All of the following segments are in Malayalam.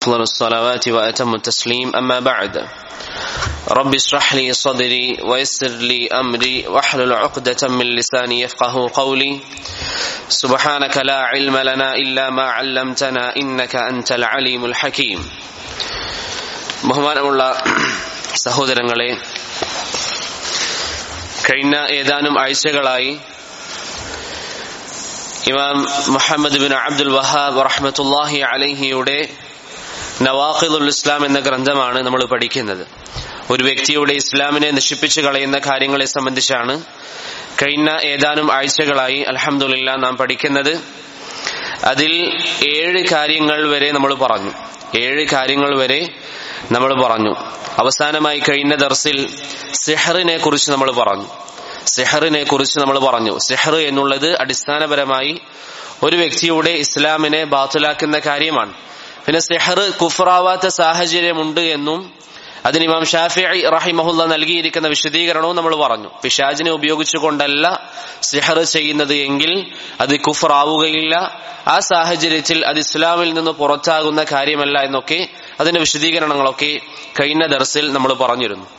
أفضل الصلوات وأتم التسليم أما بعد رب اشرح لي صدري ويسر لي أمري واحلل عقدة من لساني يفقه قولي سبحانك لا علم لنا إلا ما علمتنا إنك أنت العليم الحكيم ബഹുമാനമുള്ള സഹോദരങ്ങളെ കഴിഞ്ഞ ഏതാനും ആഴ്ചകളായി ഇമാം മുഹമ്മദ് ബിൻ അബ്ദുൽ വഹാബ് റഹ്മത്തുല്ലാഹി അലഹിയുടെ നവാഖിദുൽ ഇസ്ലാം എന്ന ഗ്രന്ഥമാണ് നമ്മൾ പഠിക്കുന്നത് ഒരു വ്യക്തിയുടെ ഇസ്ലാമിനെ നശിപ്പിച്ചു കളയുന്ന കാര്യങ്ങളെ സംബന്ധിച്ചാണ് കഴിഞ്ഞ ഏതാനും ആഴ്ചകളായി അലഹമുല്ല നാം പഠിക്കുന്നത് അതിൽ ഏഴ് കാര്യങ്ങൾ വരെ നമ്മൾ പറഞ്ഞു ഏഴ് കാര്യങ്ങൾ വരെ നമ്മൾ പറഞ്ഞു അവസാനമായി കഴിഞ്ഞ ദർസിൽ സിഹറിനെ കുറിച്ച് നമ്മൾ പറഞ്ഞു സിഹറിനെ കുറിച്ച് നമ്മൾ പറഞ്ഞു സിഹർ എന്നുള്ളത് അടിസ്ഥാനപരമായി ഒരു വ്യക്തിയുടെ ഇസ്ലാമിനെ ബാത്തുലാക്കുന്ന കാര്യമാണ് പിന്നെ സിഹർ കുഫറാവാത്ത സാഹചര്യമുണ്ട് എന്നും അതിന് ഇമാം ഷാഫി റഹിമഹുല്ല നൽകിയിരിക്കുന്ന വിശദീകരണവും നമ്മൾ പറഞ്ഞു പിശാജിനെ ഉപയോഗിച്ചുകൊണ്ടല്ല സിഹർ ചെയ്യുന്നത് എങ്കിൽ അത് കുഫറാവുകയില്ല ആ സാഹചര്യത്തിൽ അത് ഇസ്ലാമിൽ നിന്ന് പുറത്താകുന്ന കാര്യമല്ല എന്നൊക്കെ അതിന്റെ വിശദീകരണങ്ങളൊക്കെ കഴിഞ്ഞ ദർസിൽ നമ്മൾ പറഞ്ഞിരുന്നു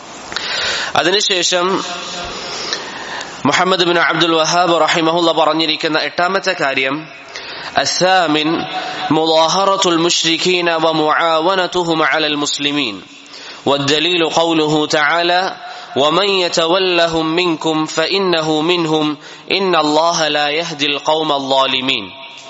അതിനുശേഷം മുഹമ്മദ് ബിൻ അബ്ദുൽ വഹാബ് റഹിമഹുല്ല പറഞ്ഞിരിക്കുന്ന എട്ടാമത്തെ കാര്യം الثامن مظاهرة المشركين ومعاونتهم على المسلمين والدليل قوله تعالى ومن يتولهم منكم فإنه منهم إن الله لا يهدي القوم الظالمين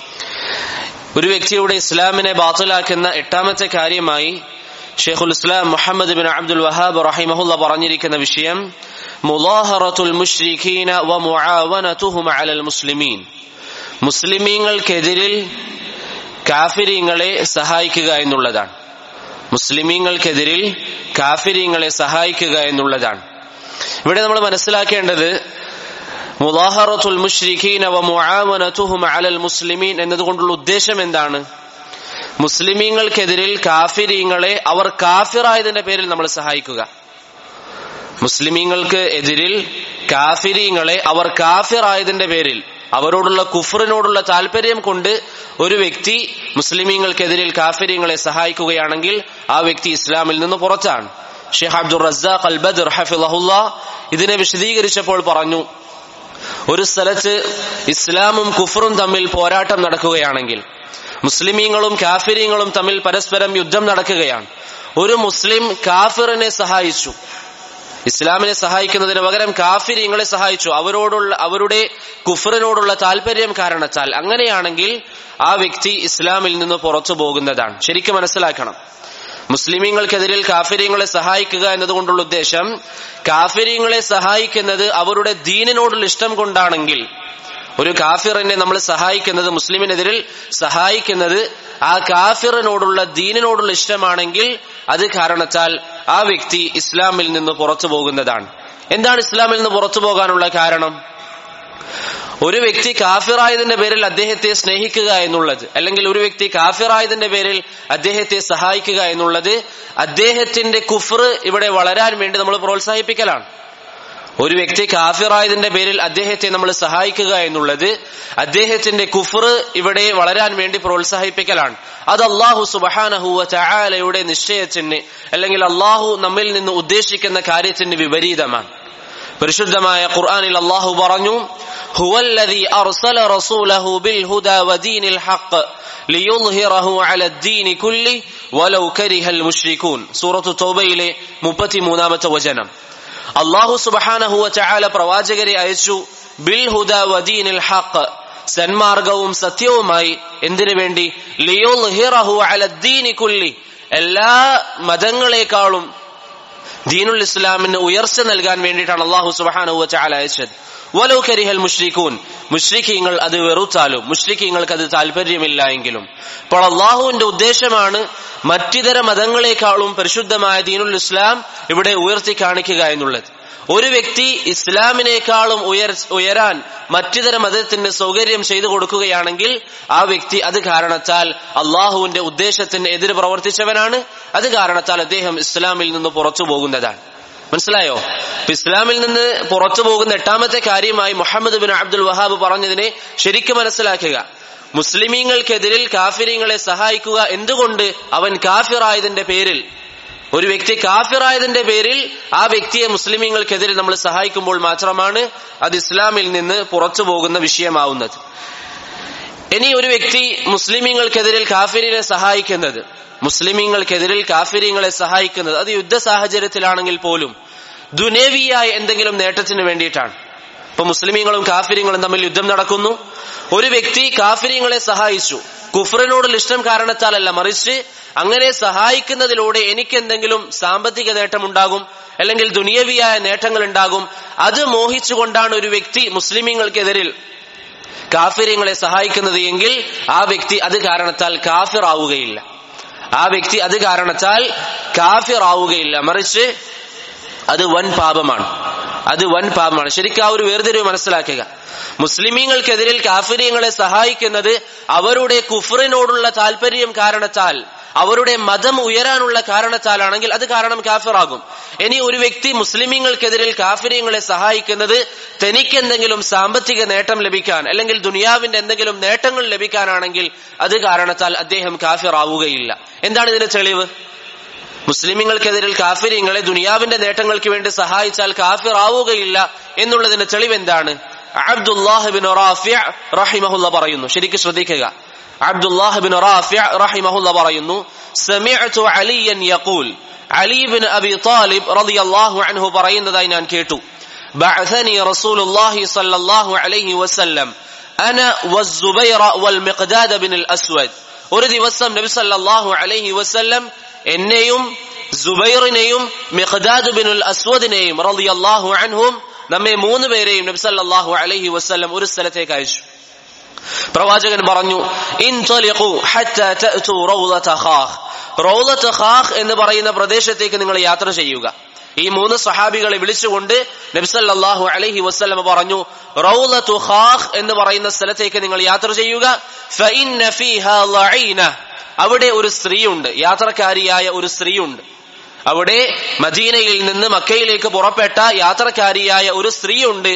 ഒരു വ്യക്തിയുടെ ഇസ്ലാമിനെ ബാത്തിലാക്കുന്ന എട്ടാമത്തെ കാര്യമായി ഷെയ്ഖുൽ ഇസ്ലാം മുഹമ്മദ് ബിൻ അബ്ദുൽ വഹാബ് റഹിമഹുല്ല പറഞ്ഞിരിക്കുന്ന വിഷയം മുലാഹറത്തുൽ മുഷ്രിഖീന വ മുആവനതുഹും അലൽ മുസ്ലിമീൻ മുസ്ലിമീങ്ങൾക്കെതിരിൽ കാഫിരീങ്ങളെ സഹായിക്കുക എന്നുള്ളതാണ് മുസ്ലിമീങ്ങൾക്കെതിരിൽ കാഫിരീങ്ങളെ സഹായിക്കുക എന്നുള്ളതാണ് ഇവിടെ നമ്മൾ മനസ്സിലാക്കേണ്ടത് മുലാഹറത്തുൽ മുഷ്രിഖീന വ മുആവനതുഹും അലൽ മുസ്ലിമീൻ എന്നതുകൊണ്ടുള്ള ഉദ്ദേശം എന്താണ് മുസ്ലിമീങ്ങൾക്കെതിരിൽ കാഫിരീങ്ങളെ അവർ കാഫിറായതിന്റെ പേരിൽ നമ്മൾ സഹായിക്കുക മുസ്ലിമീങ്ങൾക്ക് എതിരിൽ കാഫിരീങ്ങളെ അവർ കാഫിറായതിന്റെ പേരിൽ അവരോടുള്ള കുഫറിനോടുള്ള താല്പര്യം കൊണ്ട് ഒരു വ്യക്തി മുസ്ലിമീങ്ങൾക്കെതിരിൽ കാഫിര്യങ്ങളെ സഹായിക്കുകയാണെങ്കിൽ ആ വ്യക്തി ഇസ്ലാമിൽ നിന്ന് പുറത്താണ് ഷെയ്ഖ് അബ്ദുൾ റസാഖ് അൽ ബദർ ഹഫിളഹുല്ല ഇതിനെ വിശദീകരിച്ചപ്പോൾ പറഞ്ഞു ഒരു സ്ഥലത്ത് ഇസ്ലാമും കുഫറും തമ്മിൽ പോരാട്ടം നടക്കുകയാണെങ്കിൽ മുസ്ലിമീങ്ങളും കാഫിര്യങ്ങളും തമ്മിൽ പരസ്പരം യുദ്ധം നടക്കുകയാണ് ഒരു മുസ്ലിം കാഫിറിനെ സഹായിച്ചു ഇസ്ലാമിനെ സഹായിക്കുന്നതിന് പകരം കാഫിരിങ്ങളെ സഹായിച്ചു അവരോടുള്ള അവരുടെ കുഫറിനോടുള്ള താല്പര്യം കാരണത്താൽ അങ്ങനെയാണെങ്കിൽ ആ വ്യക്തി ഇസ്ലാമിൽ നിന്ന് പുറത്തു പോകുന്നതാണ് ശരിക്കും മനസ്സിലാക്കണം മുസ്ലിമീങ്ങൾക്കെതിരിൽ കാഫിര്യങ്ങളെ സഹായിക്കുക എന്നതുകൊണ്ടുള്ള ഉദ്ദേശം കാഫിര്യങ്ങളെ സഹായിക്കുന്നത് അവരുടെ ദീനിനോടുള്ള ഇഷ്ടം കൊണ്ടാണെങ്കിൽ ഒരു കാഫിറിനെ നമ്മൾ സഹായിക്കുന്നത് മുസ്ലിമിനെതിരിൽ സഹായിക്കുന്നത് ആ കാഫിറിനോടുള്ള ദീനിനോടുള്ള ഇഷ്ടമാണെങ്കിൽ അത് കാരണത്താൽ ആ വ്യക്തി ഇസ്ലാമിൽ നിന്ന് പുറത്തു പോകുന്നതാണ് എന്താണ് ഇസ്ലാമിൽ നിന്ന് പുറത്തു പോകാനുള്ള കാരണം ഒരു വ്യക്തി കാഫിറായതിന്റെ പേരിൽ അദ്ദേഹത്തെ സ്നേഹിക്കുക എന്നുള്ളത് അല്ലെങ്കിൽ ഒരു വ്യക്തി കാഫിറായതിന്റെ പേരിൽ അദ്ദേഹത്തെ സഹായിക്കുക എന്നുള്ളത് അദ്ദേഹത്തിന്റെ കുഫർ ഇവിടെ വളരാൻ വേണ്ടി നമ്മൾ പ്രോത്സാഹിപ്പിക്കലാണ് ഒരു വ്യക്തി കാഫിറായതിന്റെ പേരിൽ അദ്ദേഹത്തെ നമ്മൾ സഹായിക്കുക എന്നുള്ളത് അദ്ദേഹത്തിന്റെ കുഫർ ഇവിടെ വളരാൻ വേണ്ടി പ്രോത്സാഹിപ്പിക്കലാണ് അത് അള്ളാഹു സുബഹാനഹുവ ചായാലയുടെ നിശ്ചയത്തിന് അല്ലെങ്കിൽ അള്ളാഹു നമ്മിൽ നിന്ന് ഉദ്ദേശിക്കുന്ന കാര്യത്തിന് വിപരീതമാണ് പരിശുദ്ധമായ ഖുർആനിൽ അള്ളാഹു പറഞ്ഞു ഹുവല്ലദി അർസല റസൂലഹു ബിൽ ഹുദാ വദീനിൽ ഹഖ് ലിയുദ്ഹിറഹു അല ദീനി കുല്ലി വലൗ കരിഹൽ മുശ്രികൂൻ സൂറത്തു തൗബയിലെ 33ാമത്തെ വചനം അള്ളാഹു സുബഹാനഹുവ ചായാല പ്രവാചകരെ അയച്ചു ബിൽ ഹുദ വദീനിൽ ഹഖ് സന്മാർഗവും സത്യവുമായി എന്തിനു വേണ്ടി ലിയുദ്ഹിറഹു അല ദീനി കുല്ലി എല്ലാ മതങ്ങളെക്കാളും ദീനുൽ ഇസ്ലാമിന് ഉയർച്ച നൽകാൻ വേണ്ടിയിട്ടാണ് അള്ളാഹു സുബാനുവ ചാല അയച്ചത് വലോ കരിഹൽ മുഷ്രിഖൂൻ മുഷ്രിഖീങ്ങൾ അത് വെറുത്താലും മുഷ്രിഖീങ്ങൾക്ക് അത് താല്പര്യമില്ല എങ്കിലും അപ്പോൾ അള്ളാഹുവിന്റെ ഉദ്ദേശമാണ് മറ്റിതര മതങ്ങളെക്കാളും പരിശുദ്ധമായ ദീനുൽ ഇസ്ലാം ഇവിടെ ഉയർത്തി കാണിക്കുക എന്നുള്ളത് ഒരു വ്യക്തി ഇസ്ലാമിനേക്കാളും ഉയർ ഉയരാൻ മറ്റിതര മതത്തിന് സൗകര്യം ചെയ്തു കൊടുക്കുകയാണെങ്കിൽ ആ വ്യക്തി അത് കാരണത്താൽ അള്ളാഹുവിന്റെ ഉദ്ദേശത്തിന് എതിര് പ്രവർത്തിച്ചവനാണ് അത് കാരണത്താൽ അദ്ദേഹം ഇസ്ലാമിൽ നിന്ന് പുറത്തു പോകുന്നതാണ് മനസ്സിലായോ ഇപ്പൊ ഇസ്ലാമിൽ നിന്ന് പുറത്തു പോകുന്ന എട്ടാമത്തെ കാര്യമായി മുഹമ്മദ് ബിൻ അബ്ദുൽ വഹാബ് പറഞ്ഞതിനെ ശരിക്കും മനസ്സിലാക്കുക മുസ്ലിമീങ്ങൾക്കെതിരിൽ കാഫിര്യങ്ങളെ സഹായിക്കുക എന്തുകൊണ്ട് അവൻ കാഫിറായതിന്റെ പേരിൽ ഒരു വ്യക്തി കാഫിറായതിന്റെ പേരിൽ ആ വ്യക്തിയെ മുസ്ലിമീങ്ങൾക്കെതിരെ നമ്മൾ സഹായിക്കുമ്പോൾ മാത്രമാണ് അത് ഇസ്ലാമിൽ നിന്ന് പുറത്തു പോകുന്ന വിഷയമാവുന്നത് ഇനി ഒരു വ്യക്തി മുസ്ലിമീങ്ങൾക്കെതിരിൽ കാഫിരിനെ സഹായിക്കുന്നത് മുസ്ലിമീങ്ങൾക്കെതിരിൽ കാഫിര്യങ്ങളെ സഹായിക്കുന്നത് അത് യുദ്ധ സാഹചര്യത്തിലാണെങ്കിൽ പോലും ദുനേവിയായ എന്തെങ്കിലും നേട്ടത്തിന് വേണ്ടിയിട്ടാണ് ഇപ്പൊ മുസ്ലിമീങ്ങളും കാഫിര്യങ്ങളും തമ്മിൽ യുദ്ധം നടക്കുന്നു ഒരു വ്യക്തി കാഫിര്യങ്ങളെ സഹായിച്ചു കുഫറിനോടുള്ള ഇഷ്ടം കാരണത്താലല്ല മറിച്ച് അങ്ങനെ സഹായിക്കുന്നതിലൂടെ എനിക്ക് എന്തെങ്കിലും സാമ്പത്തിക നേട്ടമുണ്ടാകും അല്ലെങ്കിൽ ദുനിയവിയായ നേട്ടങ്ങൾ ഉണ്ടാകും അത് മോഹിച്ചുകൊണ്ടാണ് ഒരു വ്യക്തി മുസ്ലിമീങ്ങൾക്കെതിരിൽ കാഫിര്യങ്ങളെ സഹായിക്കുന്നത് എങ്കിൽ ആ വ്യക്തി അത് കാരണത്താൽ കാഫിർ ആവുകയില്ല ആ വ്യക്തി അത് കാരണത്താൽ കാഫിർ ആവുകയില്ല മറിച്ച് അത് വൻ പാപമാണ് അത് വൻ പാപമാണ് ശരിക്കും ആ ഒരു വേർതിരിവ് മനസ്സിലാക്കുക മുസ്ലിമീങ്ങൾക്കെതിരിൽ കാഫിര്യങ്ങളെ സഹായിക്കുന്നത് അവരുടെ കുഫറിനോടുള്ള താല്പര്യം കാരണത്താൽ അവരുടെ മതം ഉയരാനുള്ള കാരണത്താലാണെങ്കിൽ അത് കാരണം കാഫിറാകും ഇനി ഒരു വ്യക്തി മുസ്ലിമീങ്ങൾക്കെതിരിൽ കാഫിര്യങ്ങളെ സഹായിക്കുന്നത് തനിക്ക് എന്തെങ്കിലും സാമ്പത്തിക നേട്ടം ലഭിക്കാൻ അല്ലെങ്കിൽ ദുനിയാവിന്റെ എന്തെങ്കിലും നേട്ടങ്ങൾ ലഭിക്കാനാണെങ്കിൽ അത് കാരണത്താൽ അദ്ദേഹം കാഫിറാവുകയില്ല എന്താണ് ഇതിന്റെ തെളിവ് മുസ്ലിമീങ്ങൾക്കെതിരിൽ കാഫിര്യങ്ങളെ ദുനിയാവിന്റെ നേട്ടങ്ങൾക്ക് വേണ്ടി സഹായിച്ചാൽ കാഫിർ ആവുകയില്ല എന്നുള്ളതിന്റെ തെളിവ് എന്താണ് അബ്ദുല്ലാഹിബിൻ റഹിമഹുല്ല പറയുന്നു ശരിക്കും ശ്രദ്ധിക്കുക അബ്ദുല്ലാഹിബിൻ റഹിമഹുല്ല പറയുന്നു സമിഅ്തു അലിയൻ യഖൂൽ അലി ബിൻ അബി താലിബ് റളിയല്ലാഹു അൻഹു പറയുന്നതായി ഞാൻ കേട്ടു بعثني رسول الله صلى الله عليه وسلم أنا والزبير والمقداد بن الأسود ഒരു ദിവസം നബി സല്ലല്ലാഹു അലൈഹി വസല്ലം എന്നെയും സുബൈറിനെയും മിഖ്ദാദ് ബിനുൽ അസ്വദിനെയും റളിയല്ലാഹു അൻഹും നമ്മെ മൂന്ന് പേരെയും നബി സല്ലല്ലാഹു അലൈഹി വസല്ലം ഒരു സ്ഥലത്തേക്ക് അയച്ചു പ്രവാചകൻ പറഞ്ഞു ഇൻതലിഖു ഹത്താ തഅതു റൗളത ഖാഖ് റൗളത ഖാഖ് എന്ന് പറയുന്ന പ്രദേശത്തേക്ക് നിങ്ങൾ യാത്ര ചെയ്യുക ഈ മൂന്ന് സഹാബികളെ വിളിച്ചുകൊണ്ട് നബ്സല്ലാഹു അലൈഹി വസ്ലമ പറഞ്ഞു റൗലത്തു ഖാഖ് എന്ന് പറയുന്ന സ്ഥലത്തേക്ക് നിങ്ങൾ യാത്ര ചെയ്യുക ഫഇന്ന ഫീഹാ ലഈന അവിടെ ഒരു സ്ത്രീയുണ്ട് യാത്രക്കാരിയായ ഒരു സ്ത്രീയുണ്ട് അവിടെ മദീനയിൽ നിന്ന് മക്കയിലേക്ക് പുറപ്പെട്ട യാത്രക്കാരിയായ ഒരു സ്ത്രീയുണ്ട്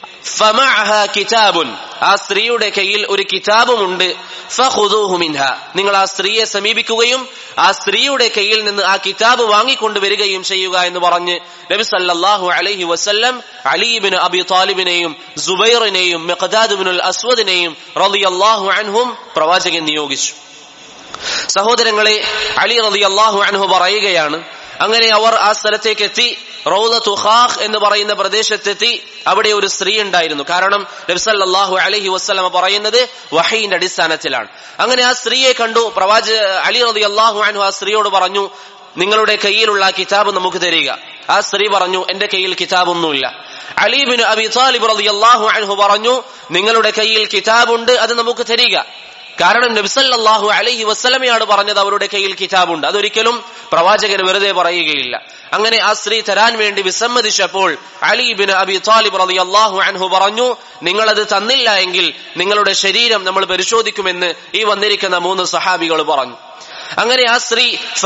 കിതാബുൻ ആ സ്ത്രീയുടെ കയ്യിൽ ഒരു കിതാബുമുണ്ട് മിൻഹ നിങ്ങൾ ആ സ്ത്രീയെ സമീപിക്കുകയും ആ സ്ത്രീയുടെ കയ്യിൽ നിന്ന് ആ കിതാബ് വാങ്ങിക്കൊണ്ടുവരികയും ചെയ്യുക എന്ന് പറഞ്ഞ് നബി സല്ലല്ലാഹു അലൈഹി വസല്ലം അലീബിന് അബി താലിബിനെയും സുബൈറിനെയും മെഖദാദുബിനുൽ അസ്വദിനെയും റളിയല്ലാഹു അൻഹും പ്രവാചകൻ നിയോഗിച്ചു സഹോദരങ്ങളെ അലി റളിയല്ലാഹു അൻഹു പറയുകയാണ് അങ്ങനെ അവർ ആ സ്ഥലത്തേക്ക് എത്തി റൗദ തുഹാഖ് എന്ന് പറയുന്ന പ്രദേശത്തെത്തി അവിടെ ഒരു സ്ത്രീ ഉണ്ടായിരുന്നു കാരണം നബ്സല്ലാഹു അലഹി വസ്ലമ പറയുന്നത് വഹീന്റെ അടിസ്ഥാനത്തിലാണ് അങ്ങനെ ആ സ്ത്രീയെ കണ്ടു പ്രവാച അലി റതി അള്ളാഹു അൻഹു ആ സ്ത്രീയോട് പറഞ്ഞു നിങ്ങളുടെ കയ്യിലുള്ള ആ കിതാബ് നമുക്ക് തരിക ആ സ്ത്രീ പറഞ്ഞു എന്റെ കയ്യിൽ കിതാബൊന്നുമില്ല അലീബിന് അബി താലിബ് റതി അള്ളാഹു അൻഹു പറഞ്ഞു നിങ്ങളുടെ കയ്യിൽ കിതാബുണ്ട് അത് നമുക്ക് തരിക കാരണം നബ്സല്ലാഹു അലഹി വസ്ലമയാണ് പറഞ്ഞത് അവരുടെ കയ്യിൽ കിതാബുണ്ട് അതൊരിക്കലും പ്രവാചകൻ വെറുതെ പറയുകയില്ല അങ്ങനെ ആ സ്ത്രീ തരാൻ വേണ്ടി വിസമ്മതിച്ചപ്പോൾ അലീബിൻ അബി താലിബ് റതി അള്ളാഹു അൻഹു പറഞ്ഞു നിങ്ങളത് തന്നില്ല എങ്കിൽ നിങ്ങളുടെ ശരീരം നമ്മൾ പരിശോധിക്കുമെന്ന് ഈ വന്നിരിക്കുന്ന മൂന്ന് സഹാബികൾ പറഞ്ഞു അങ്ങനെ ആ സ്ത്രീ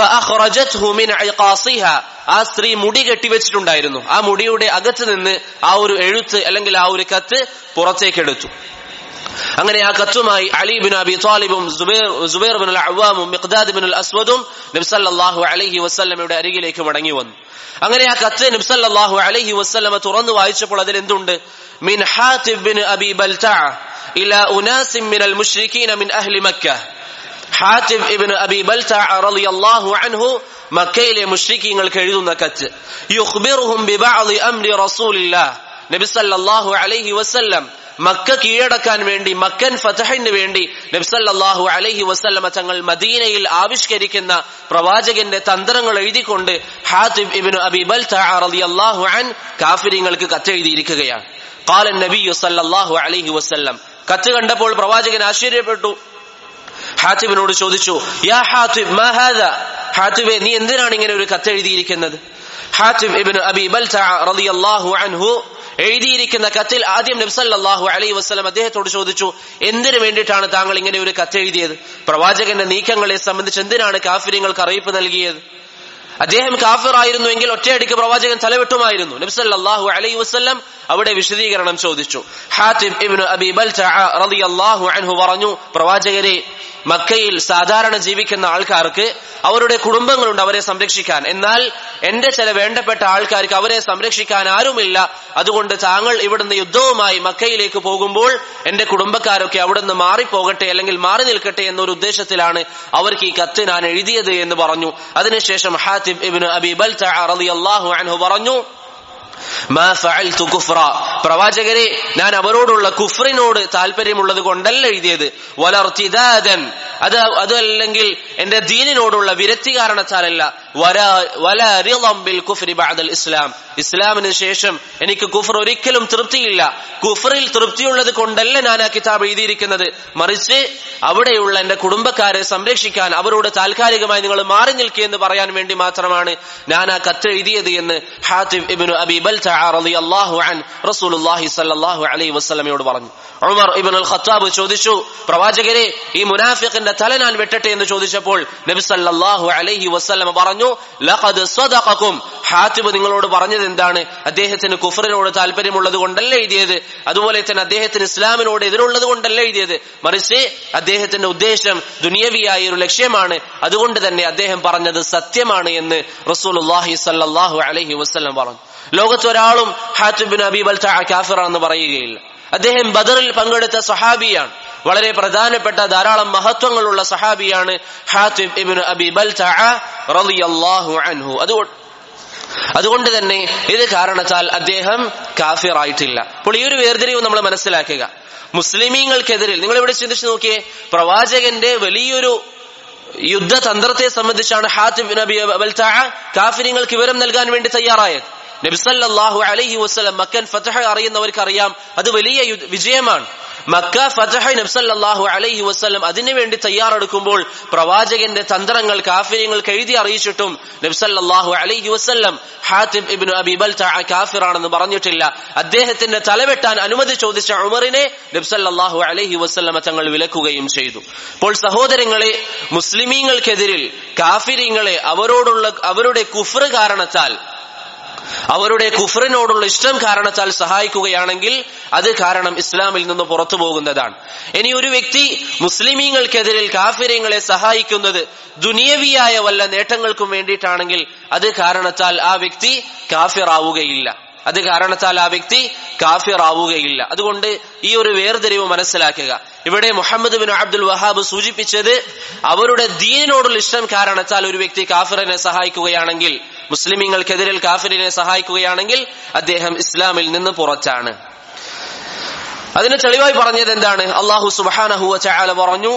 ആ സ്ത്രീ മുടി കെട്ടിവെച്ചിട്ടുണ്ടായിരുന്നു ആ മുടിയുടെ അകത്ത് നിന്ന് ആ ഒരു എഴുത്ത് അല്ലെങ്കിൽ ആ ഒരു കത്ത് പുറത്തേക്കെടുത്തു അങ്ങനെ ആ കത്തുമായി അലി ബിൻ അബി താലിബും സുബൈർ ബിൻ അവാമും മിഖ്ദാദ് ബിൻ അസ്വദും നബ്സല്ലാഹു അലഹി വസ്ല്ലമയുടെ അരികിലേക്ക് മടങ്ങി വന്നു അങ്ങനെ ആ കത്ത് നബ്സല്ലാഹു അലഹി വസ്ല്ലമ തുറന്നു വായിച്ചപ്പോൾ അതിൽ എന്തുണ്ട് മിൻ ഹാത്തിബ് ബിൻ അബി ബൽത ഇല ഉനാസിം മിനൽ മുശ്രിക്കീന മിൻ അഹ്ലി മക്ക ഹാത്തിബ് ഇബ്ൻ അബി ബൽത റളിയല്ലാഹു അൻഹു മക്കയിലെ മുശ്രിക്കീങ്ങൾക്ക് എഴുതുന്ന കത്ത് യുഖ്ബിറുഹും ബിബഅദി അംരി റസൂലില്ലാഹ് നബി സല്ലല്ലാഹു അലൈഹി വസല്ലം മക്ക കീഴടക്കാൻ വേണ്ടി മക്കൻ ഫതഹിന് വേണ്ടി നബ്സല്ലാഹു അലൈഹി വസല്ലമ തങ്ങൾ മദീനയിൽ ആവിഷ്കരിക്കുന്ന പ്രവാചകന്റെ തന്ത്രങ്ങൾ എഴുതിക്കൊണ്ട് ഹാത്തിബ് ഇബ്നു അബി റളിയല്ലാഹു അൻ കാഫിരിങ്ങൾക്ക് കത്തെഴുതിയിരിക്കുകയാണ് قال النبي صلى الله عليه وسلم കത്ത് കണ്ടപ്പോൾ പ്രവാചകൻ ആശ്ചര്യപ്പെട്ടു ഹാത്തിബിനോട് ചോദിച്ചു യാ ഹാത്തിബ് മാ ഹാദ ഹാത്തിബെ നീ എന്തിനാണ് ഇങ്ങനെ ഒരു കത്ത് എഴുതിയിരിക്കുന്നത് ഹാത്തിബ് ഇബ്നു അബി ബൽത റളിയല്ലാഹു അൻഹു എഴുതിയിരിക്കുന്ന കത്തിൽ ആദ്യം നബ്സല്ലാഹു അലൈഹി വസ്ലം അദ്ദേഹത്തോട് ചോദിച്ചു എന്തിനു വേണ്ടിയിട്ടാണ് താങ്കൾ ഇങ്ങനെ ഒരു കത്ത് എഴുതിയത് പ്രവാചകന്റെ നീക്കങ്ങളെ സംബന്ധിച്ച് എന്തിനാണ് കാഫിര്യങ്ങൾക്ക് അറിയിപ്പ് നൽകിയത് അദ്ദേഹം കാഫിർ ആയിരുന്നുവെങ്കിൽ ഒറ്റയടിക്ക് പ്രവാചകൻ തലവെട്ടുമായിരുന്നു നബ്സല്ലാഹു അലൈഹി വസ്ലം അവിടെ വിശദീകരണം ചോദിച്ചു ഹാത്തിബ് ഇബ്നു അബി ബൽതഅ റളിയല്ലാഹു അൻഹു പറഞ്ഞു പ്രവാചകരെ മക്കയിൽ സാധാരണ ജീവിക്കുന്ന ആൾക്കാർക്ക് അവരുടെ കുടുംബങ്ങളുണ്ട് അവരെ സംരക്ഷിക്കാൻ എന്നാൽ എന്റെ ചില വേണ്ടപ്പെട്ട ആൾക്കാർക്ക് അവരെ സംരക്ഷിക്കാൻ ആരുമില്ല അതുകൊണ്ട് താങ്കൾ ഇവിടുന്ന് യുദ്ധവുമായി മക്കയിലേക്ക് പോകുമ്പോൾ എന്റെ കുടുംബക്കാരൊക്കെ അവിടുന്ന് മാറിപ്പോകട്ടെ അല്ലെങ്കിൽ മാറി നിൽക്കട്ടെ എന്നൊരു ഉദ്ദേശത്തിലാണ് അവർക്ക് ഈ കത്ത് ഞാൻ എഴുതിയത് എന്ന് പറഞ്ഞു അതിനുശേഷം ഹാത്തിബ് ഇബ്നു അബി ബൽതഅ റളിയല്ലാഹു അൻഹു പറഞ്ഞു മാ ഫഅൽതു കുഫ്ര പ്രവാചകരെ ഞാൻ അവരോടുള്ള കുഫ്രിനോട് താല്പര്യമുള്ളത് കൊണ്ടല്ല എഴുതിയത് വലർത്തിദാദൻ അത് അതല്ലെങ്കിൽ എന്റെ ദീനിനോടുള്ള വിരക്തി കാരണത്താലല്ല വല റിളം ബിൽ കുഫ്രി ബഅദൽ ഇസ്ലാം ഇസ്ലാമിന് ശേഷം എനിക്ക് കുഫർ ഒരിക്കലും തൃപ്തിയില്ല കുഫറിൽ തൃപ്തിയുള്ളത് കൊണ്ടല്ല ഞാൻ ആ കിതാബ് എഴുതിയിരിക്കുന്നത് മറിച്ച് അവിടെയുള്ള എന്റെ കുടുംബക്കാരെ സംരക്ഷിക്കാൻ അവരോട് താൽക്കാലികമായി നിങ്ങൾ മാറി നിൽക്കുക എന്ന് പറയാൻ വേണ്ടി മാത്രമാണ് ഞാൻ ആ കത്ത് എഴുതിയത് എന്ന് ഹാത്തിബ് ഇബ്നു അബി ബൽതഅ റളിയല്ലാഹു അൻ റസൂലുള്ളാഹി സ്വല്ലല്ലാഹു അലൈഹി വസല്ലമയോട് പറഞ്ഞു ഉമർ ഇബ്നുൽ ഖത്താബ് ചോദിച്ചു പ്രവാചകരെ ഈ മുനാഫിഖിന്റെ തല ഞാൻ വെട്ടട്ടെ എന്ന് ചോദിച്ചപ്പോൾ നബി സല്ലല്ലാഹു അലൈഹി വസല്ലമ പറഞ്ഞു ലഖദ് സദഖക്കും ഹാത്തിബ് നിങ്ങളോട് പറഞ്ഞത് എന്താണ് അദ്ദേഹത്തിന് കുഫറിനോട് താല്പര്യമുള്ളത് കൊണ്ടല്ല എഴുതിയത് അതുപോലെ തന്നെ അദ്ദേഹത്തിന് ഇസ്ലാമിനോട് എതിരുള്ളത് കൊണ്ടല്ല എഴുതിയത് മറിച്ച് അദ്ദേഹത്തിന്റെ ഉദ്ദേശം ദുനിയവിയായ ഒരു ലക്ഷ്യമാണ് അതുകൊണ്ട് തന്നെ അദ്ദേഹം പറഞ്ഞത് സത്യമാണ് എന്ന് റസൂലുള്ളാഹി സല്ലല്ലാഹു അലൈഹി വസല്ലം പറഞ്ഞു ലോകത്ത് ഒരാളും ഹാത്തിബിൻ അബീബൽ കാഫിറാണെന്ന് പറയുകയില്ല അദ്ദേഹം ബദറിൽ പങ്കെടുത്ത സഹാബിയാണ് വളരെ പ്രധാനപ്പെട്ട ധാരാളം മഹത്വങ്ങളുള്ള സഹാബിയാണ് ഹാത്തിബ് ഇബ്നു അബി റളിയല്ലാഹു അൻഹു അതുകൊണ്ട് അതുകൊണ്ട് തന്നെ ഇത് കാരണത്താൽ അദ്ദേഹം കാഫിറായിട്ടില്ല അപ്പോൾ ഈ ഒരു വേർതിരിവ് നമ്മൾ മനസ്സിലാക്കുക മുസ്ലിമീങ്ങൾക്കെതിരിൽ നിങ്ങൾ ഇവിടെ ചിന്തിച്ചു നോക്കിയേ പ്രവാചകന്റെ വലിയൊരു യുദ്ധതന്ത്രത്തെ സംബന്ധിച്ചാണ് ഹാത്തിബ് നബി കാഫിരിങ്ങൾക്ക് വിവരം നൽകാൻ വേണ്ടി തയ്യാറായത് നബിസല്ലാഹു അലഹി വസ്ലം മക്കൻ ഫതഹ അറിയുന്നവർക്ക് അറിയാം അത് വലിയ വിജയമാണ് മക്ക ഫതഹ നബ്സല്ലാഹു അലൈഹി വസ്ലം അതിനുവേണ്ടി തയ്യാറെടുക്കുമ്പോൾ പ്രവാചകന്റെ തന്ത്രങ്ങൾ കാഫിര്യങ്ങൾക്ക് എഴുതി അറിയിച്ചിട്ടും നബ്സല്ലാഹു അലൈഹി വസ്ലം ഹാത്തിബ് ഇബ്നു അബിബൽ കാഫിറാണെന്ന് പറഞ്ഞിട്ടില്ല അദ്ദേഹത്തിന്റെ തലവെട്ടാൻ അനുമതി ചോദിച്ച ഉമറിനെ നബ്സല്ലാഹു അലൈഹി വസ്ലമ തങ്ങൾ വിലക്കുകയും ചെയ്തു അപ്പോൾ സഹോദരങ്ങളെ മുസ്ലിമീങ്ങൾക്കെതിരിൽ കാഫിര്യങ്ങളെ അവരോടുള്ള അവരുടെ കുഫ്ർ കാരണത്താൽ അവരുടെ കുഫറിനോടുള്ള ഇഷ്ടം കാരണത്താൽ സഹായിക്കുകയാണെങ്കിൽ അത് കാരണം ഇസ്ലാമിൽ നിന്ന് പുറത്തു പോകുന്നതാണ് ഇനി ഒരു വ്യക്തി മുസ്ലിമീങ്ങൾക്കെതിരിൽ കാഫിര്യങ്ങളെ സഹായിക്കുന്നത് ദുനിയവിയായ വല്ല നേട്ടങ്ങൾക്കും വേണ്ടിയിട്ടാണെങ്കിൽ അത് കാരണത്താൽ ആ വ്യക്തി കാഫിറാവുകയില്ല അത് കാരണത്താൽ ആ വ്യക്തി കാഫിറാവുകയില്ല അതുകൊണ്ട് ഈ ഒരു വേർതിരിവ് മനസ്സിലാക്കുക ഇവിടെ മുഹമ്മദ് ബിൻ അബ്ദുൽ വഹാബ് സൂചിപ്പിച്ചത് അവരുടെ ദീനിനോടുള്ള ഇഷ്ടം കാരണത്താൽ ഒരു വ്യക്തി കാഫിറിനെ സഹായിക്കുകയാണെങ്കിൽ മുസ്ലിമീങ്ങൾക്കെതിരിൽ കാഫിറിനെ സഹായിക്കുകയാണെങ്കിൽ അദ്ദേഹം ഇസ്ലാമിൽ നിന്ന് പുറത്താണ് അതിന് തെളിവായി പറഞ്ഞത് എന്താണ് അള്ളാഹു സുബാനഹു ചാല പറഞ്ഞു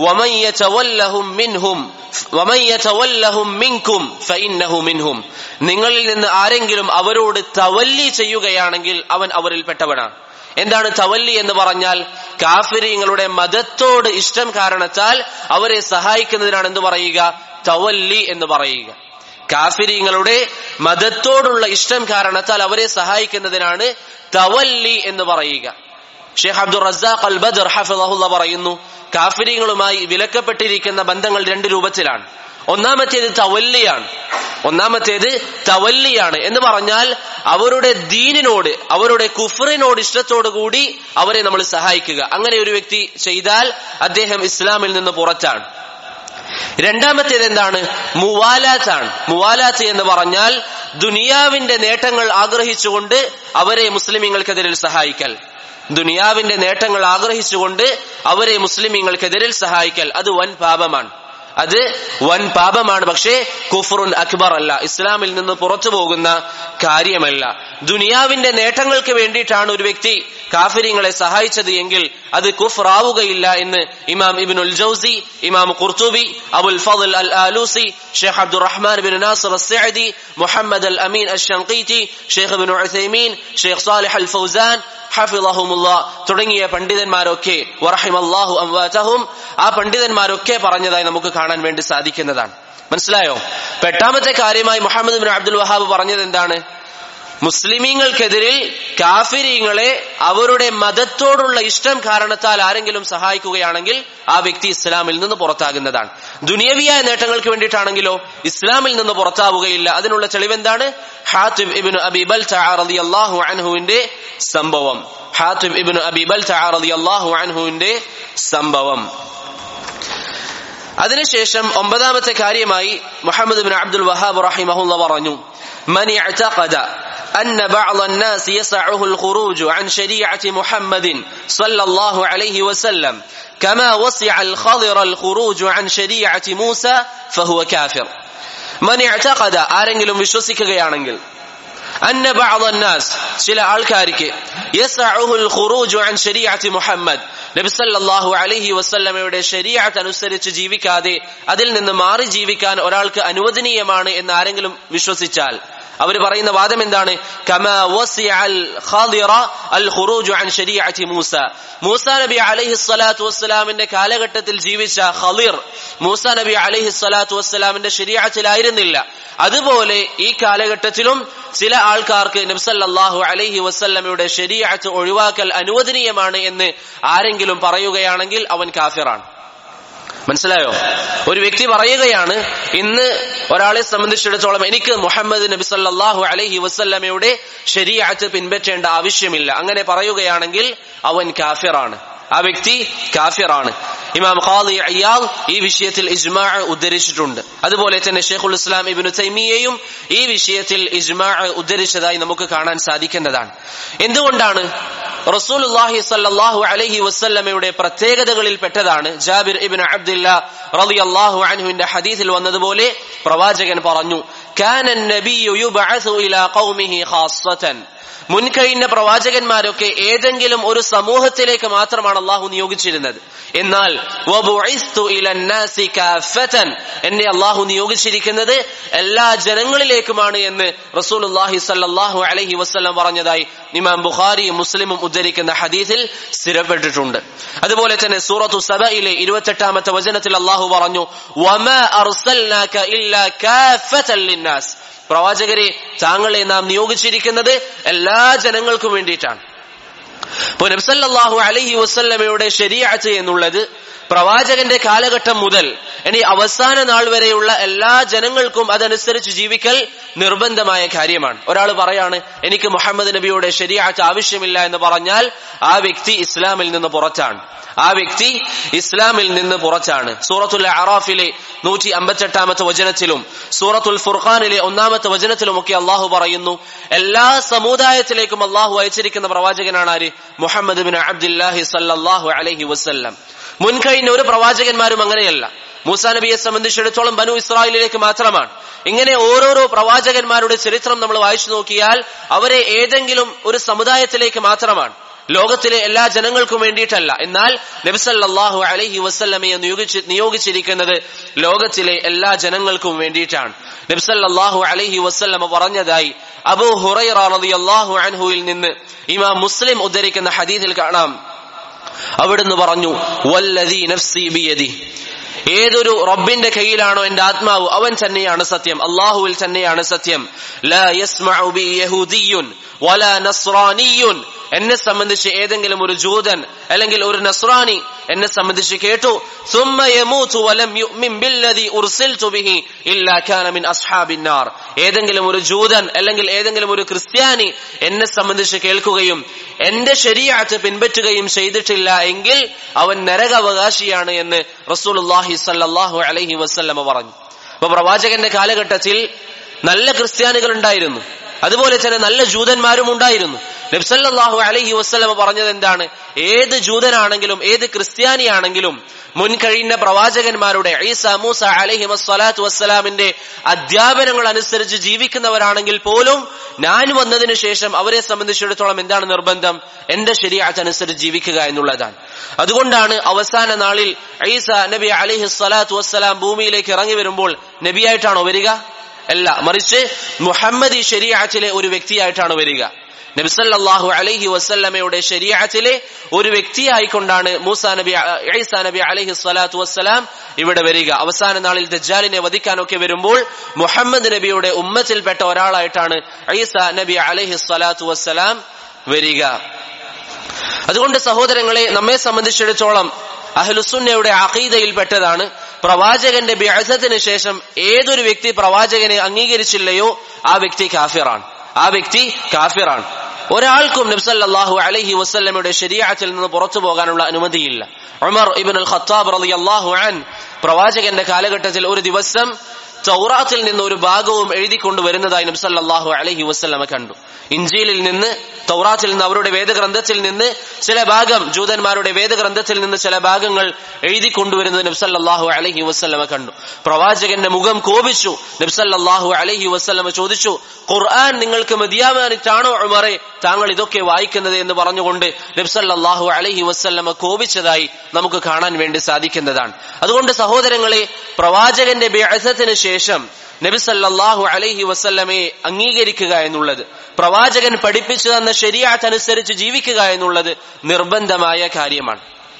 നിങ്ങളിൽ നിന്ന് ആരെങ്കിലും അവരോട് തവല്ലി ചെയ്യുകയാണെങ്കിൽ അവൻ അവരിൽപ്പെട്ടവനാണ് എന്താണ് തവല്ലി എന്ന് പറഞ്ഞാൽ കാഫിരിങ്ങളുടെ മതത്തോട് ഇഷ്ടം കാരണത്താൽ അവരെ സഹായിക്കുന്നതിനാണ് എന്ത് പറയുക തവല്ലി എന്ന് പറയുക കാഫിരിങ്ങളുടെ മതത്തോടുള്ള ഇഷ്ടം കാരണത്താൽ അവരെ സഹായിക്കുന്നതിനാണ് തവല്ലി എന്ന് പറയുക ഷെയ്ഖ് അബ്ദുൾ റസാഖ് അൽ ബദർ ഹഫിദഹുല്ല പറയുന്നു കാഫിരിങ്ങളുമായി വിലക്കപ്പെട്ടിരിക്കുന്ന ബന്ധങ്ങൾ രണ്ട് രൂപത്തിലാണ് ഒന്നാമത്തേത് തവല്ലിയാണ് ഒന്നാമത്തേത് തവല്ലിയാണ് എന്ന് പറഞ്ഞാൽ അവരുടെ ദീനിനോട് അവരുടെ കുഫറിനോട് ഇഷ്ടത്തോടു കൂടി അവരെ നമ്മൾ സഹായിക്കുക അങ്ങനെ ഒരു വ്യക്തി ചെയ്താൽ അദ്ദേഹം ഇസ്ലാമിൽ നിന്ന് പുറത്താണ് രണ്ടാമത്തേത് എന്താണ് മുവാലാത്താണ് മുവാലാത്ത് എന്ന് പറഞ്ഞാൽ ദുനിയാവിന്റെ നേട്ടങ്ങൾ ആഗ്രഹിച്ചുകൊണ്ട് അവരെ മുസ്ലിമീങ്ങൾക്കെതിരിൽ സഹായിക്കൽ ദുനിയാവിന്റെ നേട്ടങ്ങൾ ആഗ്രഹിച്ചുകൊണ്ട് അവരെ മുസ്ലിമീങ്ങൾക്കെതിരിൽ സഹായിക്കൽ അത് വൻ പാപമാണ് അത് വൻ പാപമാണ് പക്ഷേ കുഫറുൻ അക്ബർ അല്ല ഇസ്ലാമിൽ നിന്ന് പുറത്തു പോകുന്ന കാര്യമല്ല ദുനിയാവിന്റെ നേട്ടങ്ങൾക്ക് വേണ്ടിയിട്ടാണ് ഒരു വ്യക്തി കാഫിര്യങ്ങളെ സഹായിച്ചത് എങ്കിൽ അത് കുഫറാവുകയില്ല എന്ന് ഇമാം ഇബിനുൽ ജൌസി ഇമാം Qurtubi Abul Fadl al Alusi ഷെയ്ഖ് Abdurrahman bin Nasir Assadi Muhammad al Amin Ashshanqiti ഷെയ്ഖ് ബിൻ ഉസൈമീൻ ഷെയ്ഖ് സാലിഹ് അൽ ഫൗസാൻ ഹഫിളഹുമുള്ള തുടങ്ങിയ പണ്ഡിതന്മാരൊക്കെ വറഹിമല്ലാഹു അംവാതഹും ആ പണ്ഡിതന്മാരൊക്കെ പറഞ്ഞതായി നമുക്ക് കാണാൻ വേണ്ടി സാധിക്കുന്നതാണ് മനസ്സിലായോ എട്ടാമത്തെ കാര്യമായി മുഹമ്മദ് ബിൻ അബ്ദുൽ വഹാബ് പറഞ്ഞത് എന്താണ് മുസ്ലിമീങ്ങൾക്കെതിരിൽ കാഫിരീങ്ങളെ അവരുടെ മതത്തോടുള്ള ഇഷ്ടം കാരണത്താൽ ആരെങ്കിലും സഹായിക്കുകയാണെങ്കിൽ ആ വ്യക്തി ഇസ്ലാമിൽ നിന്ന് പുറത്താകുന്നതാണ് ദുനിയവിയായ നേട്ടങ്ങൾക്ക് വേണ്ടിയിട്ടാണെങ്കിലോ ഇസ്ലാമിൽ നിന്ന് പുറത്താവുകയില്ല അതിനുള്ള തെളിവെന്താണ് ഹാത്തിബ് ഇബിൻ അബിബൽ റളിയല്ലാഹു അൻഹുവിന്റെ സംഭവം ഹാത്തിബ് ഇബിൻ അബിബൽ റളിയല്ലാഹു അൻഹുവിന്റെ സംഭവം അതിനുശേഷം ഒമ്പതാമത്തെ കാര്യമായി മുഹമ്മദ് ബിൻ അബ്ദുൽ വഹാബ് റഹിമഹുല്ല പറഞ്ഞു من اعتقد أن بعض الناس يسعه الخروج عن شريعة محمد صلى الله عليه وسلم كما وسع الخضر الخروج عن شريعة موسى فهو كافر من اعتقد ആരെങ്കിലും വിശ്വസിക്കുകയാണെങ്കിൽ അന്ന ബഅദ് الناس ചില ആൾക്കാർക്ക് യസ്അഉൽ ഖുറൂജു അൻ ശരീഅത്തി മുഹമ്മദ് നബി സല്ലല്ലാഹു അലൈഹി വസല്ലമയുടെ ശരീഅത്ത് അനുസരിച്ച് ജീവിക്കാതെ അതിൽ നിന്ന് മാറി ജീവിക്കാൻ ഒരാൾക്ക് അനുവദനീയമാണ് എന്ന് ആരെങ്കിലും വിശ്വസിച്ചാൽ അവർ പറയുന്ന വാദം എന്താണ് കമാ വസിഅൽ ഖാദിറ അൽ ഖുറൂജു അൻ ശരീഅത്തി മൂസ മൂസ നബി അലൈഹി സ്വലാത്തു വസ്സലാമിന്റെ കാലഘട്ടത്തിൽ ജീവിച്ച ഖളിർ മൂസ നബി അലൈഹി സ്വലാത്തു വസ്സലാമിന്റെ ശരീഅത്തിലായിരുന്നില്ല അതുപോലെ ഈ കാലഘട്ടത്തിലും ചില ആൾക്കാർക്ക് നബ്സല്ലാഹു അലൈഹി വസല്ലമയുടെ ശരീഅത്ത് ഒഴിവാക്കൽ അനുവദനീയമാണ് എന്ന് ആരെങ്കിലും പറയുകയാണെങ്കിൽ അവൻ കാഫിറാണ് മനസ്സിലായോ ഒരു വ്യക്തി പറയുകയാണ് ഇന്ന് ഒരാളെ സംബന്ധിച്ചിടത്തോളം എനിക്ക് മുഹമ്മദ് നബി സല്ലാഹു അലൈഹി വസല്ലമയുടെ ശരീഅത്ത് പിൻപറ്റേണ്ട ആവശ്യമില്ല അങ്ങനെ പറയുകയാണെങ്കിൽ അവൻ കാഫിറാണ് ആ വ്യക്തി കാഫിറാണ് ഇമാം ഖാദി അയ്യാൽ ഈ വിഷയത്തിൽ ഇജ്മാ ഉദ്ധരിച്ചിട്ടുണ്ട് അതുപോലെ തന്നെ ഷെയ്ഖുൽ ഇസ്ലാം ഇബിനു തൈമിയയും ഈ വിഷയത്തിൽ ഇജ്മാ ഉദ്ധരിച്ചതായി നമുക്ക് കാണാൻ സാധിക്കുന്നതാണ് എന്തുകൊണ്ടാണ് റസൂലുള്ളാഹി സല്ലല്ലാഹു അലൈഹി വസല്ലമയുടെ പ്രത്യേകതകളിൽ പെട്ടതാണ് ജാബിർ ഇബ്നു അബ്ദുല്ല റളിയല്ലാഹു അൻഹുവിന്റെ ഹദീസിൽ വന്നതുപോലെ പ്രവാചകൻ പറഞ്ഞു കാന നബിയു യുബഅസു ഇലാ ഖൗമിഹി ഖാസ്സതൻ മുൻകഴിഞ്ഞ പ്രവാചകന്മാരൊക്കെ ഏതെങ്കിലും ഒരു സമൂഹത്തിലേക്ക് മാത്രമാണ് അള്ളാഹു നിയോഗിച്ചിരുന്നത് എന്നാൽ എന്നെ അള്ളാഹു നിയോഗിച്ചിരിക്കുന്നത് എല്ലാ ജനങ്ങളിലേക്കുമാണ് എന്ന് റസൂലുല്ലാഹി സല്ലാഹു അലഹി വസ്ലം പറഞ്ഞതായി ഇമാം ബുഖാരിയും മുസ്ലിമും ഉദ്ധരിക്കുന്ന ഹദീസിൽ സ്ഥിരപ്പെട്ടിട്ടുണ്ട് അതുപോലെ തന്നെ സൂറത്തു സബയിലെ ഇരുപത്തെട്ടാമത്തെ വചനത്തിൽ അള്ളാഹു പറഞ്ഞു പ്രവാചകരെ താങ്കളെ നാം നിയോഗിച്ചിരിക്കുന്നത് എല്ലാ ജനങ്ങൾക്കും വേണ്ടിയിട്ടാണ് ഇപ്പോൾ നബ്സല്ലാഹു അലഹി വസ്ല്ലമയുടെ ശരിയാച്ച് എന്നുള്ളത് പ്രവാചകന്റെ കാലഘട്ടം മുതൽ ഇനി അവസാന നാൾ വരെയുള്ള എല്ലാ ജനങ്ങൾക്കും അതനുസരിച്ച് ജീവിക്കൽ നിർബന്ധമായ കാര്യമാണ് ഒരാൾ പറയാണ് എനിക്ക് മുഹമ്മദ് നബിയുടെ ശരിയാച്ച ആവശ്യമില്ല എന്ന് പറഞ്ഞാൽ ആ വ്യക്തി ഇസ്ലാമിൽ നിന്ന് പുറത്താണ് ആ വ്യക്തി ഇസ്ലാമിൽ നിന്ന് പുറത്താണ് സൂറത്തുൽ അറാഫിലെ നൂറ്റി അമ്പത്തെട്ടാമത്തെ വചനത്തിലും സൂറത്തുൽ ഫുർഖാനിലെ ഒന്നാമത്തെ വചനത്തിലും ഒക്കെ അള്ളാഹു പറയുന്നു എല്ലാ സമുദായത്തിലേക്കും അള്ളാഹു അയച്ചിരിക്കുന്ന പ്രവാചകനാണ് ആര് മുഹമ്മദ് ബിൻ അബ്ദുല്ലാഹി സല്ലാഹു അലഹി വസ്ല്ലാം മുൻകഴിഞ്ഞ ഒരു പ്രവാചകന്മാരും അങ്ങനെയല്ല മൂസാ നബിയെ സംബന്ധിച്ചിടത്തോളം ബനു ഇസ്രായേലിലേക്ക് മാത്രമാണ് ഇങ്ങനെ ഓരോരോ പ്രവാചകന്മാരുടെ ചരിത്രം നമ്മൾ വായിച്ചു നോക്കിയാൽ അവരെ ഏതെങ്കിലും ഒരു സമുദായത്തിലേക്ക് മാത്രമാണ് ലോകത്തിലെ എല്ലാ ജനങ്ങൾക്കും വേണ്ടിയിട്ടല്ല എന്നാൽ നബിസല്ലാഹു അലഹി വസ്ല്ലമയെ നിയോഗിച്ച് നിയോഗിച്ചിരിക്കുന്നത് ലോകത്തിലെ എല്ലാ ജനങ്ങൾക്കും വേണ്ടിയിട്ടാണ് നബിസല്ലാഹു അലഹി വസ്ല്ലമ പറഞ്ഞതായി അബു ഹുറൈറ റളിയല്ലാഹു അൻഹുവിൽ നിന്ന് ഇമാം മുസ്ലിം ഉദ്ധരിക്കുന്ന ഹദീസിൽ കാണാം അവിടുന്ന് പറഞ്ഞു വല്ലതി നഫ്സി ബിയദി ഏതൊരു റബ്ബിന്റെ കയ്യിലാണോ എന്റെ ആത്മാവ് അവൻ തന്നെയാണ് സത്യം അള്ളാഹുവിൽ തന്നെയാണ് സത്യം ലാ യസ്മഉ ബി യഹൂദിയുൻ വലാ നസ്രാനിയുൻ എന്നെ സംബന്ധിച്ച് ഏതെങ്കിലും ഒരു ജൂതൻ അല്ലെങ്കിൽ ഒരു നസ്രാനി എന്നെ സംബന്ധിച്ച് കേട്ടു ثم يموت ولم يؤمن بالذي ارسلت به الا كان من اصحاب النار ഏതെങ്കിലും ഒരു ജൂതൻ അല്ലെങ്കിൽ ഏതെങ്കിലും ഒരു ക്രിസ്ത്യാനി എന്നെ സംബന്ധിച്ച് കേൾക്കുകയും എന്റെ ശരീഅത്ത് പിൻപറ്റുകയും ചെയ്തിട്ടില്ല എങ്കിൽ അവൻ നരകാവകാശിയാണ് എന്ന് റസൂലുള്ളാഹി സല്ലല്ലാഹു അലൈഹി വസല്ലമ പറഞ്ഞു അപ്പൊ പ്രവാചകന്റെ കാലഘട്ടത്തിൽ നല്ല ക്രിസ്ത്യാനികൾ ഉണ്ടായിരുന്നു അതുപോലെ തന്നെ നല്ല ജൂതന്മാരും ഉണ്ടായിരുന്നു നബ്സല്ലാഹു അലഹി വസ്ലമ പറഞ്ഞത് എന്താണ് ഏത് ജൂതനാണെങ്കിലും ഏത് ക്രിസ്ത്യാനിയാണെങ്കിലും മുൻകഴിഞ്ഞ പ്രവാചകന്മാരുടെ ഈസ മൂസ അലഹി വസ്സലാത്തു വസ്സലാമിന്റെ അധ്യാപനങ്ങൾ അനുസരിച്ച് ജീവിക്കുന്നവരാണെങ്കിൽ പോലും ഞാൻ വന്നതിന് ശേഷം അവരെ സംബന്ധിച്ചിടത്തോളം എന്താണ് നിർബന്ധം എന്റെ ശരിയാത്ത് അനുസരിച്ച് ജീവിക്കുക എന്നുള്ളതാണ് അതുകൊണ്ടാണ് അവസാന നാളിൽ ഈസ നബി അലിഹി സ്വലാത്തു വസ്സലാം ഭൂമിയിലേക്ക് ഇറങ്ങി വരുമ്പോൾ നബിയായിട്ടാണോ വരിക അല്ല മറിച്ച് മുഹമ്മദി ശരിയാറ്റിലെ ഒരു വ്യക്തിയായിട്ടാണ് വരിക നബിസല്ലാഹു അലൈഹി വസല്ലമയുടെ ശരീഅത്തിലെ ഒരു വ്യക്തിയായിക്കൊണ്ടാണ് മൂസ നബി ഈസാ നബി അലൈഹി സ്വലാത്തു വസ്സലാം ഇവിടെ വരിക അവസാന നാളിൽ ദജ്ജാലിനെ വധിക്കാനൊക്കെ വരുമ്പോൾ മുഹമ്മദ് നബിയുടെ ഉമ്മത്തിൽപ്പെട്ട ഒരാളായിട്ടാണ് ഈസ നബി അലൈഹി സ്വലാത്തു വസ്സലാം വരിക അതുകൊണ്ട് സഹോദരങ്ങളെ നമ്മെ സംബന്ധിച്ചിടത്തോളം അഹ്ലുസുന്നയുടെ അഖീദയിൽപ്പെട്ടതാണ് പ്രവാചകന്റെ ബിഅസത്തിന് ശേഷം ഏതൊരു വ്യക്തി പ്രവാചകനെ അംഗീകരിച്ചില്ലയോ ആ വ്യക്തി കാഫിറാണ് ആ വ്യക്തി കാഫിറാണ് ഒരാൾക്കും നബ്സല്ലാഹു അലൈഹി വസ്ല്ലമയുടെ ശരീഅത്തിൽ നിന്ന് പുറത്തു പോകാനുള്ള അനുമതിയില്ല ഉമർ ഇബൻ അൽ ഖത്താബ് റളിയല്ലാഹു അൻ പ്രവാചകന്റെ കാലഘട്ടത്തിൽ ഒരു ദിവസം തൗറാത്തിൽ നിന്ന് ഒരു ഭാഗവും എഴുതിക്കൊണ്ട് വരുന്നതായി നബ്സല്ലാഹു അലഹി വസ്ലമ കണ്ടു ഇഞ്ചിയിൽ നിന്ന് തൗറാത്തിൽ നിന്ന് അവരുടെ വേദഗ്രന്ഥത്തിൽ നിന്ന് ചില ഭാഗം ജൂതന്മാരുടെ വേദഗ്രന്ഥത്തിൽ നിന്ന് ചില ഭാഗങ്ങൾ എഴുതി കൊണ്ടുവരുന്നത് നബ്സല്ലാഹു അലഹി വസ്ലമ കണ്ടു പ്രവാചകന്റെ മുഖം കോപിച്ചു നബ്സല്ലാഹു അലഹി വസ്ലമ ചോദിച്ചു ഖുർആൻ നിങ്ങൾക്ക് മതിയാവാനിട്ടാണോ ഉമറെ താങ്കൾ ഇതൊക്കെ വായിക്കുന്നത് എന്ന് പറഞ്ഞുകൊണ്ട് നബ്സല്ലാഹു അലഹി വസ്ലമ കോപിച്ചതായി നമുക്ക് കാണാൻ വേണ്ടി സാധിക്കുന്നതാണ് അതുകൊണ്ട് സഹോദരങ്ങളെ പ്രവാചകന്റെ ബിഅസത്തിന് ശേഷം നബി സല്ലല്ലാഹു അലൈഹി വസല്ലമയെ അംഗീകരിക്കുക എന്നുള്ളത് പ്രവാചകൻ പഠിപ്പിച്ചു തന്ന ശരിയാത്തനുസരിച്ച് ജീവിക്കുക എന്നുള്ളത് നിർബന്ധമായ കാര്യമാണ്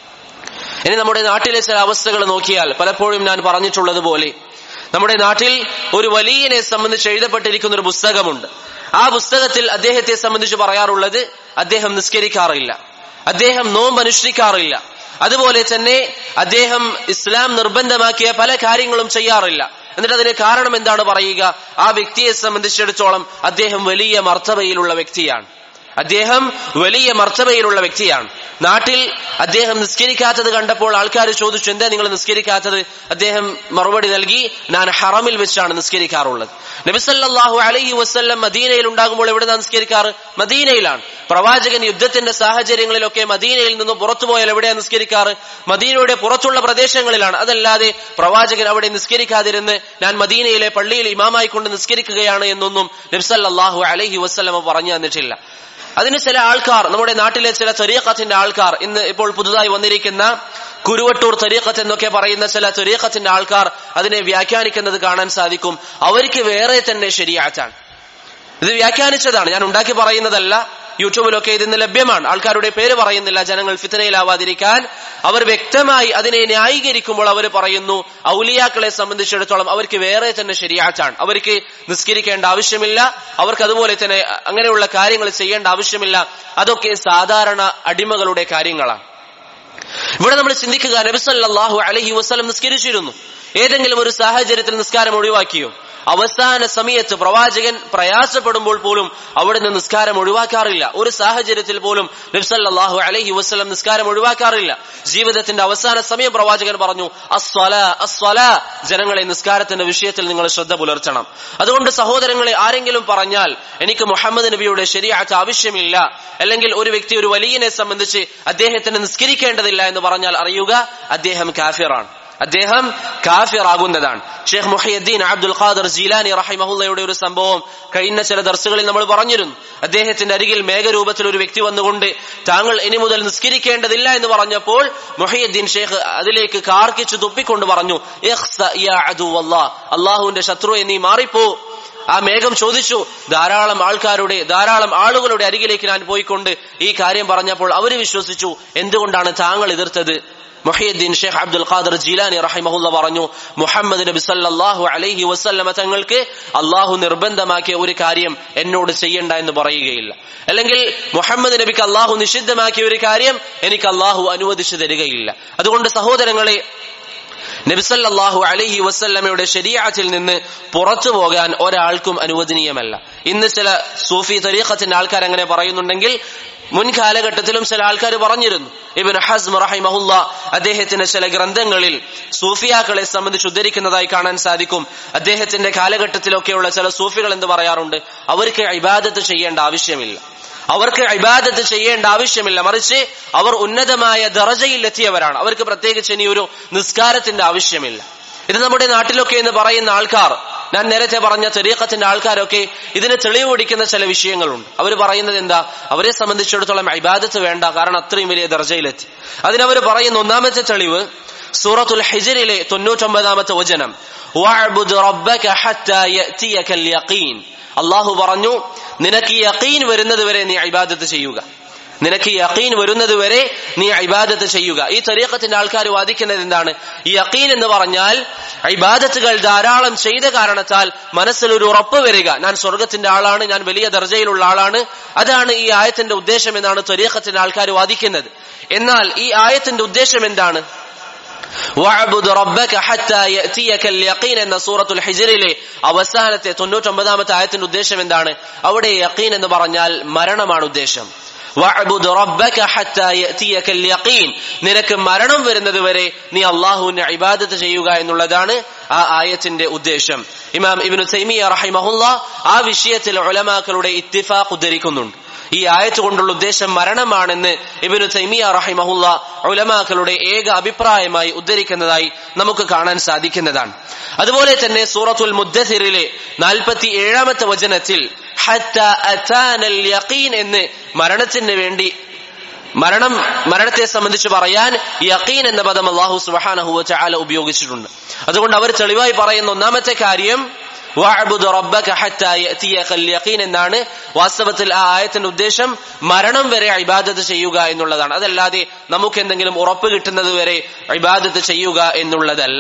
ഇനി നമ്മുടെ നാട്ടിലെ ചില അവസ്ഥകൾ നോക്കിയാൽ പലപ്പോഴും ഞാൻ പറഞ്ഞിട്ടുള്ളതുപോലെ നമ്മുടെ നാട്ടിൽ ഒരു വലിയനെ സംബന്ധിച്ച് എഴുതപ്പെട്ടിരിക്കുന്ന ഒരു പുസ്തകമുണ്ട് ആ പുസ്തകത്തിൽ അദ്ദേഹത്തെ സംബന്ധിച്ച് പറയാറുള്ളത് അദ്ദേഹം നിസ്കരിക്കാറില്ല അദ്ദേഹം നോമ്പ് അനുഷ്ഠിക്കാറില്ല അതുപോലെ തന്നെ അദ്ദേഹം ഇസ്ലാം നിർബന്ധമാക്കിയ പല കാര്യങ്ങളും ചെയ്യാറില്ല എന്നിട്ട് അതിന് കാരണം എന്താണ് പറയുക ആ വ്യക്തിയെ സംബന്ധിച്ചിടത്തോളം അദ്ദേഹം വലിയ മർത്തബയിലുള്ള വ്യക്തിയാണ് അദ്ദേഹം വലിയ മർത്തബയിലുള്ള വ്യക്തിയാണ് നാട്ടിൽ അദ്ദേഹം നിസ്കരിക്കാത്തത് കണ്ടപ്പോൾ ആൾക്കാർ ചോദിച്ചു എന്താ നിങ്ങൾ നിസ്കരിക്കാത്തത് അദ്ദേഹം മറുപടി നൽകി ഞാൻ ഹറമിൽ വെച്ചാണ് നിസ്കരിക്കാറുള്ളത് നബിസല്ലാഹു അലൈഹി വസ്ല്ലം മദീനയിൽ ഉണ്ടാകുമ്പോൾ എവിടെ നിസ്കരിക്കാറ് മദീനയിലാണ് പ്രവാചകൻ യുദ്ധത്തിന്റെ സാഹചര്യങ്ങളിലൊക്കെ മദീനയിൽ നിന്ന് പുറത്തുപോയാൽ എവിടെയാണ് നിസ്കരിക്കാറ് മദീനയുടെ പുറത്തുള്ള പ്രദേശങ്ങളിലാണ് അതല്ലാതെ പ്രവാചകൻ അവിടെ നിസ്കരിക്കാതിരുന്ന് ഞാൻ മദീനയിലെ പള്ളിയിൽ ഇമാമായി കൊണ്ട് നിസ്കരിക്കുകയാണ് എന്നൊന്നും നബ്സല്ലാഹു അലൈഹി വസ്ലമ പറഞ്ഞു തന്നിട്ടില്ല അതിന് ചില ആൾക്കാർ നമ്മുടെ നാട്ടിലെ ചില തെരീഖത്തിന്റെ ആൾക്കാർ ഇന്ന് ഇപ്പോൾ പുതുതായി വന്നിരിക്കുന്ന കുരുവട്ടൂർ തെരീഖത്ത് എന്നൊക്കെ പറയുന്ന ചില തെരീഖത്തിന്റെ ആൾക്കാർ അതിനെ വ്യാഖ്യാനിക്കുന്നത് കാണാൻ സാധിക്കും അവർക്ക് വേറെ തന്നെ ശരിയാറ്റാണ് ഇത് വ്യാഖ്യാനിച്ചതാണ് ഞാൻ ഉണ്ടാക്കി പറയുന്നതല്ല യൂട്യൂബിലൊക്കെ ഇതിന് ലഭ്യമാണ് ആൾക്കാരുടെ പേര് പറയുന്നില്ല ജനങ്ങൾ ഫിത്തനയിലാവാതിരിക്കാൻ അവർ വ്യക്തമായി അതിനെ ന്യായീകരിക്കുമ്പോൾ അവർ പറയുന്നു ഔലിയാക്കളെ സംബന്ധിച്ചിടത്തോളം അവർക്ക് വേറെ തന്നെ ശരിയാച്ചാണ് അവർക്ക് നിസ്കരിക്കേണ്ട ആവശ്യമില്ല അവർക്ക് അതുപോലെ തന്നെ അങ്ങനെയുള്ള കാര്യങ്ങൾ ചെയ്യേണ്ട ആവശ്യമില്ല അതൊക്കെ സാധാരണ അടിമകളുടെ കാര്യങ്ങളാണ് ഇവിടെ നമ്മൾ ചിന്തിക്കുക നബിസല്ലാഹു അലഹി വസ്ലം നിസ്കരിച്ചിരുന്നു ഏതെങ്കിലും ഒരു സാഹചര്യത്തിൽ നിസ്കാരം ഒഴിവാക്കിയോ അവസാന സമയത്ത് പ്രവാചകൻ പ്രയാസപ്പെടുമ്പോൾ പോലും അവിടുന്ന് നിസ്കാരം ഒഴിവാക്കാറില്ല ഒരു സാഹചര്യത്തിൽ പോലും നബ്സല്ലാഹു അലഹി വസ്ലം നിസ്കാരം ഒഴിവാക്കാറില്ല ജീവിതത്തിന്റെ അവസാന സമയം പ്രവാചകൻ പറഞ്ഞു അസ്വല അസ്വല ജനങ്ങളെ നിസ്കാരത്തിന്റെ വിഷയത്തിൽ നിങ്ങൾ ശ്രദ്ധ പുലർത്തണം അതുകൊണ്ട് സഹോദരങ്ങളെ ആരെങ്കിലും പറഞ്ഞാൽ എനിക്ക് മുഹമ്മദ് നബിയുടെ ശരിയാച്ച ആവശ്യമില്ല അല്ലെങ്കിൽ ഒരു വ്യക്തി ഒരു വലിയനെ സംബന്ധിച്ച് അദ്ദേഹത്തിന് നിസ്കരിക്കേണ്ടതില്ല എന്ന് പറഞ്ഞാൽ അറിയുക അദ്ദേഹം കാഫിറാണ് അദ്ദേഹം കാഫിറാകുന്നതാണ് ഷെയ്ഖ് മുഹയ്യദ്ദീൻ അബ്ദുൽ ഖാദർ ജീലാനി റഹിമഹുല്ലയുടെ ഒരു സംഭവം കഴിഞ്ഞ ചില ദർസുകളിൽ നമ്മൾ പറഞ്ഞിരുന്നു അദ്ദേഹത്തിന്റെ അരികിൽ മേഘരൂപത്തിൽ ഒരു വ്യക്തി വന്നുകൊണ്ട് താങ്കൾ ഇനി മുതൽ നിസ്കരിക്കേണ്ടതില്ല എന്ന് പറഞ്ഞപ്പോൾ മുഹയ്യദ്ദീൻ ഷെയ്ഖ് അതിലേക്ക് കാർക്കിച്ചു തുപ്പിക്കൊണ്ട് പറഞ്ഞു അള്ളാഹുവിന്റെ ശത്രു എന്നീ മാറിപ്പോ ആ മേഘം ചോദിച്ചു ധാരാളം ആൾക്കാരുടെ ധാരാളം ആളുകളുടെ അരികിലേക്ക് ഞാൻ പോയിക്കൊണ്ട് ഈ കാര്യം പറഞ്ഞപ്പോൾ അവര് വിശ്വസിച്ചു എന്തുകൊണ്ടാണ് താങ്കൾ എതിർത്തത് മുഹീദ്ദീൻ ഷെയ്ഖ് അബ്ദുൽ ഖാദർ ജീലാനി റഹിമഹുല്ല പറഞ്ഞു മുഹമ്മദ് നബി സല്ലല്ലാഹു അലൈഹി വസല്ലമ തങ്ങൾക്ക് അള്ളാഹു നിർബന്ധമാക്കിയ ഒരു കാര്യം എന്നോട് ചെയ്യണ്ട എന്ന് പറയുകയില്ല അല്ലെങ്കിൽ മുഹമ്മദ് നബിക്ക് അള്ളാഹു നിഷിദ്ധമാക്കിയ ഒരു കാര്യം എനിക്ക് അള്ളാഹു അനുവദിച്ചു തരികയില്ല അതുകൊണ്ട് സഹോദരങ്ങളെ നബിസല്ലാഹു അലഹി വസ്ല്ലമയുടെ ശരീഅത്തിൽ നിന്ന് പുറത്തു പോകാൻ ഒരാൾക്കും അനുവദനീയമല്ല ഇന്ന് ചില സൂഫി തരീഖത്തിന്റെ ആൾക്കാർ അങ്ങനെ പറയുന്നുണ്ടെങ്കിൽ മുൻ കാലഘട്ടത്തിലും ചില ആൾക്കാർ പറഞ്ഞിരുന്നു ഇബിൻ ഹസ്മ റഹിമഹുല്ല അദ്ദേഹത്തിന്റെ ചില ഗ്രന്ഥങ്ങളിൽ സൂഫിയാക്കളെ സംബന്ധിച്ച് ഉദ്ധരിക്കുന്നതായി കാണാൻ സാധിക്കും അദ്ദേഹത്തിന്റെ കാലഘട്ടത്തിലൊക്കെയുള്ള ചില സൂഫികൾ എന്ന് പറയാറുണ്ട് അവർക്ക് ഇബാദത്ത് ചെയ്യേണ്ട ആവശ്യമില്ല അവർക്ക് ഇബാദത്ത് ചെയ്യേണ്ട ആവശ്യമില്ല മറിച്ച് അവർ ഉന്നതമായ ദറജയിൽ എത്തിയവരാണ് അവർക്ക് പ്രത്യേകിച്ച് ഇനി ഒരു നിസ്കാരത്തിന്റെ ആവശ്യമില്ല ഇത് നമ്മുടെ നാട്ടിലൊക്കെ എന്ന് പറയുന്ന ആൾക്കാർ ഞാൻ നേരത്തെ പറഞ്ഞ തെരീക്കത്തിന്റെ ആൾക്കാരൊക്കെ ഇതിന് തെളിവ് പിടിക്കുന്ന ചില വിഷയങ്ങളുണ്ട് അവർ പറയുന്നത് എന്താ അവരെ സംബന്ധിച്ചിടത്തോളം ഇബാദത്ത് വേണ്ട കാരണം അത്രയും വലിയ ദർജയിലെത്തി അതിനവർ പറയുന്ന ഒന്നാമത്തെ തെളിവ് സൂറത്തുൽ ഹിജറിലെ തൊണ്ണൂറ്റൊമ്പതാമത്തെ വചനം അള്ളാഹു പറഞ്ഞു നിനക്ക് യക്കീൻ വരുന്നത് വരെ നീ ഇബാദത്ത് ചെയ്യുക നിനക്ക് യക്കീൻ വരുന്നത് വരെ നീ ഇബാദത്ത് ചെയ്യുക ഈ തരീഖത്തിന്റെ ആൾക്കാർ വാദിക്കുന്നത് എന്താണ് ഈ യക്കീൻ എന്ന് പറഞ്ഞാൽ ഇബാദത്തുകൾ ധാരാളം ചെയ്ത കാരണത്താൽ മനസ്സിൽ ഒരു ഉറപ്പ് വരിക ഞാൻ സ്വർഗത്തിന്റെ ആളാണ് ഞാൻ വലിയ ദർജയിലുള്ള ആളാണ് അതാണ് ഈ ആയത്തിന്റെ ഉദ്ദേശം എന്നാണ് തരീഖത്തിന്റെ ആൾക്കാർ വാദിക്കുന്നത് എന്നാൽ ഈ ആയത്തിന്റെ ഉദ്ദേശം എന്താണ് വഅബ്ദു റബ്ബക ഹത്താ യഅതിയകൽ യഖീൻ എന്ന സൂറത്തുൽ ഹിജ്റിലെ അവസാനത്തെ തൊണ്ണൂറ്റൊമ്പതാമത്തെ ആയത്തിന്റെ ഉദ്ദേശം എന്താണ് അവിടെ യഖീൻ എന്ന് പറഞ്ഞാൽ മരണമാണ് ഉദ്ദേശം വഅബ്ദു റബ്ബക ഹത്താ യഅതിയകൽ യഖീൻ നിനക്ക് മരണം വരുന്നത് വരെ നീ അള്ളാഹുവിനെ ഇബാദത്ത് ചെയ്യുക എന്നുള്ളതാണ് ആ ആയത്തിന്റെ ഉദ്ദേശം ഇമാം ഇബ്നു തൈമിയ റഹിമഹുല്ല ആ വിഷയത്തിൽ ഉലമാക്കളുടെ ഇത്തിഫാഖ് ഉദ്ധരിക്കുന്നുണ്ട് ഈ ആയത്ത് കൊണ്ടുള്ള ഉദ്ദേശം മരണമാണെന്ന് ഇബിനു തൈമിയ റഹിമഹുല്ല ഉലമാക്കളുടെ ഏക അഭിപ്രായമായി ഉദ്ധരിക്കുന്നതായി നമുക്ക് കാണാൻ സാധിക്കുന്നതാണ് അതുപോലെ തന്നെ സൂറത്തുൽ മുദ്ദസിറിലെ നാൽപ്പത്തി ഏഴാമത്തെ വചനത്തിൽ യഖീൻ എന്ന് മരണത്തിന് വേണ്ടി മരണം മരണത്തെ സംബന്ധിച്ച് പറയാൻ യഖീൻ എന്ന പദം അള്ളാഹു സുബാനഹുവ ചാല ഉപയോഗിച്ചിട്ടുണ്ട് അതുകൊണ്ട് അവർ തെളിവായി പറയുന്ന ഒന്നാമത്തെ കാര്യം വഅബ്ദു റബ്ബക ഹത്താ യഅതിയകൽ യഖീൻ എന്നാണ് വാസ്തവത്തിൽ ആ ആയത്തിന്റെ ഉദ്ദേശം മരണം വരെ ഇബാദത്ത് ചെയ്യുക എന്നുള്ളതാണ് അതല്ലാതെ നമുക്ക് എന്തെങ്കിലും ഉറപ്പ് കിട്ടുന്നത് വരെ ഇബാദത്ത് ചെയ്യുക എന്നുള്ളതല്ല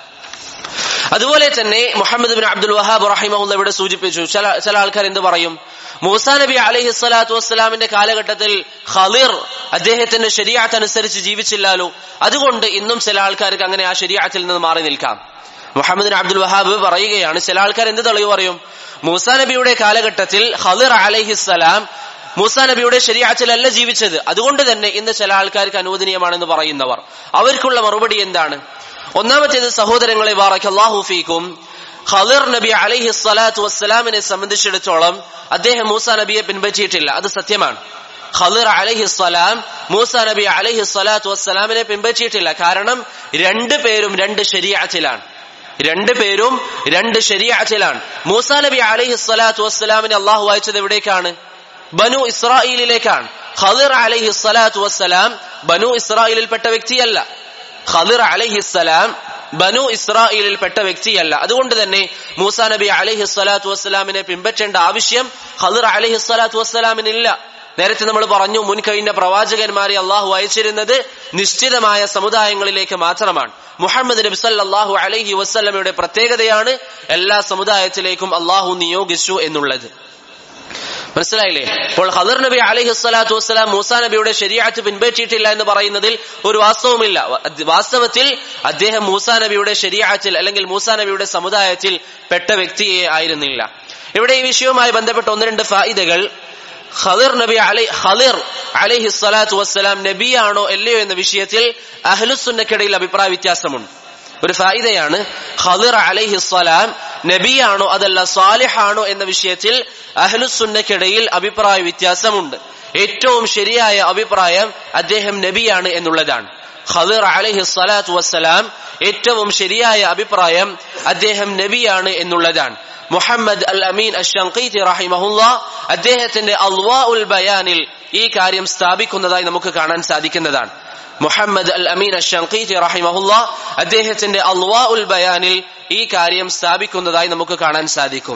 അതുപോലെ തന്നെ മുഹമ്മദ് ബിൻ അബ്ദുൽ വഹാബ് റഹിമഹുല്ല ഇവിടെ സൂചിപ്പിച്ചു ചില ചില ആൾക്കാർ എന്ത് പറയും മൂസാ നബി അലൈഹി സ്വലാത്തു വസ്സലാമിന്റെ കാലഘട്ടത്തിൽ ഖലിർ അദ്ദേഹത്തിന്റെ ശരിയാത്ത് അനുസരിച്ച് ജീവിച്ചില്ലാലോ അതുകൊണ്ട് ഇന്നും ചില ആൾക്കാർക്ക് അങ്ങനെ ആ ശരിയാത്തിൽ നിന്ന് മാറി നിൽക്കാം മുഹമ്മദ് ബിൻ അബ്ദുൽ വഹാബ് പറയുകയാണ് ചില ആൾക്കാർ എന്ത് തെളിവ് പറയും മൂസാ നബിയുടെ കാലഘട്ടത്തിൽ ഖലിർ അലൈഹിസ്സലാം മൂസാ നബിയുടെ ശരിയാച്ചിലല്ല ജീവിച്ചത് അതുകൊണ്ട് തന്നെ ഇന്ന് ചില ആൾക്കാർക്ക് അനുവദനീയമാണെന്ന് പറയുന്നവർ അവർക്കുള്ള മറുപടി എന്താണ് ഒന്നാമത്തേത് സഹോദരങ്ങളെ വാറക്കല്ലാഹു ഫീക്കും ഖലിർ നബി അലൈഹി സ്വലാത്തു വസ്സലാമിനെ സംബന്ധിച്ചിടത്തോളം അദ്ദേഹം മൂസ നബിയെ പിൻപറ്റിയിട്ടില്ല അത് സത്യമാണ് ഖലിർ അലൈഹി സ്വലാം മൂസ നബി അലൈഹി സ്വലാത്തു വസ്സലാമിനെ പിൻപറ്റിയിട്ടില്ല കാരണം രണ്ടു പേരും രണ്ട് ശരിയാച്ചിലാണ് രണ്ടു പേരും രണ്ട് ശരിയാച്ചിലാണ് മൂസ നബി അലൈഹി സ്വലാത്തു വസ്സലാമിനെ അള്ളാഹു അയച്ചത് എവിടേക്കാണ് ബനു ഇസ്രായേലിലേക്കാണ് ഖലിർ അലൈഹി സ്വലാത്തു വസ്സലാം ബനു ഇസ്രായേലിൽപ്പെട്ട വ്യക്തിയല്ല ഖലിർ അലഹിസ്സലാം ബനു ഇസ്രായേലിൽപ്പെട്ട വ്യക്തിയല്ല അതുകൊണ്ട് തന്നെ മൂസ നബി അലഹി സ്വലാത്തു വസ്സലാമിനെ പിൻപറ്റേണ്ട ആവശ്യം ഖലിർ അലഹി സ്വലാത്തു വസ്സലാമിനില്ല നേരത്തെ നമ്മൾ പറഞ്ഞു മുൻകഴിഞ്ഞ പ്രവാചകന്മാരെ അള്ളാഹു അയച്ചിരുന്നത് നിശ്ചിതമായ സമുദായങ്ങളിലേക്ക് മാത്രമാണ് മുഹമ്മദ് നബി സല്ലാഹു അലഹി വസ്ലമയുടെ പ്രത്യേകതയാണ് എല്ലാ സമുദായത്തിലേക്കും അള്ളാഹു നിയോഗിച്ചു എന്നുള്ളത് മനസ്സിലായില്ലേ അപ്പോൾ ഖദർ നബി അലൈഹി സ്വലാത്തു വസ്സലാം മൂസ നബിയുടെ ശരിയാത്ത് പിൻപറ്റിയിട്ടില്ല എന്ന് പറയുന്നതിൽ ഒരു വാസ്തവമില്ല വാസ്തവത്തിൽ അദ്ദേഹം മൂസ നബിയുടെ ശരിയാത്തിൽ അല്ലെങ്കിൽ മൂസ നബിയുടെ സമുദായത്തിൽ പെട്ട വ്യക്തിയെ ആയിരുന്നില്ല ഇവിടെ ഈ വിഷയവുമായി ബന്ധപ്പെട്ട ഒന്ന് രണ്ട് ഫായിദകൾ ഖദിർ നബി അലൈ ഖദിർ അലൈഹി സ്വലാത്തു വസ്സലാം നബിയാണോ അല്ലയോ എന്ന വിഷയത്തിൽ അഹ്ലുസുന്നക്കിടയിൽ അഭിപ്രായ വ്യത്യാസമുണ്ട് ഒരു ഫായിദയാണ് ഖദിർ അലൈഹി സ്വലാം നബിയാണോ അതല്ല സാലിഹാണോ എന്ന വിഷയത്തിൽ അഹ്ലുസുന്നക്കിടയിൽ അഭിപ്രായ വ്യത്യാസമുണ്ട് ഏറ്റവും ശരിയായ അഭിപ്രായം അദ്ദേഹം നബിയാണ് എന്നുള്ളതാണ് ഖദിർ അലൈഹി സ്വലാത്തു വസ്സലാം ഏറ്റവും ശരിയായ അഭിപ്രായം അദ്ദേഹം നബിയാണ് എന്നുള്ളതാണ് മുഹമ്മദ് അൽ അമീൻ അഷങ്കീത്തി റഹിമഹുല്ല അദ്ദേഹത്തിന്റെ അൽവാ ഉൽ ബയാനിൽ ഈ കാര്യം സ്ഥാപിക്കുന്നതായി നമുക്ക് കാണാൻ സാധിക്കുന്നതാണ് മുഹമ്മദ് അൽ അമീൻ അഷങ്കീത്തി റഹിമഹുല്ല അദ്ദേഹത്തിന്റെ അൽവാ ഉൽ ബയാനിൽ ഈ കാര്യം സ്ഥാപിക്കുന്നതായി നമുക്ക് കാണാൻ സാധിക്കും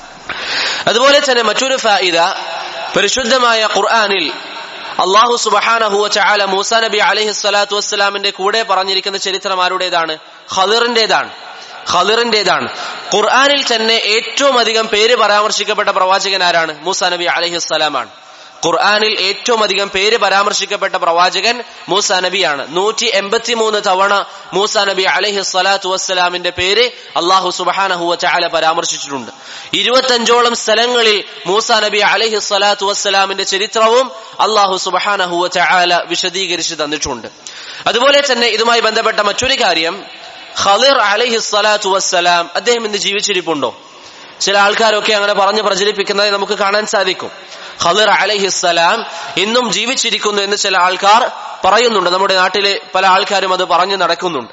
അതുപോലെ തന്നെ മറ്റൊരു ഫായിദ പരിശുദ്ധമായ ഖുർആാനിൽ അള്ളാഹു സുബഹാനഹുവ ചാല മൂസ നബി അലഹി സ്വലാത്തു വസ്സലാമിന്റെ കൂടെ പറഞ്ഞിരിക്കുന്ന ചരിത്രം ആരുടേതാണ് ഖദിറിന്റേതാണ് ഖദിറിന്റേതാണ് ഖുർആാനിൽ തന്നെ ഏറ്റവും അധികം പേര് പരാമർശിക്കപ്പെട്ട പ്രവാചകൻ ആരാണ് മൂസ നബി അലഹി സ്വലാമാണ് ഖുർആാനിൽ ഏറ്റവും അധികം പേര് പരാമർശിക്കപ്പെട്ട പ്രവാചകൻ മൂസ നബിയാണ് നൂറ്റി എൺപത്തിമൂന്ന് തവണ മൂസ നബി അലഹി സ്വലാത്തു വസ്സലാമിന്റെ പേര് അള്ളാഹു സുബാനഹുവ ചാല പരാമർശിച്ചിട്ടുണ്ട് ഇരുപത്തഞ്ചോളം സ്ഥലങ്ങളിൽ മൂസ നബി അലഹി സ്വലാത്തു വസ്സലാമിന്റെ ചരിത്രവും അള്ളാഹു സുബാനഹുവ ചാല വിശദീകരിച്ച് തന്നിട്ടുണ്ട് അതുപോലെ തന്നെ ഇതുമായി ബന്ധപ്പെട്ട മറ്റൊരു കാര്യം ഖലിർ അലഹി സ്വലാത്തു വസ്സലാം അദ്ദേഹം ഇന്ന് ജീവിച്ചിരിപ്പുണ്ടോ ചില ആൾക്കാരൊക്കെ അങ്ങനെ പറഞ്ഞ് പ്രചരിപ്പിക്കുന്നതായി നമുക്ക് കാണാൻ സാധിക്കും ഖലിർ അലഹിസ്സലാം ഇന്നും ജീവിച്ചിരിക്കുന്നു എന്ന് ചില ആൾക്കാർ പറയുന്നുണ്ട് നമ്മുടെ നാട്ടിലെ പല ആൾക്കാരും അത് പറഞ്ഞു നടക്കുന്നുണ്ട്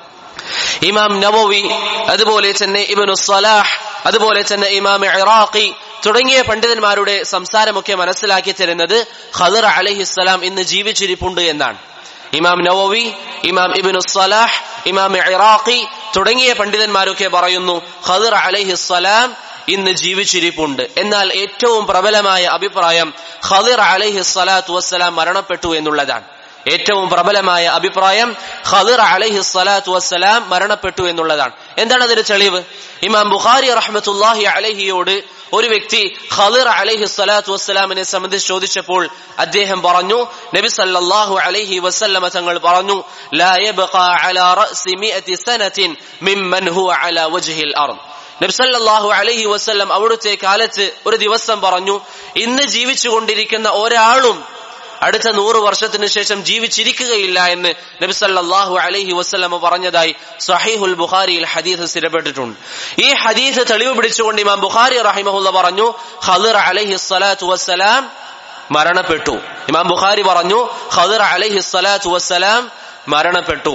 ഇമാം നവവി അതുപോലെ തന്നെ ഇബനു സലാഹ് അതുപോലെ തന്നെ ഇമാം ഇറാഖി തുടങ്ങിയ പണ്ഡിതന്മാരുടെ സംസാരമൊക്കെ മനസ്സിലാക്കി തരുന്നത് ഖദർ അലഹിസ്സലാം ഇന്ന് ജീവിച്ചിരിപ്പുണ്ട് എന്നാണ് ഇമാം നവവി ഇമാം ഇബിനു സലാഹ് ഇമാം ഇറാഖി തുടങ്ങിയ പണ്ഡിതന്മാരൊക്കെ പറയുന്നു ഖദർ അലഹിസ്സലാം ഇന്ന് ജീവിച്ചിരിപ്പുണ്ട് എന്നാൽ ഏറ്റവും പ്രബലമായ അഭിപ്രായം ഖദിർ അലൈഹി സ്വലാത്തു വസ്സലാം മരണപ്പെട്ടു എന്നുള്ളതാണ് ഏറ്റവും പ്രബലമായ അഭിപ്രായം ഖദിർ അലൈഹി സ്വലാത്തു വസ്സലാം മരണപ്പെട്ടു എന്നുള്ളതാണ് എന്താണ് അതിന്റെ തെളിവ് ഇമാം ബുഖാരി റഹ്മത്തുല്ലാഹി അലഹിയോട് ഒരു വ്യക്തി ഖദിർ അലൈഹി സ്വലാത്തു വസ്സലാമിനെ സംബന്ധിച്ച് ചോദിച്ചപ്പോൾ അദ്ദേഹം പറഞ്ഞു നബി സല്ലല്ലാഹു അലൈഹി വസല്ലമ തങ്ങൾ പറഞ്ഞു ലാ യബ്ഖാ അലാ റഅസി മിഅതി സനതിൻ മിമ്മൻ ഹുവ അലാ വജ്ഹിൽ അർദ് നബ്സല്ലാഹു അലൈഹി വസ്ല്ലം അവിടുത്തെ കാലത്ത് ഒരു ദിവസം പറഞ്ഞു ഇന്ന് ജീവിച്ചുകൊണ്ടിരിക്കുന്ന ഒരാളും അടുത്ത നൂറ് വർഷത്തിന് ശേഷം ജീവിച്ചിരിക്കുകയില്ല എന്ന് നബി സല്ലല്ലാഹു അലൈഹി വസ്ലമ പറഞ്ഞതായി സഹീഹുൽ ബുഖാരിയിൽ ഹദീസ് സ്ഥിരപ്പെട്ടിട്ടുണ്ട് ഈ ഹദീസ് തെളിവ് പിടിച്ചുകൊണ്ട് ഇമാം ബുഖാരി റഹിമഹുല്ല പറഞ്ഞു ഖദിർ അലൈഹി സ്വലാത്തു വസ്സലാം മരണപ്പെട്ടു ഇമാം ബുഖാരി പറഞ്ഞു ഖദിർ അലൈഹി സ്വലാത്തു വസ്സലാം മരണപ്പെട്ടു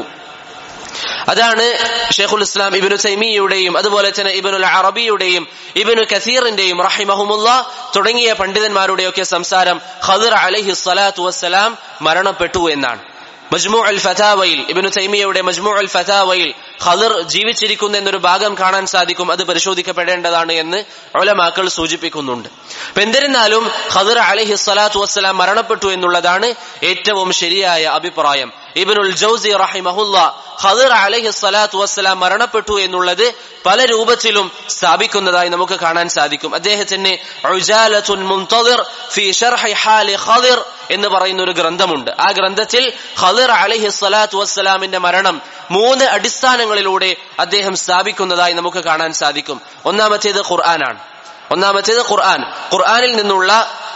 അതാണ് ഷെയ്ഖുൽ ഇസ്ലാം ഇബിനു സൈമിയുടെയും അതുപോലെ തന്നെ ഇബിനുൽ അറബിയുടെയും ഇബിനു കസീറിന്റെയും റഹിമഹുമുല്ല തുടങ്ങിയ പണ്ഡിതന്മാരുടെയൊക്കെ സംസാരം ഖദിർ അലൈഹി സ്വലാത്തു വസ്സലാം മരണപ്പെട്ടു എന്നാണ് മജ്മു അൽ ഫതാവയിൽ ഇബിനു തൈമിയയുടെ മജ്മു അൽ ഫതാവയിൽ ഖദർ ജീവിച്ചിരിക്കുന്ന എന്നൊരു ഭാഗം കാണാൻ സാധിക്കും അത് പരിശോധിക്കപ്പെടേണ്ടതാണ് എന്ന് ഒലമാക്കൾ സൂചിപ്പിക്കുന്നുണ്ട് അപ്പൊ എന്നിരുന്നാലും ഖദർ അലഹി സ്വലാത്തു വസ്സലാം മരണപ്പെട്ടു എന്നുള്ളതാണ് ഏറ്റവും ശരിയായ അഭിപ്രായം ഇബിനുൽ ജൌസി റഹിമഹുല്ല ഖദർ അലഹി സ്വലാത്തു വസ്സലാം മരണപ്പെട്ടു എന്നുള്ളത് പല രൂപത്തിലും സ്ഥാപിക്കുന്നതായി നമുക്ക് കാണാൻ സാധിക്കും അദ്ദേഹത്തിന് ഉജാലത്തുൻ മുൻതദിർ ഫി ശർഹി ഹാലി ഖദിർ എന്ന് പറയുന്ന ഒരു ഗ്രന്ഥമുണ്ട് ആ ഗ്രന്ഥത്തിൽ ഖദിർ അലഹി സ്വലാത്തു വസ്സലാമിന്റെ മരണം മൂന്ന് അടിസ്ഥാനങ്ങളിലൂടെ അദ്ദേഹം സ്ഥാപിക്കുന്നതായി നമുക്ക് കാണാൻ സാധിക്കും ഒന്നാമത്തേത് ഖുർആനാണ് ഒന്നാമത്തേത് ഖുർആൻ ഖുർആനിൽ നിന്നുള്ള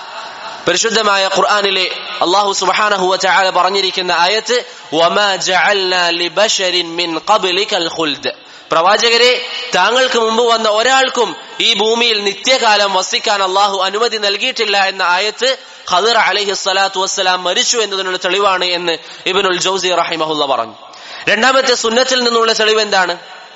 പരിശുദ്ധമായ ഖുർആനിലെ അള്ളാഹു സുബ്ഹാനഹു വതആല പറഞ്ഞിരിക്കുന്ന ആയത്ത് വമാ ജഅൽനാ ലിബശരിൻ മിൻ ഖബ്ലികൽ ഖുൽദ് പ്രവാചകരെ താങ്കൾക്ക് മുമ്പ് വന്ന ഒരാൾക്കും ഈ ഭൂമിയിൽ നിത്യകാലം വസിക്കാൻ അള്ളാഹു അനുമതി നൽകിയിട്ടില്ല എന്ന ആയത്ത് ഖദർ അലൈഹി സ്വലാത്തു വസ്സലാം മരിച്ചു എന്നതിനുള്ള തെളിവാണ് എന്ന് ഇബിനുൽ ജൗസി റഹിമഹുല്ല പറഞ്ഞു രണ്ടാമത്തെ സുന്നത്തിൽ നിന്നുള്ള തെളിവ് എന്താണ്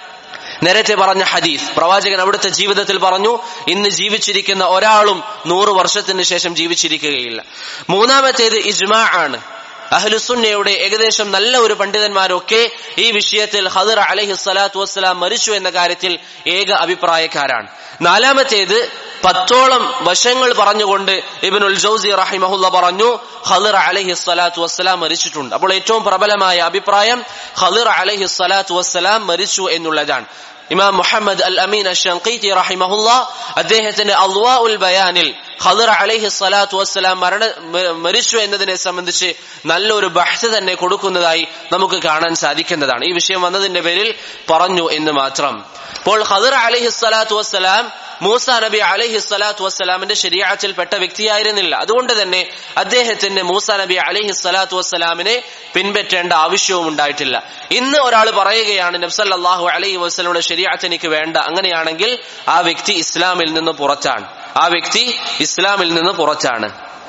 നേരത്തെ പറഞ്ഞ ഹദീസ് പ്രവാചകൻ അവിടുത്തെ ജീവിതത്തിൽ പറഞ്ഞു ഇന്ന് ജീവിച്ചിരിക്കുന്ന ഒരാളും നൂറ് വർഷത്തിന് ശേഷം ജീവിച്ചിരിക്കുകയില്ല മൂന്നാമത്തേത് ഇജ്മാ ആണ് അഹ്ലുസുന്നയുടെ ഏകദേശം നല്ല ഒരു പണ്ഡിതന്മാരൊക്കെ ഈ വിഷയത്തിൽ ഹദർ അലഹി സ്വലാത്തു വസ്സലാം മരിച്ചു എന്ന കാര്യത്തിൽ ഏക അഭിപ്രായക്കാരാണ് നാലാമത്തേത് പത്തോളം വശങ്ങൾ പറഞ്ഞുകൊണ്ട് ഇബിനുൽ ജൗസി റഹിമഹുല്ല പറഞ്ഞു ഖദിർ അലഹി സ്വലാത്തു വസ്സലാം മരിച്ചിട്ടുണ്ട് അപ്പോൾ ഏറ്റവും പ്രബലമായ അഭിപ്രായം ഖദിർ അലഹി സ്വലാത്തു വസ്സലാം മരിച്ചു എന്നുള്ളതാണ് ഇമാം മുഹമ്മദ് അൽ അമീൻ അഷീത്തി റഹിമഹുല്ല അദ്ദേഹത്തിന്റെ അൽവാ ഉൽ ബയാനിൽ ഖദർ അലൈഹി സ്വലാത്തു വസ്സലാം മരണ മരിച്ചു എന്നതിനെ സംബന്ധിച്ച് നല്ലൊരു ബഹ്സ് തന്നെ കൊടുക്കുന്നതായി നമുക്ക് കാണാൻ സാധിക്കുന്നതാണ് ഈ വിഷയം വന്നതിന്റെ പേരിൽ പറഞ്ഞു എന്ന് മാത്രം അപ്പോൾ ഖദർ അലൈഹി സ്വലാത്തു വസ്സലാം മൂസ നബി അലൈഹി സ്വലാത്തു വസ്സലാമിന്റെ ശരിയാച്ചിൽപ്പെട്ട വ്യക്തിയായിരുന്നില്ല അതുകൊണ്ട് തന്നെ അദ്ദേഹത്തിന്റെ മൂസ നബി അലൈഹി സ്വലാത്തു വസ്സലാമിനെ പിൻപറ്റേണ്ട ആവശ്യവും ഉണ്ടായിട്ടില്ല ഇന്ന് ഒരാൾ പറയുകയാണ് നബ്സല്ലാഹു അലൈഹി വസ്ലമിയുടെ ശരിയാച്ച് എനിക്ക് വേണ്ട അങ്ങനെയാണെങ്കിൽ ആ വ്യക്തി ഇസ്ലാമിൽ നിന്ന് പുറത്താണ് ആ വ്യക്തി ഇസ്ലാമിൽ നിന്ന് പുറത്താണ്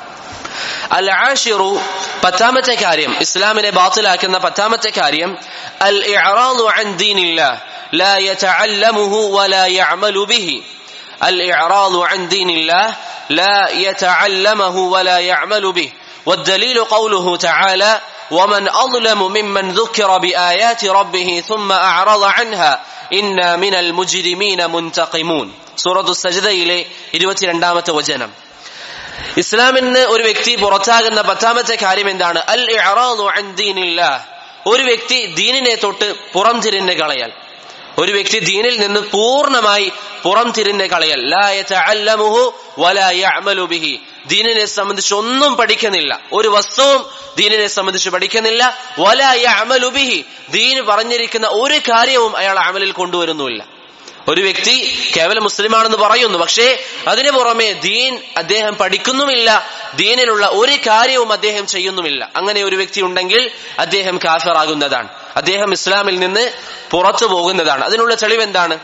അൽ ആഷിറു പത്താമത്തെ കാര്യം ഇസ്ലാമിനെ ബാത്തിലാക്കുന്ന പത്താമത്തെ കാര്യം അൽ ഇഅറാദു അൻ ദീനില്ലാഹ് لا يتعلمه ولا يعمل به الإعراض عن دين الله لا يتعلمه ولا يعمل به والدليل قوله تعالى ومن أظلم ممن ذكر بآيات ربه ثم أعرض عنها إنا من المجرمين منتقمون سورة السجدة إليه إدوة رندامة وجنم ഇസ്ലാമിന് ഒരു വ്യക്തി പുറത്താകുന്ന പത്താമത്തെ കാര്യം എന്താണ് അൽ ഇഅറാദു അൻ ദീനില്ലാഹ് ഒരു വ്യക്തി ദീനിനെ തൊട്ട് പുറം തിരിഞ്ഞ് കളയൽ ഒരു വ്യക്തി ദീനിൽ നിന്ന് പൂർണ്ണമായി പുറം തിരിഞ്ഞ് കളയൽ ബിഹി ദീനിനെ സംബന്ധിച്ച് ഒന്നും പഠിക്കുന്നില്ല ഒരു വസ്തുവും ദീനിനെ സംബന്ധിച്ച് പഠിക്കുന്നില്ല ബിഹി ദീന് പറഞ്ഞിരിക്കുന്ന ഒരു കാര്യവും അയാൾ അമലിൽ കൊണ്ടുവരുന്നുമില്ല ഒരു വ്യക്തി കേവലം മുസ്ലിമാണെന്ന് പറയുന്നു പക്ഷേ അതിനു പുറമെ ദീൻ അദ്ദേഹം പഠിക്കുന്നുമില്ല ദീനിലുള്ള ഒരു കാര്യവും അദ്ദേഹം ചെയ്യുന്നുമില്ല അങ്ങനെ ഒരു വ്യക്തി ഉണ്ടെങ്കിൽ അദ്ദേഹം കാഫറാകുന്നതാണ് അദ്ദേഹം ഇസ്ലാമിൽ നിന്ന് പുറത്തു പോകുന്നതാണ് അതിനുള്ള തെളിവ് എന്താണ്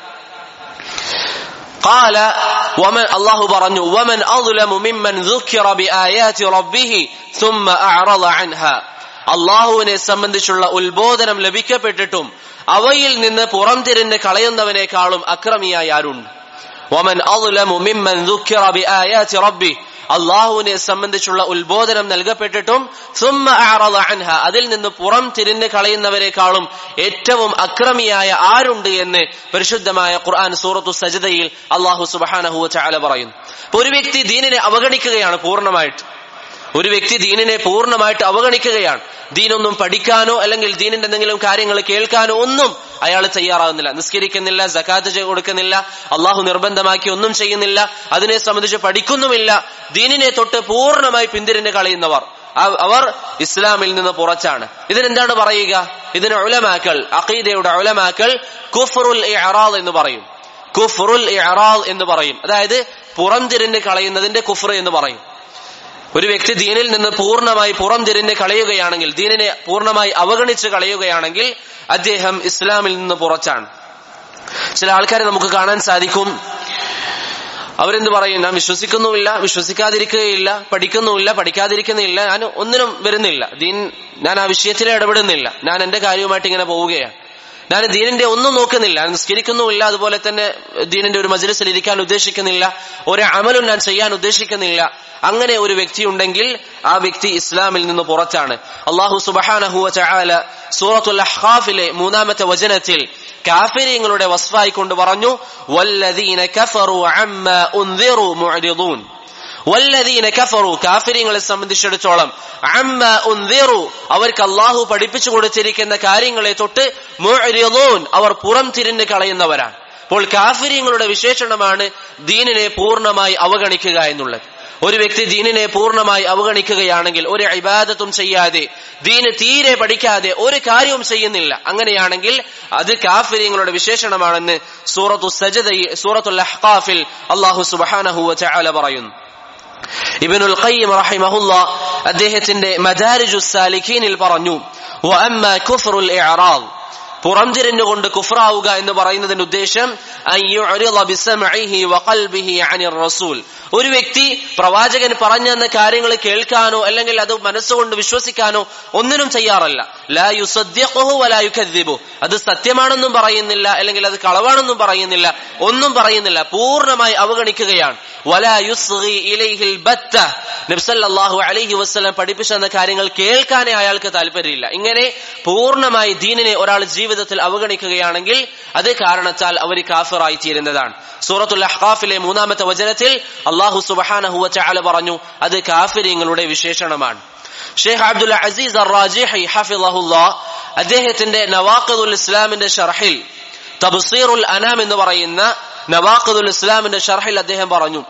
قال ومن الله പറഞ്ഞു ومن أظلم ممن ذكر بآيات ربه ثم أعرض عنها അള്ളാഹുവിനെ സംബന്ധിച്ചുള്ള ഉത്ബോധനം ലഭിക്കപ്പെട്ടിട്ടും അവയിൽ നിന്ന് പുറംതിരിഞ്ഞ് കളയുന്നവനേക്കാളും അക്രമിയായി ആരുണ്ട് വമൻ അദ്ലമു മിമ്മൻ ദുക്കിറ ബിആയാതി റബ്ബി അള്ളാഹുവിനെ സംബന്ധിച്ചുള്ള ഉത്ബോധനം നൽകപ്പെട്ടിട്ടും സുമ്മ അഅറദ അൻഹ അതിൽ നിന്ന് പുറം തിരിഞ്ഞ് കളയുന്നവരെക്കാളും ഏറ്റവും അക്രമിയായ ആരുണ്ട് എന്ന് പരിശുദ്ധമായ ഖുർആൻ സൂറത്തു സജദയിൽ അള്ളാഹു സുബ്ഹാനഹു വതആല പറയുന്നു അപ്പൊ ഒരു വ്യക്തി ദീനിനെ അവഗണിക്കുകയാണ് പൂർണ്ണമായിട്ട് ഒരു വ്യക്തി ദീനിനെ പൂർണ്ണമായിട്ട് അവഗണിക്കുകയാണ് ദീനൊന്നും പഠിക്കാനോ അല്ലെങ്കിൽ ദീനിന്റെ എന്തെങ്കിലും കാര്യങ്ങൾ കേൾക്കാനോ ഒന്നും അയാൾ തയ്യാറാകുന്നില്ല നിസ്കരിക്കുന്നില്ല ജക്കാത്ത് കൊടുക്കുന്നില്ല അള്ളാഹു നിർബന്ധമാക്കി ഒന്നും ചെയ്യുന്നില്ല അതിനെ സംബന്ധിച്ച് പഠിക്കുന്നുമില്ല ദീനിനെ തൊട്ട് പൂർണ്ണമായി പിന്തിരിഞ്ഞ് കളയുന്നവർ അവർ ഇസ്ലാമിൽ നിന്ന് പുറച്ചാണ് ഇതിനെന്താണ് പറയുക ഇതിന് ഉലമാക്കൾ അഖീദയുടെ ഉലമാക്കൾ കുഫറുൽ ഇഅറാദ് എന്ന് പറയും കുഫറുൽ ഇഅറാദ് എന്ന് പറയും അതായത് പുറംതിരിഞ്ഞ് കളയുന്നതിന്റെ കുഫർ എന്ന് പറയും ഒരു വ്യക്തി ദീനിൽ നിന്ന് പൂർണ്ണമായി പുറം തിരിഞ്ഞ് കളയുകയാണെങ്കിൽ ദീനിനെ പൂർണ്ണമായി അവഗണിച്ച് കളയുകയാണെങ്കിൽ അദ്ദേഹം ഇസ്ലാമിൽ നിന്ന് പുറച്ചാണ് ചില ആൾക്കാരെ നമുക്ക് കാണാൻ സാധിക്കും അവരെന്ത് പറയും ഞാൻ വിശ്വസിക്കുന്നുമില്ല വിശ്വസിക്കാതിരിക്കുകയില്ല പഠിക്കുന്നുമില്ല പഠിക്കാതിരിക്കുന്നില്ല ഞാൻ ഒന്നിനും വരുന്നില്ല ദീൻ ഞാൻ ആ വിഷയത്തിൽ ഇടപെടുന്നില്ല ഞാൻ എന്റെ കാര്യവുമായിട്ട് ഇങ്ങനെ പോവുകയാണ് ഞാൻ ദീനിന്റെ ഒന്നും നോക്കുന്നില്ല ഞാൻ നിസ്കരിക്കുന്നുമില്ല അതുപോലെ തന്നെ ദീനിന്റെ ഒരു മജ്ലിസിൽ ഇരിക്കാൻ ഉദ്ദേശിക്കുന്നില്ല ഒരു അമലും ഞാൻ ചെയ്യാൻ ഉദ്ദേശിക്കുന്നില്ല അങ്ങനെ ഒരു വ്യക്തി ഉണ്ടെങ്കിൽ ആ വ്യക്തി ഇസ്ലാമിൽ നിന്ന് പുറത്താണ് അള്ളാഹു സുബഹാനഹുവ ചാല സൂറത്തുൽ അഹ്ഖാഫിലെ മൂന്നാമത്തെ വചനത്തിൽ കാഫിര്യങ്ങളുടെ വസ്ഫായി കൊണ്ട് പറഞ്ഞു വല്ലദീന കഫറു അമ്മ ഉൻദിറു മുഅ്രിദൂൻ വല്ലദീന കഫറു കാഫിര്യങ്ങളെ സംബന്ധിച്ചിടത്തോളം അമ്മ ഉൻദിറു അവർക്ക് അള്ളാഹു പഠിപ്പിച്ചു കൊടുത്തിരിക്കുന്ന കാര്യങ്ങളെ തൊട്ട് മുഅ്രിദൂൻ അവർ പുറം തിരിഞ്ഞ് കളയുന്നവരാണ് അപ്പോൾ കാഫിര്യങ്ങളുടെ വിശേഷണമാണ് ദീനിനെ പൂർണ്ണമായി അവഗണിക്കുക എന്നുള്ളത് ഒരു വ്യക്തി ദീനിനെ പൂർണ്ണമായി അവഗണിക്കുകയാണെങ്കിൽ ഒരു ഇബാദത്തും ചെയ്യാതെ ദീന് തീരെ പഠിക്കാതെ ഒരു കാര്യവും ചെയ്യുന്നില്ല അങ്ങനെയാണെങ്കിൽ അത് കാഫിര്യങ്ങളുടെ വിശേഷണമാണെന്ന് സൂറത്തു സജദ സൂറത്തുൽ അഹ്ഖാഫിൽ അള്ളാഹു സുബ്ഹാനഹു വതആല പറയുന്നു ഇബ്നുൽ ഖയ്യിം റഹിമഹുല്ല അദ്ദേഹത്തിന്റെ മദാരിജു സാലിഖീനിൽ പറഞ്ഞു വഅമ്മ കുഫ്റുൽ ഇഅറാദ് പുറംതിരിഞ്ഞുകൊണ്ട് കുഫ്രാവുക എന്ന് പറയുന്നതിന്റെ ഉദ്ദേശം റസൂൽ ഒരു വ്യക്തി പ്രവാചകൻ പറഞ്ഞെന്ന കാര്യങ്ങൾ കേൾക്കാനോ അല്ലെങ്കിൽ അത് മനസ്സുകൊണ്ട് വിശ്വസിക്കാനോ ഒന്നിനും തയ്യാറല്ല ലാ യുസദ്യഖുഹു വലാ യുകദ്ദിബു അത് സത്യമാണെന്നും പറയുന്നില്ല അല്ലെങ്കിൽ അത് കളവാണെന്നും പറയുന്നില്ല ഒന്നും പറയുന്നില്ല പൂർണ്ണമായി അവഗണിക്കുകയാണ് വലാ യുസ്ഗി ഇലൈഹിൽ ബത്ത നബ്സല്ലാഹു അലൈഹി വസ്ലം പഠിപ്പിച്ചെന്ന കാര്യങ്ങൾ കേൾക്കാനേ അയാൾക്ക് താല്പര്യമില്ല ഇങ്ങനെ പൂർണ്ണമായി ദീനിനെ ഒരാൾ ജീവിതത്തിൽ അവഗണിക്കുകയാണെങ്കിൽ അത് കാരണത്താൽ അവർ കാഫിറായി തീരുന്നതാണ് സൂറത്തുൽ അഹ്ഖാഫിലെ മൂന്നാമത്തെ വചനത്തിൽ അള്ളാഹു സുബഹാനഹുവ ചാല പറഞ്ഞു അത് കാഫിര്യങ്ങളുടെ വിശേഷണമാണ് ഷെയ്ഖ് അബ്ദുൽ അസീസ് അറാജിഹി ഹഫിളഹുല്ലാ അദ്ദേഹത്തിന്റെ നവാഖദുൽ ഇസ്ലാമിന്റെ ഷർഹിൽ തബ്സീറുൽ അനാം എന്ന് പറയുന്ന നവാഖദുൽ ഇസ്ലാമിന്റെ ഷർഹിൽ അദ്ദേഹം പറഞ്ഞു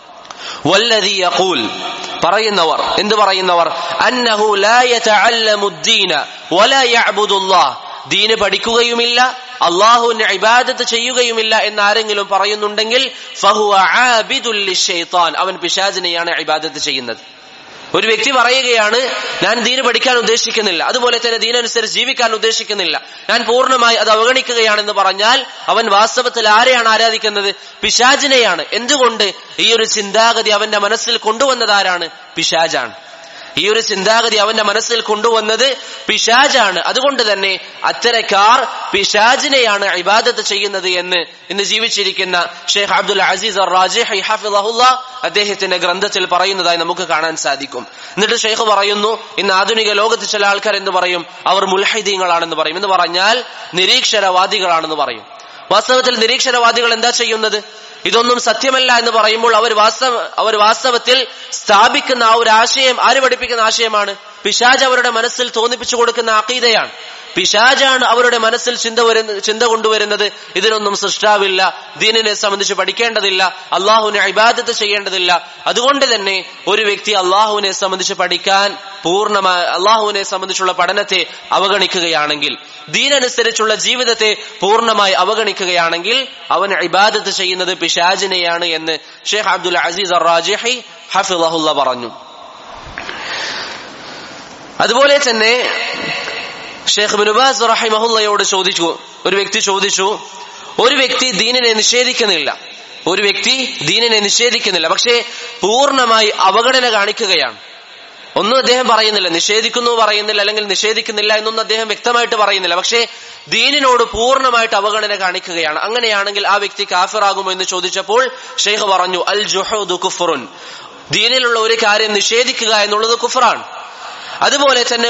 വല്ലദി യഖൂൽ പറയുന്നവർ എന്ത് പറയുന്നവർ അന്നഹു ലാ യതഅല്ലമു ദീന വലാ യഅബുദുല്ലാഹ് ദീന് പഠിക്കുകയുമില്ല അള്ളാഹുവിന് ഇബാദത്ത് ചെയ്യുകയുമില്ല എന്ന് ആരെങ്കിലും പറയുന്നുണ്ടെങ്കിൽ ഫഹുവ ആബിദുൽ ലിശൈത്താൻ അവൻ പിശാചിനെയാണ് ഇബാദത്ത് ചെയ്യുന്നത് ഒരു വ്യക്തി പറയുകയാണ് ഞാൻ ദീന് പഠിക്കാൻ ഉദ്ദേശിക്കുന്നില്ല അതുപോലെ തന്നെ ദീനനുസരിച്ച് ജീവിക്കാൻ ഉദ്ദേശിക്കുന്നില്ല ഞാൻ പൂർണ്ണമായി അത് അവഗണിക്കുകയാണെന്ന് പറഞ്ഞാൽ അവൻ വാസ്തവത്തിൽ ആരെയാണ് ആരാധിക്കുന്നത് പിശാജിനെയാണ് എന്തുകൊണ്ട് ഈ ഒരു ചിന്താഗതി അവന്റെ മനസ്സിൽ കൊണ്ടുവന്നത് പിശാജാണ് ഈ ഒരു ചിന്താഗതി അവന്റെ മനസ്സിൽ കൊണ്ടുവന്നത് പിശാജാണ് അതുകൊണ്ട് തന്നെ അത്തരക്കാർ പിശാജിനെയാണ് ഇബാദത്ത് ചെയ്യുന്നത് എന്ന് ഇന്ന് ജീവിച്ചിരിക്കുന്ന ഷെയ്ഖ് അബ്ദുൽ അസീസ് റാജിഹുല്ല അദ്ദേഹത്തിന്റെ ഗ്രന്ഥത്തിൽ പറയുന്നതായി നമുക്ക് കാണാൻ സാധിക്കും എന്നിട്ട് ഷെയ്ഖ് പറയുന്നു ഇന്ന് ആധുനിക ലോകത്ത് ചില ആൾക്കാർ എന്ന് പറയും അവർ മുൽഹൈദീങ്ങളാണെന്ന് പറയും എന്ന് പറഞ്ഞാൽ നിരീക്ഷരവാദികളാണെന്ന് പറയും വാസ്തവത്തിൽ നിരീക്ഷരവാദികൾ എന്താ ചെയ്യുന്നത് ഇതൊന്നും സത്യമല്ല എന്ന് പറയുമ്പോൾ അവർ വാസ്തവ അവർ വാസ്തവത്തിൽ സ്ഥാപിക്കുന്ന ആ ഒരു ആശയം ആര് പഠിപ്പിക്കുന്ന ആശയമാണ് പിശാജ് അവരുടെ മനസ്സിൽ തോന്നിപ്പിച്ചു കൊടുക്കുന്ന അക്കീതയാണ് പിശാജാണ് അവരുടെ മനസ്സിൽ ചിന്ത വരുന്ന ചിന്ത കൊണ്ടുവരുന്നത് ഇതിനൊന്നും സൃഷ്ടാവില്ല ദീനിനെ സംബന്ധിച്ച് പഠിക്കേണ്ടതില്ല അള്ളാഹുവിനെ ഇബാദത്ത് ചെയ്യേണ്ടതില്ല അതുകൊണ്ട് തന്നെ ഒരു വ്യക്തി അള്ളാഹുവിനെ സംബന്ധിച്ച് പഠിക്കാൻ പൂർണ്ണമായി അള്ളാഹുവിനെ സംബന്ധിച്ചുള്ള പഠനത്തെ അവഗണിക്കുകയാണെങ്കിൽ ദീനനുസരിച്ചുള്ള ജീവിതത്തെ പൂർണ്ണമായി അവഗണിക്കുകയാണെങ്കിൽ അവൻ ഇബാദത്ത് ചെയ്യുന്നത് പിശാജിനെയാണ് എന്ന് ഷെയ്ഖ് അബ്ദുൽ അസീസ് റാജിഹി ഹഫിളഹുല്ല പറഞ്ഞു അതുപോലെ തന്നെ ഷെയ്ഖ് ബിനുബാസ് റഹിമഹുല്ലയോട് ചോദിച്ചു ഒരു വ്യക്തി ചോദിച്ചു ഒരു വ്യക്തി ദീനിനെ നിഷേധിക്കുന്നില്ല ഒരു വ്യക്തി ദീനിനെ നിഷേധിക്കുന്നില്ല പക്ഷേ പൂർണ്ണമായി അവഗണന കാണിക്കുകയാണ് ഒന്നും അദ്ദേഹം പറയുന്നില്ല നിഷേധിക്കുന്നു പറയുന്നില്ല അല്ലെങ്കിൽ നിഷേധിക്കുന്നില്ല എന്നൊന്നും അദ്ദേഹം വ്യക്തമായിട്ട് പറയുന്നില്ല പക്ഷേ ദീനിനോട് പൂർണ്ണമായിട്ട് അവഗണന കാണിക്കുകയാണ് അങ്ങനെയാണെങ്കിൽ ആ വ്യക്തി കാഫിറാകുമോ എന്ന് ചോദിച്ചപ്പോൾ ഷെയ്ഖ് പറഞ്ഞു അൽ ജുഹൂദു കുഫറുൻ ദീനിലുള്ള ഒരു കാര്യം നിഷേധിക്കുക എന്നുള്ളത് കുഫറാണ് അതുപോലെ തന്നെ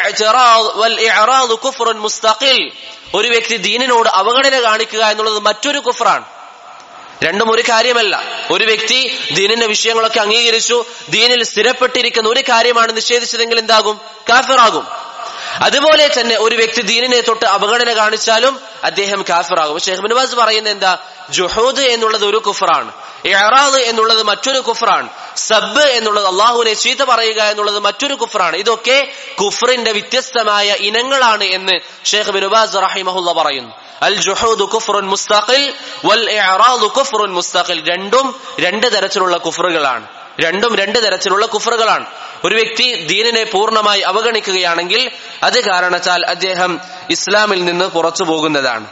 കുഫറുൻ മുസ്തഖിൽ ഒരു വ്യക്തി ദീനിനോട് അവഗണന കാണിക്കുക എന്നുള്ളത് മറ്റൊരു കുഫറാണ് രണ്ടും ഒരു കാര്യമല്ല ഒരു വ്യക്തി ദീനിന്റെ വിഷയങ്ങളൊക്കെ അംഗീകരിച്ചു ദീനിൽ സ്ഥിരപ്പെട്ടിരിക്കുന്ന ഒരു കാര്യമാണ് നിഷേധിച്ചതെങ്കിൽ എന്താകും കാഫിറാകും അതുപോലെ തന്നെ ഒരു വ്യക്തി ദീനിനെ തൊട്ട് അവഗണന കാണിച്ചാലും അദ്ദേഹം കാഫിറാകും ഷെയ്ഖ് ബിൻവാസ് പറയുന്നത് എന്താ ജുഹൂദ് എന്നുള്ളത് ഒരു കുഫറാണ് ഇറാദ് എന്നുള്ളത് മറ്റൊരു കുഫറാണ് സബ് എന്നുള്ളത് അള്ളാഹുവിനെ ചീത്ത പറയുക എന്നുള്ളത് മറ്റൊരു കുഫറാണ് ഇതൊക്കെ കുഫറിന്റെ വ്യത്യസ്തമായ ഇനങ്ങളാണ് എന്ന് ഷെയ്ഖ് ബിനുബാസ് റഹിമഹുല്ല പറയുന്നു അൽ ജുഹൂദ് കുഫറുൻ മുസ്തഖിൽ വൽ ഇറാദ് കുഫറുൻ മുസ്തഖിൽ രണ്ടും രണ്ട് തരത്തിലുള്ള കുഫറുകളാണ് രണ്ടും രണ്ട് തരത്തിലുള്ള കുഫറുകളാണ് ഒരു വ്യക്തി ദീനിനെ പൂർണ്ണമായി അവഗണിക്കുകയാണെങ്കിൽ അത് കാരണത്താൽ അദ്ദേഹം ഇസ്ലാമിൽ നിന്ന് പുറത്തു പോകുന്നതാണ്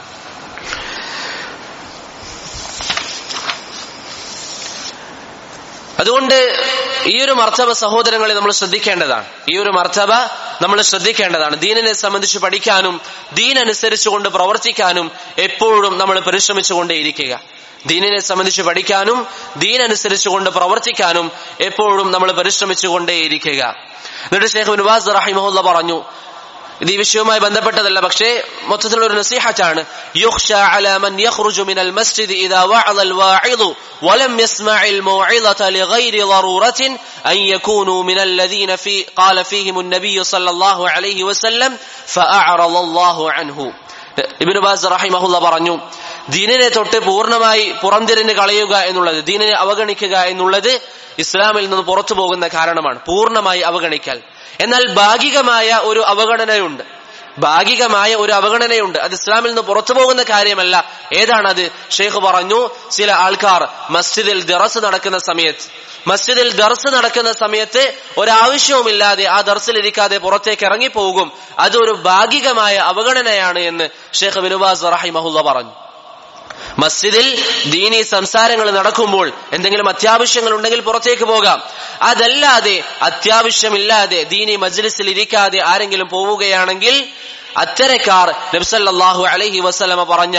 അതുകൊണ്ട് ഈ ഒരു മർത്തബ സഹോദരങ്ങളെ നമ്മൾ ശ്രദ്ധിക്കേണ്ടതാണ് ഈ ഒരു മർത്തബ നമ്മൾ ശ്രദ്ധിക്കേണ്ടതാണ് ദീനിനെ സംബന്ധിച്ച് പഠിക്കാനും ദീൻ അനുസരിച്ചുകൊണ്ട് പ്രവർത്തിക്കാനും എപ്പോഴും നമ്മൾ പരിശ്രമിച്ചുകൊണ്ടേയിരിക്കുക ദീനിനെ സംബന്ധിച്ച് പഠിക്കാനും ദീൻ അനുസരിച്ചുകൊണ്ട് പ്രവർത്തിക്കാനും എപ്പോഴും നമ്മൾ പരിശ്രമിച്ചുകൊണ്ടേയിരിക്കുക എന്നിട്ട് ഷേഖ് നിവാസ് റഹിമഹുല്ല പറഞ്ഞു ഇത് ഈ വിഷയവുമായി ബന്ധപ്പെട്ടതല്ല പക്ഷേ മൊത്തത്തിലുള്ള ഒരു നസീഹത്താണ് يخشى على من يخرج من المسجد إذا وعظ الواعظ ولم يسمع الموعظة لغير ضرورة أن يكونوا من الذين في قال فيهم النبي صلى الله عليه وسلم فأعرض الله عنه ഇബിന് ബാസ് റഹിമഹുല്ല പറഞ്ഞു ദീനിനെ തൊട്ട് പൂർണ്ണമായി പുറംതിരിഞ്ഞ് കളയുക എന്നുള്ളത് ദീനിനെ അവഗണിക്കുക എന്നുള്ളത് ഇസ്ലാമിൽ നിന്ന് പുറത്തു പോകുന്ന കാരണമാണ് പൂർണ്ണമായി അവഗണിക്കൽ എന്നാൽ ഭാഗികമായ ഒരു അവഗണനയുണ്ട് ഭാഗികമായ ഒരു അവഗണനയുണ്ട് അത് ഇസ്ലാമിൽ നിന്ന് പുറത്തു പോകുന്ന കാര്യമല്ല ഏതാണത് ഷെയ്ഖ് പറഞ്ഞു ചില ആൾക്കാർ മസ്ജിദിൽ ദറസ് നടക്കുന്ന സമയത്ത് മസ്ജിദിൽ ദർസ് നടക്കുന്ന സമയത്ത് ഒരാവശ്യവുമില്ലാതെ ആ ദർസിലിരിക്കാതെ പുറത്തേക്ക് ഇറങ്ങിപ്പോകും അതൊരു ഭാഗികമായ അവഗണനയാണ് എന്ന് ഷെയ്ഖ് ബിനുബാസ് റഹിമഹുല്ല പറഞ്ഞു മസ്ജിദിൽ ദീനി സംസാരങ്ങൾ നടക്കുമ്പോൾ എന്തെങ്കിലും അത്യാവശ്യങ്ങൾ ഉണ്ടെങ്കിൽ പുറത്തേക്ക് പോകാം അതല്ലാതെ അത്യാവശ്യമില്ലാതെ ദീനി മജ്ലിസിൽ ഇരിക്കാതെ ആരെങ്കിലും പോവുകയാണെങ്കിൽ അത്തരക്കാർ നബ്സല്ലാഹു അലഹി വസ്ലമ പറഞ്ഞ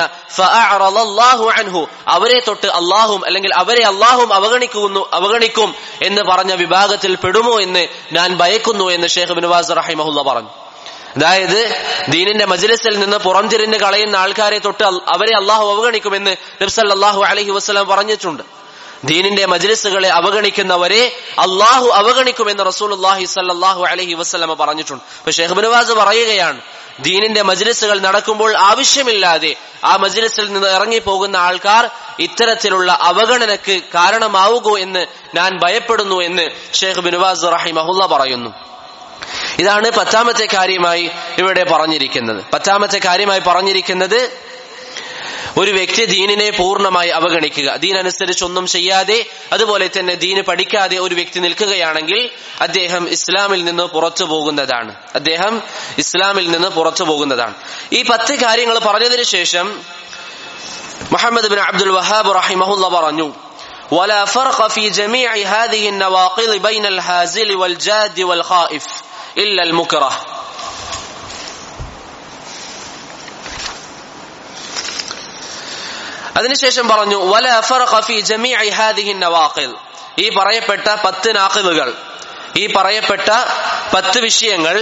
അൻഹു അവരെ തൊട്ട് അള്ളാഹും അല്ലെങ്കിൽ അവരെ അള്ളാഹും അവഗണിക്കുന്നു അവഗണിക്കും എന്ന് പറഞ്ഞ വിഭാഗത്തിൽ പെടുമോ എന്ന് ഞാൻ ഭയക്കുന്നു എന്ന് ഷെയ്ഖ് ബിനുവാസ് റഹിമഹുല്ല പറഞ്ഞു അതായത് ദീനിന്റെ മജ്ലിസിൽ നിന്ന് പുറംതിരിഞ്ഞ് കളയുന്ന ആൾക്കാരെ തൊട്ട് അവരെ അള്ളാഹു അവഗണിക്കുമെന്ന് നബ്സല്ലാഹു അലഹി വസ്ലം പറഞ്ഞിട്ടുണ്ട് ദീനിന്റെ മജ്ലിസുകളെ അവഗണിക്കുന്നവരെ അള്ളാഹു അവഗണിക്കുമെന്ന് റസൂൽ അള്ളാഹി സല്ലാഹു അലഹി വസ്ലമ പറഞ്ഞിട്ടുണ്ട് അപ്പൊ ഷെയ്ഖ് ബിനുവാസ് പറയുകയാണ് ദീനിന്റെ മജ്ലിസുകൾ നടക്കുമ്പോൾ ആവശ്യമില്ലാതെ ആ മജ്ലിസിൽ നിന്ന് ഇറങ്ങിപ്പോകുന്ന ആൾക്കാർ ഇത്തരത്തിലുള്ള അവഗണനക്ക് കാരണമാവുകോ എന്ന് ഞാൻ ഭയപ്പെടുന്നു എന്ന് ഷെയ്ഖ് ബിനുവാസ് റഹിമഹുല്ല പറയുന്നു ഇതാണ് പത്താമത്തെ കാര്യമായി ഇവിടെ പറഞ്ഞിരിക്കുന്നത് പത്താമത്തെ കാര്യമായി പറഞ്ഞിരിക്കുന്നത് ഒരു വ്യക്തി ദീനിനെ പൂർണ്ണമായി അവഗണിക്കുക ദീൻ അനുസരിച്ച് ഒന്നും ചെയ്യാതെ അതുപോലെ തന്നെ ദീന് പഠിക്കാതെ ഒരു വ്യക്തി നിൽക്കുകയാണെങ്കിൽ അദ്ദേഹം ഇസ്ലാമിൽ നിന്ന് പുറത്തു പോകുന്നതാണ് അദ്ദേഹം ഇസ്ലാമിൽ നിന്ന് പുറത്തു പോകുന്നതാണ് ഈ പത്ത് കാര്യങ്ങൾ പറഞ്ഞതിന് ശേഷം മുഹമ്മദ് ബിൻ അബ്ദുൽ വഹാബ് റഹിമഹുല്ല പറഞ്ഞു ولا فرق في جميع هذه النواقض بين الهازل والجاد والخائف إلا المكره അതിനുശേഷം പറഞ്ഞു വല ഫി ജമീഇ ഹാദിഹി നവാഖിൽ ഈ പറയപ്പെട്ട പത്ത് നാഖിലുകൾ ഈ പറയപ്പെട്ട പത്ത് വിഷയങ്ങൾ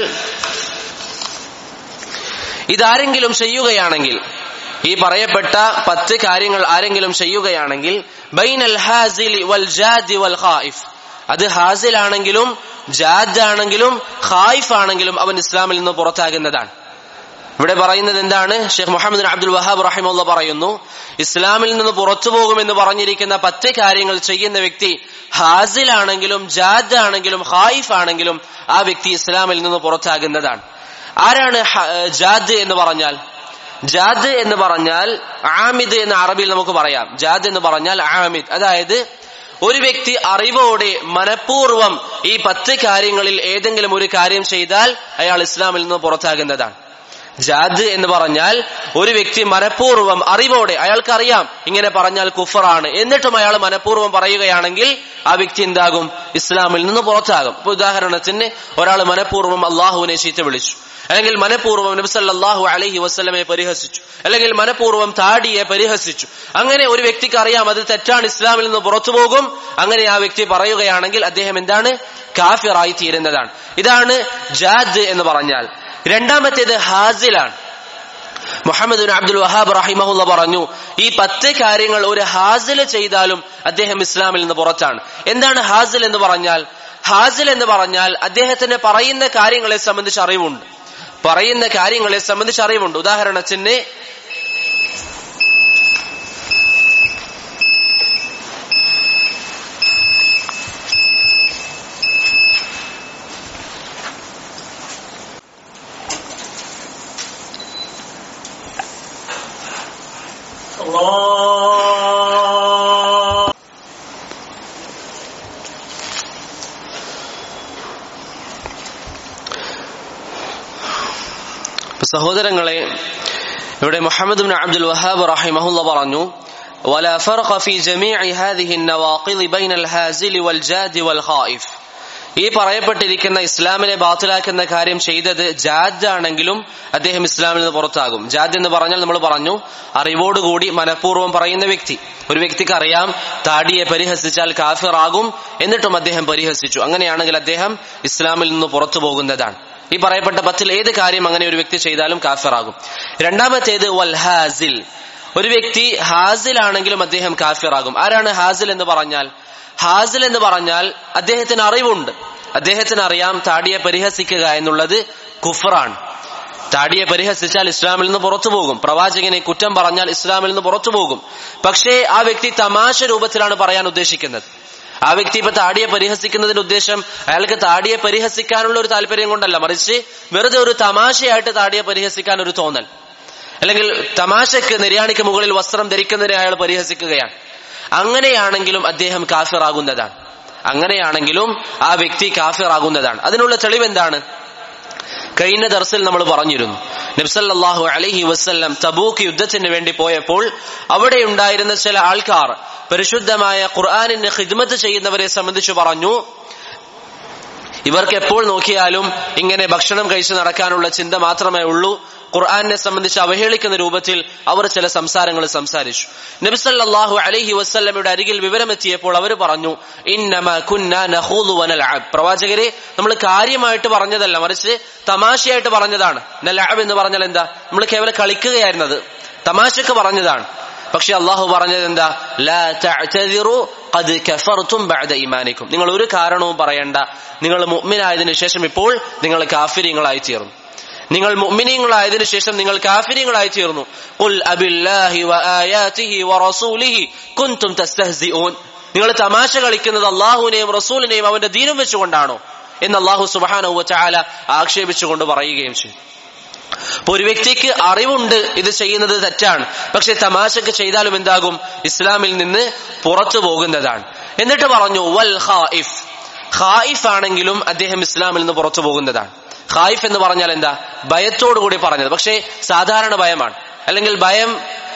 ഇതാരെങ്കിലും ചെയ്യുകയാണെങ്കിൽ ഈ പറയപ്പെട്ട പത്ത് കാര്യങ്ങൾ ആരെങ്കിലും ചെയ്യുകയാണെങ്കിൽ ബൈനൽ ഹാസിലി വൽ ജാദി വൽ ഖായിഫ് അത് ഹാസിൽ ആണെങ്കിലും ജാദ് ആണെങ്കിലും ഖായിഫ് ആണെങ്കിലും അവൻ ഇസ്ലാമിൽ നിന്ന് പുറത്താകുന്നതാണ് ഇവിടെ പറയുന്നത് എന്താണ് ഷെയ്ഖ് മുഹമ്മദ് അബ്ദുൽ വഹാബ് റഹിമുള്ള പറയുന്നു ഇസ്ലാമിൽ നിന്ന് പുറത്തു പോകുമെന്ന് പറഞ്ഞിരിക്കുന്ന പത്ത് കാര്യങ്ങൾ ചെയ്യുന്ന വ്യക്തി ഹാസിൽ ആണെങ്കിലും ജാദ് ആണെങ്കിലും ഖായിഫ് ആണെങ്കിലും ആ വ്യക്തി ഇസ്ലാമിൽ നിന്ന് പുറത്താകുന്നതാണ് ആരാണ് ജാദ് എന്ന് പറഞ്ഞാൽ ജാദ് എന്ന് പറഞ്ഞാൽ ആമിദ് എന്ന അറബിയിൽ നമുക്ക് പറയാം ജാദ് എന്ന് പറഞ്ഞാൽ ആമിദ് അതായത് ഒരു വ്യക്തി അറിവോടെ മനഃപൂർവം ഈ പത്ത് കാര്യങ്ങളിൽ ഏതെങ്കിലും ഒരു കാര്യം ചെയ്താൽ അയാൾ ഇസ്ലാമിൽ നിന്ന് പുറത്താകുന്നതാണ് ജാദ് എന്ന് പറഞ്ഞാൽ ഒരു വ്യക്തി മനഃപൂർവ്വം അറിവോടെ അയാൾക്കറിയാം ഇങ്ങനെ പറഞ്ഞാൽ കുഫറാണ് എന്നിട്ടും അയാൾ മനഃപൂർവ്വം പറയുകയാണെങ്കിൽ ആ വ്യക്തി എന്താകും ഇസ്ലാമിൽ നിന്ന് പുറത്താകും ഇപ്പൊ ഉദാഹരണത്തിന് ഒരാൾ മനഃപൂർവ്വം അള്ളാഹുവിനെ ചീത്ത വിളിച്ചു അല്ലെങ്കിൽ മനഃപൂർവ്വം നബ്സല്ലാഹു അലഹി വസ്ലമെ പരിഹസിച്ചു അല്ലെങ്കിൽ മനഃപൂർവ്വം താടിയെ പരിഹസിച്ചു അങ്ങനെ ഒരു വ്യക്തിക്ക് അറിയാം അത് തെറ്റാണ് ഇസ്ലാമിൽ നിന്ന് പുറത്തു പോകും അങ്ങനെ ആ വ്യക്തി പറയുകയാണെങ്കിൽ അദ്ദേഹം എന്താണ് കാഫിറായി തീരുന്നതാണ് ഇതാണ് ജാദ് എന്ന് പറഞ്ഞാൽ രണ്ടാമത്തേത് ഹാസിലാണ് മുഹമ്മദ് ബിൻ അബ്ദുൽ വഹാബ് റഹിമഹുല്ല പറഞ്ഞു ഈ പത്ത് കാര്യങ്ങൾ ഒരു ഹാസിൽ ചെയ്താലും അദ്ദേഹം ഇസ്ലാമിൽ നിന്ന് പുറത്താണ് എന്താണ് ഹാസിൽ എന്ന് പറഞ്ഞാൽ ഹാസിൽ എന്ന് പറഞ്ഞാൽ അദ്ദേഹത്തിന് പറയുന്ന കാര്യങ്ങളെ സംബന്ധിച്ച് അറിവുണ്ട് പറയുന്ന കാര്യങ്ങളെ സംബന്ധിച്ച് അറിവുണ്ട് ഉദാഹരണത്തിന് الله സഹോദരങ്ങളെ ഇവിടെ മുഹമ്മദ് ബിൻ അബ്ദുൽ വഹാബ് റഹിമഹുല്ല പറഞ്ഞു ولا فرق في جميع هذه النواقض بين الهازل والجاد والخائف ഈ പറയപ്പെട്ടിരിക്കുന്ന ഇസ്ലാമിനെ ബാത്തിലാക്കുന്ന കാര്യം ചെയ്തത് ജാദ് ആണെങ്കിലും അദ്ദേഹം ഇസ്ലാമിൽ നിന്ന് പുറത്താകും ജാദ് എന്ന് പറഞ്ഞാൽ നമ്മൾ പറഞ്ഞു അറിവോടുകൂടി മനഃപൂർവ്വം പറയുന്ന വ്യക്തി ഒരു വ്യക്തിക്ക് അറിയാം താടിയെ പരിഹസിച്ചാൽ കാഫിറാകും എന്നിട്ടും അദ്ദേഹം പരിഹസിച്ചു അങ്ങനെയാണെങ്കിൽ അദ്ദേഹം ഇസ്ലാമിൽ നിന്ന് പുറത്തു പോകുന്നതാണ് ഈ പറയപ്പെട്ട പത്തിൽ ഏത് കാര്യം അങ്ങനെ ഒരു വ്യക്തി ചെയ്താലും കാഫിറാകും രണ്ടാമത്തേത് വൽ ഹാസിൽ ഒരു വ്യക്തി ഹാസിൽ ആണെങ്കിലും അദ്ദേഹം കാഫിറാകും ആരാണ് ഹാസിൽ എന്ന് പറഞ്ഞാൽ ഹാസിൽ എന്ന് പറഞ്ഞാൽ അദ്ദേഹത്തിന് അറിവുണ്ട് അദ്ദേഹത്തിന് അറിയാം താടിയെ പരിഹസിക്കുക എന്നുള്ളത് കുഫറാണ് താടിയെ പരിഹസിച്ചാൽ ഇസ്ലാമിൽ നിന്ന് പുറത്തു പോകും പ്രവാചകനെ കുറ്റം പറഞ്ഞാൽ ഇസ്ലാമിൽ നിന്ന് പുറത്തു പോകും പക്ഷേ ആ വ്യക്തി തമാശ രൂപത്തിലാണ് പറയാൻ ഉദ്ദേശിക്കുന്നത് ആ വ്യക്തി ഇപ്പൊ താടിയെ പരിഹസിക്കുന്നതിന്റെ ഉദ്ദേശം അയാൾക്ക് താടിയെ പരിഹസിക്കാനുള്ള ഒരു താല്പര്യം കൊണ്ടല്ല മറിച്ച് വെറുതെ ഒരു തമാശയായിട്ട് താടിയെ പരിഹസിക്കാൻ ഒരു തോന്നൽ അല്ലെങ്കിൽ തമാശക്ക് നിര്യാണിക്ക് മുകളിൽ വസ്ത്രം ധരിക്കുന്നതിനെ അയാൾ പരിഹസിക്കുകയാണ് അങ്ങനെയാണെങ്കിലും അദ്ദേഹം കാഫിറാകുന്നതാണ് അങ്ങനെയാണെങ്കിലും ആ വ്യക്തി കാഫിറാകുന്നതാണ് അതിനുള്ള തെളിവ് എന്താണ് കഴിഞ്ഞ ദർസിൽ നമ്മൾ പറഞ്ഞിരുന്നു നബ്സല്ലാഹു അലഹി വസ്ല്ലം തബൂക്ക് യുദ്ധത്തിന് വേണ്ടി പോയപ്പോൾ അവിടെ ഉണ്ടായിരുന്ന ചില ആൾക്കാർ പരിശുദ്ധമായ ഖുർആാനിന് ഖിദ്മത്ത് ചെയ്യുന്നവരെ സംബന്ധിച്ച് പറഞ്ഞു ഇവർക്ക് എപ്പോൾ നോക്കിയാലും ഇങ്ങനെ ഭക്ഷണം കഴിച്ച് നടക്കാനുള്ള ചിന്ത മാത്രമേ ഉള്ളൂ ഖുർആാനെ സംബന്ധിച്ച് അവഹേളിക്കുന്ന രൂപത്തിൽ അവർ ചില സംസാരങ്ങൾ സംസാരിച്ചു നബിസല്ലാഹു അലഹി വസ്ല്ലമയുടെ അരികിൽ വിവരമെത്തിയപ്പോൾ അവർ പറഞ്ഞു ഇന്നമ കുന്ന നഹൂദു വനൽഅബ് പ്രവാചകരെ നമ്മൾ കാര്യമായിട്ട് പറഞ്ഞതല്ല മറിച്ച് തമാശയായിട്ട് പറഞ്ഞതാണ് നലഅബ് എന്ന് പറഞ്ഞാൽ എന്താ നമ്മൾ കേവലം കളിക്കുകയായിരുന്നത് തമാശക്ക് പറഞ്ഞതാണ് പക്ഷെ അള്ളാഹു പറഞ്ഞത് എന്താ ലാ തഅ്തദിറു ഖദ് കഫർതും ബഅദ ഈമാനിക്കും നിങ്ങൾ ഒരു കാരണവും പറയണ്ട നിങ്ങൾ മുഅ്മിനായതിനു ശേഷം ഇപ്പോൾ നിങ്ങൾ കാഫിര്യങ്ങളായി തീർന്നു നിങ്ങൾ മുഅ്മിനീങ്ങളായതിനു ശേഷം നിങ്ങൾ കാഫിര്യങ്ങളായി തീർന്നു ഖുൽ അബില്ലാഹി വആയാതിഹി വറസൂലിഹി കുൻതും തസ്തഹ്സിഊൻ നിങ്ങൾ തമാശ കളിക്കുന്നത് അള്ളാഹുവിനെയും റസൂലിനെയും അവന്റെ ദീനും വെച്ചുകൊണ്ടാണോ എന്ന് അള്ളാഹു സുബ്ഹാനഹു വതആല ആക്ഷേപിച്ചുകൊണ്ട് പറയുകയും ചെയ്തു അപ്പൊ ഒരു വ്യക്തിക്ക് അറിവുണ്ട് ഇത് ചെയ്യുന്നത് തെറ്റാണ് പക്ഷെ തമാശക്ക് ചെയ്താലും എന്താകും ഇസ്ലാമിൽ നിന്ന് പുറത്തു പോകുന്നതാണ് എന്നിട്ട് പറഞ്ഞു വൽ ഖായിഫ് ഖായിഫ് ആണെങ്കിലും അദ്ദേഹം ഇസ്ലാമിൽ നിന്ന് പുറത്തു പോകുന്നതാണ് ഖായിഫ് എന്ന് പറഞ്ഞാൽ എന്താ ഭയത്തോടു കൂടി പറഞ്ഞത് പക്ഷേ സാധാരണ ഭയമാണ് അല്ലെങ്കിൽ ഭയം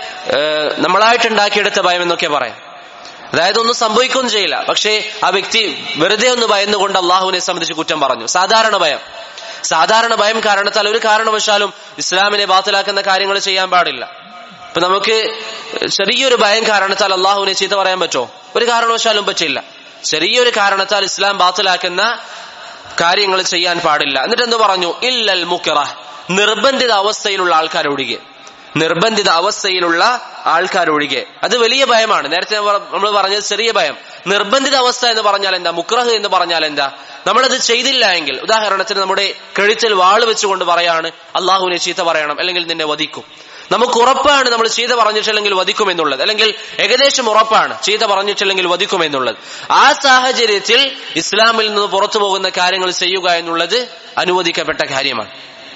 ഏഹ്, നമ്മളായിട്ടുണ്ടാക്കിയെടുത്ത ഭയം എന്നൊക്കെ പറയാം അതായത് ഒന്നും സംഭവിക്കുകയൊന്നും ചെയ്യില്ല പക്ഷേ ആ വ്യക്തി വെറുതെ ഒന്ന് ഭയന്നുകൊണ്ട് അള്ളാഹുവിനെ സംബന്ധിച്ച് കുറ്റം പറഞ്ഞു സാധാരണ ഭയം സാധാരണ ഭയം കാരണത്താൽ ഒരു കാരണവശാലും ഇസ്ലാമിനെ ബാത്തിലാക്കുന്ന കാര്യങ്ങൾ ചെയ്യാൻ പാടില്ല ഇപ്പൊ നമുക്ക് ചെറിയൊരു ഭയം കാരണത്താൽ അള്ളാഹുവിനെ ചീത്ത പറയാൻ പറ്റുമോ ഒരു കാരണവശാലും പറ്റില്ല ചെറിയൊരു കാരണത്താൽ ഇസ്ലാം ബാത്തിലാക്കുന്ന കാര്യങ്ങൾ ചെയ്യാൻ പാടില്ല എന്നിട്ട് എന്ത് പറഞ്ഞു ഇല്ലൽ മുക്കിറ നിർബന്ധിത അവസ്ഥയിലുള്ള ആൾക്കാരൊഴികെ നിർബന്ധിത അവസ്ഥയിലുള്ള ആൾക്കാരൊഴികെ അത് വലിയ ഭയമാണ് നേരത്തെ നമ്മൾ പറഞ്ഞത് ചെറിയ ഭയം നിർബന്ധിത അവസ്ഥ എന്ന് പറഞ്ഞാൽ എന്താ മുക്രഹ് എന്ന് പറഞ്ഞാൽ എന്താ നമ്മളത് ചെയ്തില്ല എങ്കിൽ ഉദാഹരണത്തിന് നമ്മുടെ കഴുത്തിൽ വാള് വെച്ചുകൊണ്ട് പറയാണ് അള്ളാഹുവിനെ ചീത്ത പറയണം അല്ലെങ്കിൽ നിന്നെ വധിക്കും നമുക്ക് ഉറപ്പാണ് നമ്മൾ ചീത്ത പറഞ്ഞിട്ടില്ലെങ്കിൽ വധിക്കും എന്നുള്ളത് അല്ലെങ്കിൽ ഏകദേശം ഉറപ്പാണ് ചീത്ത പറഞ്ഞിട്ടില്ലെങ്കിൽ വധിക്കും എന്നുള്ളത് ആ സാഹചര്യത്തിൽ ഇസ്ലാമിൽ നിന്ന് പുറത്തു പോകുന്ന കാര്യങ്ങൾ ചെയ്യുക എന്നുള്ളത് അനുവദിക്കപ്പെട്ട കാര്യമാണ്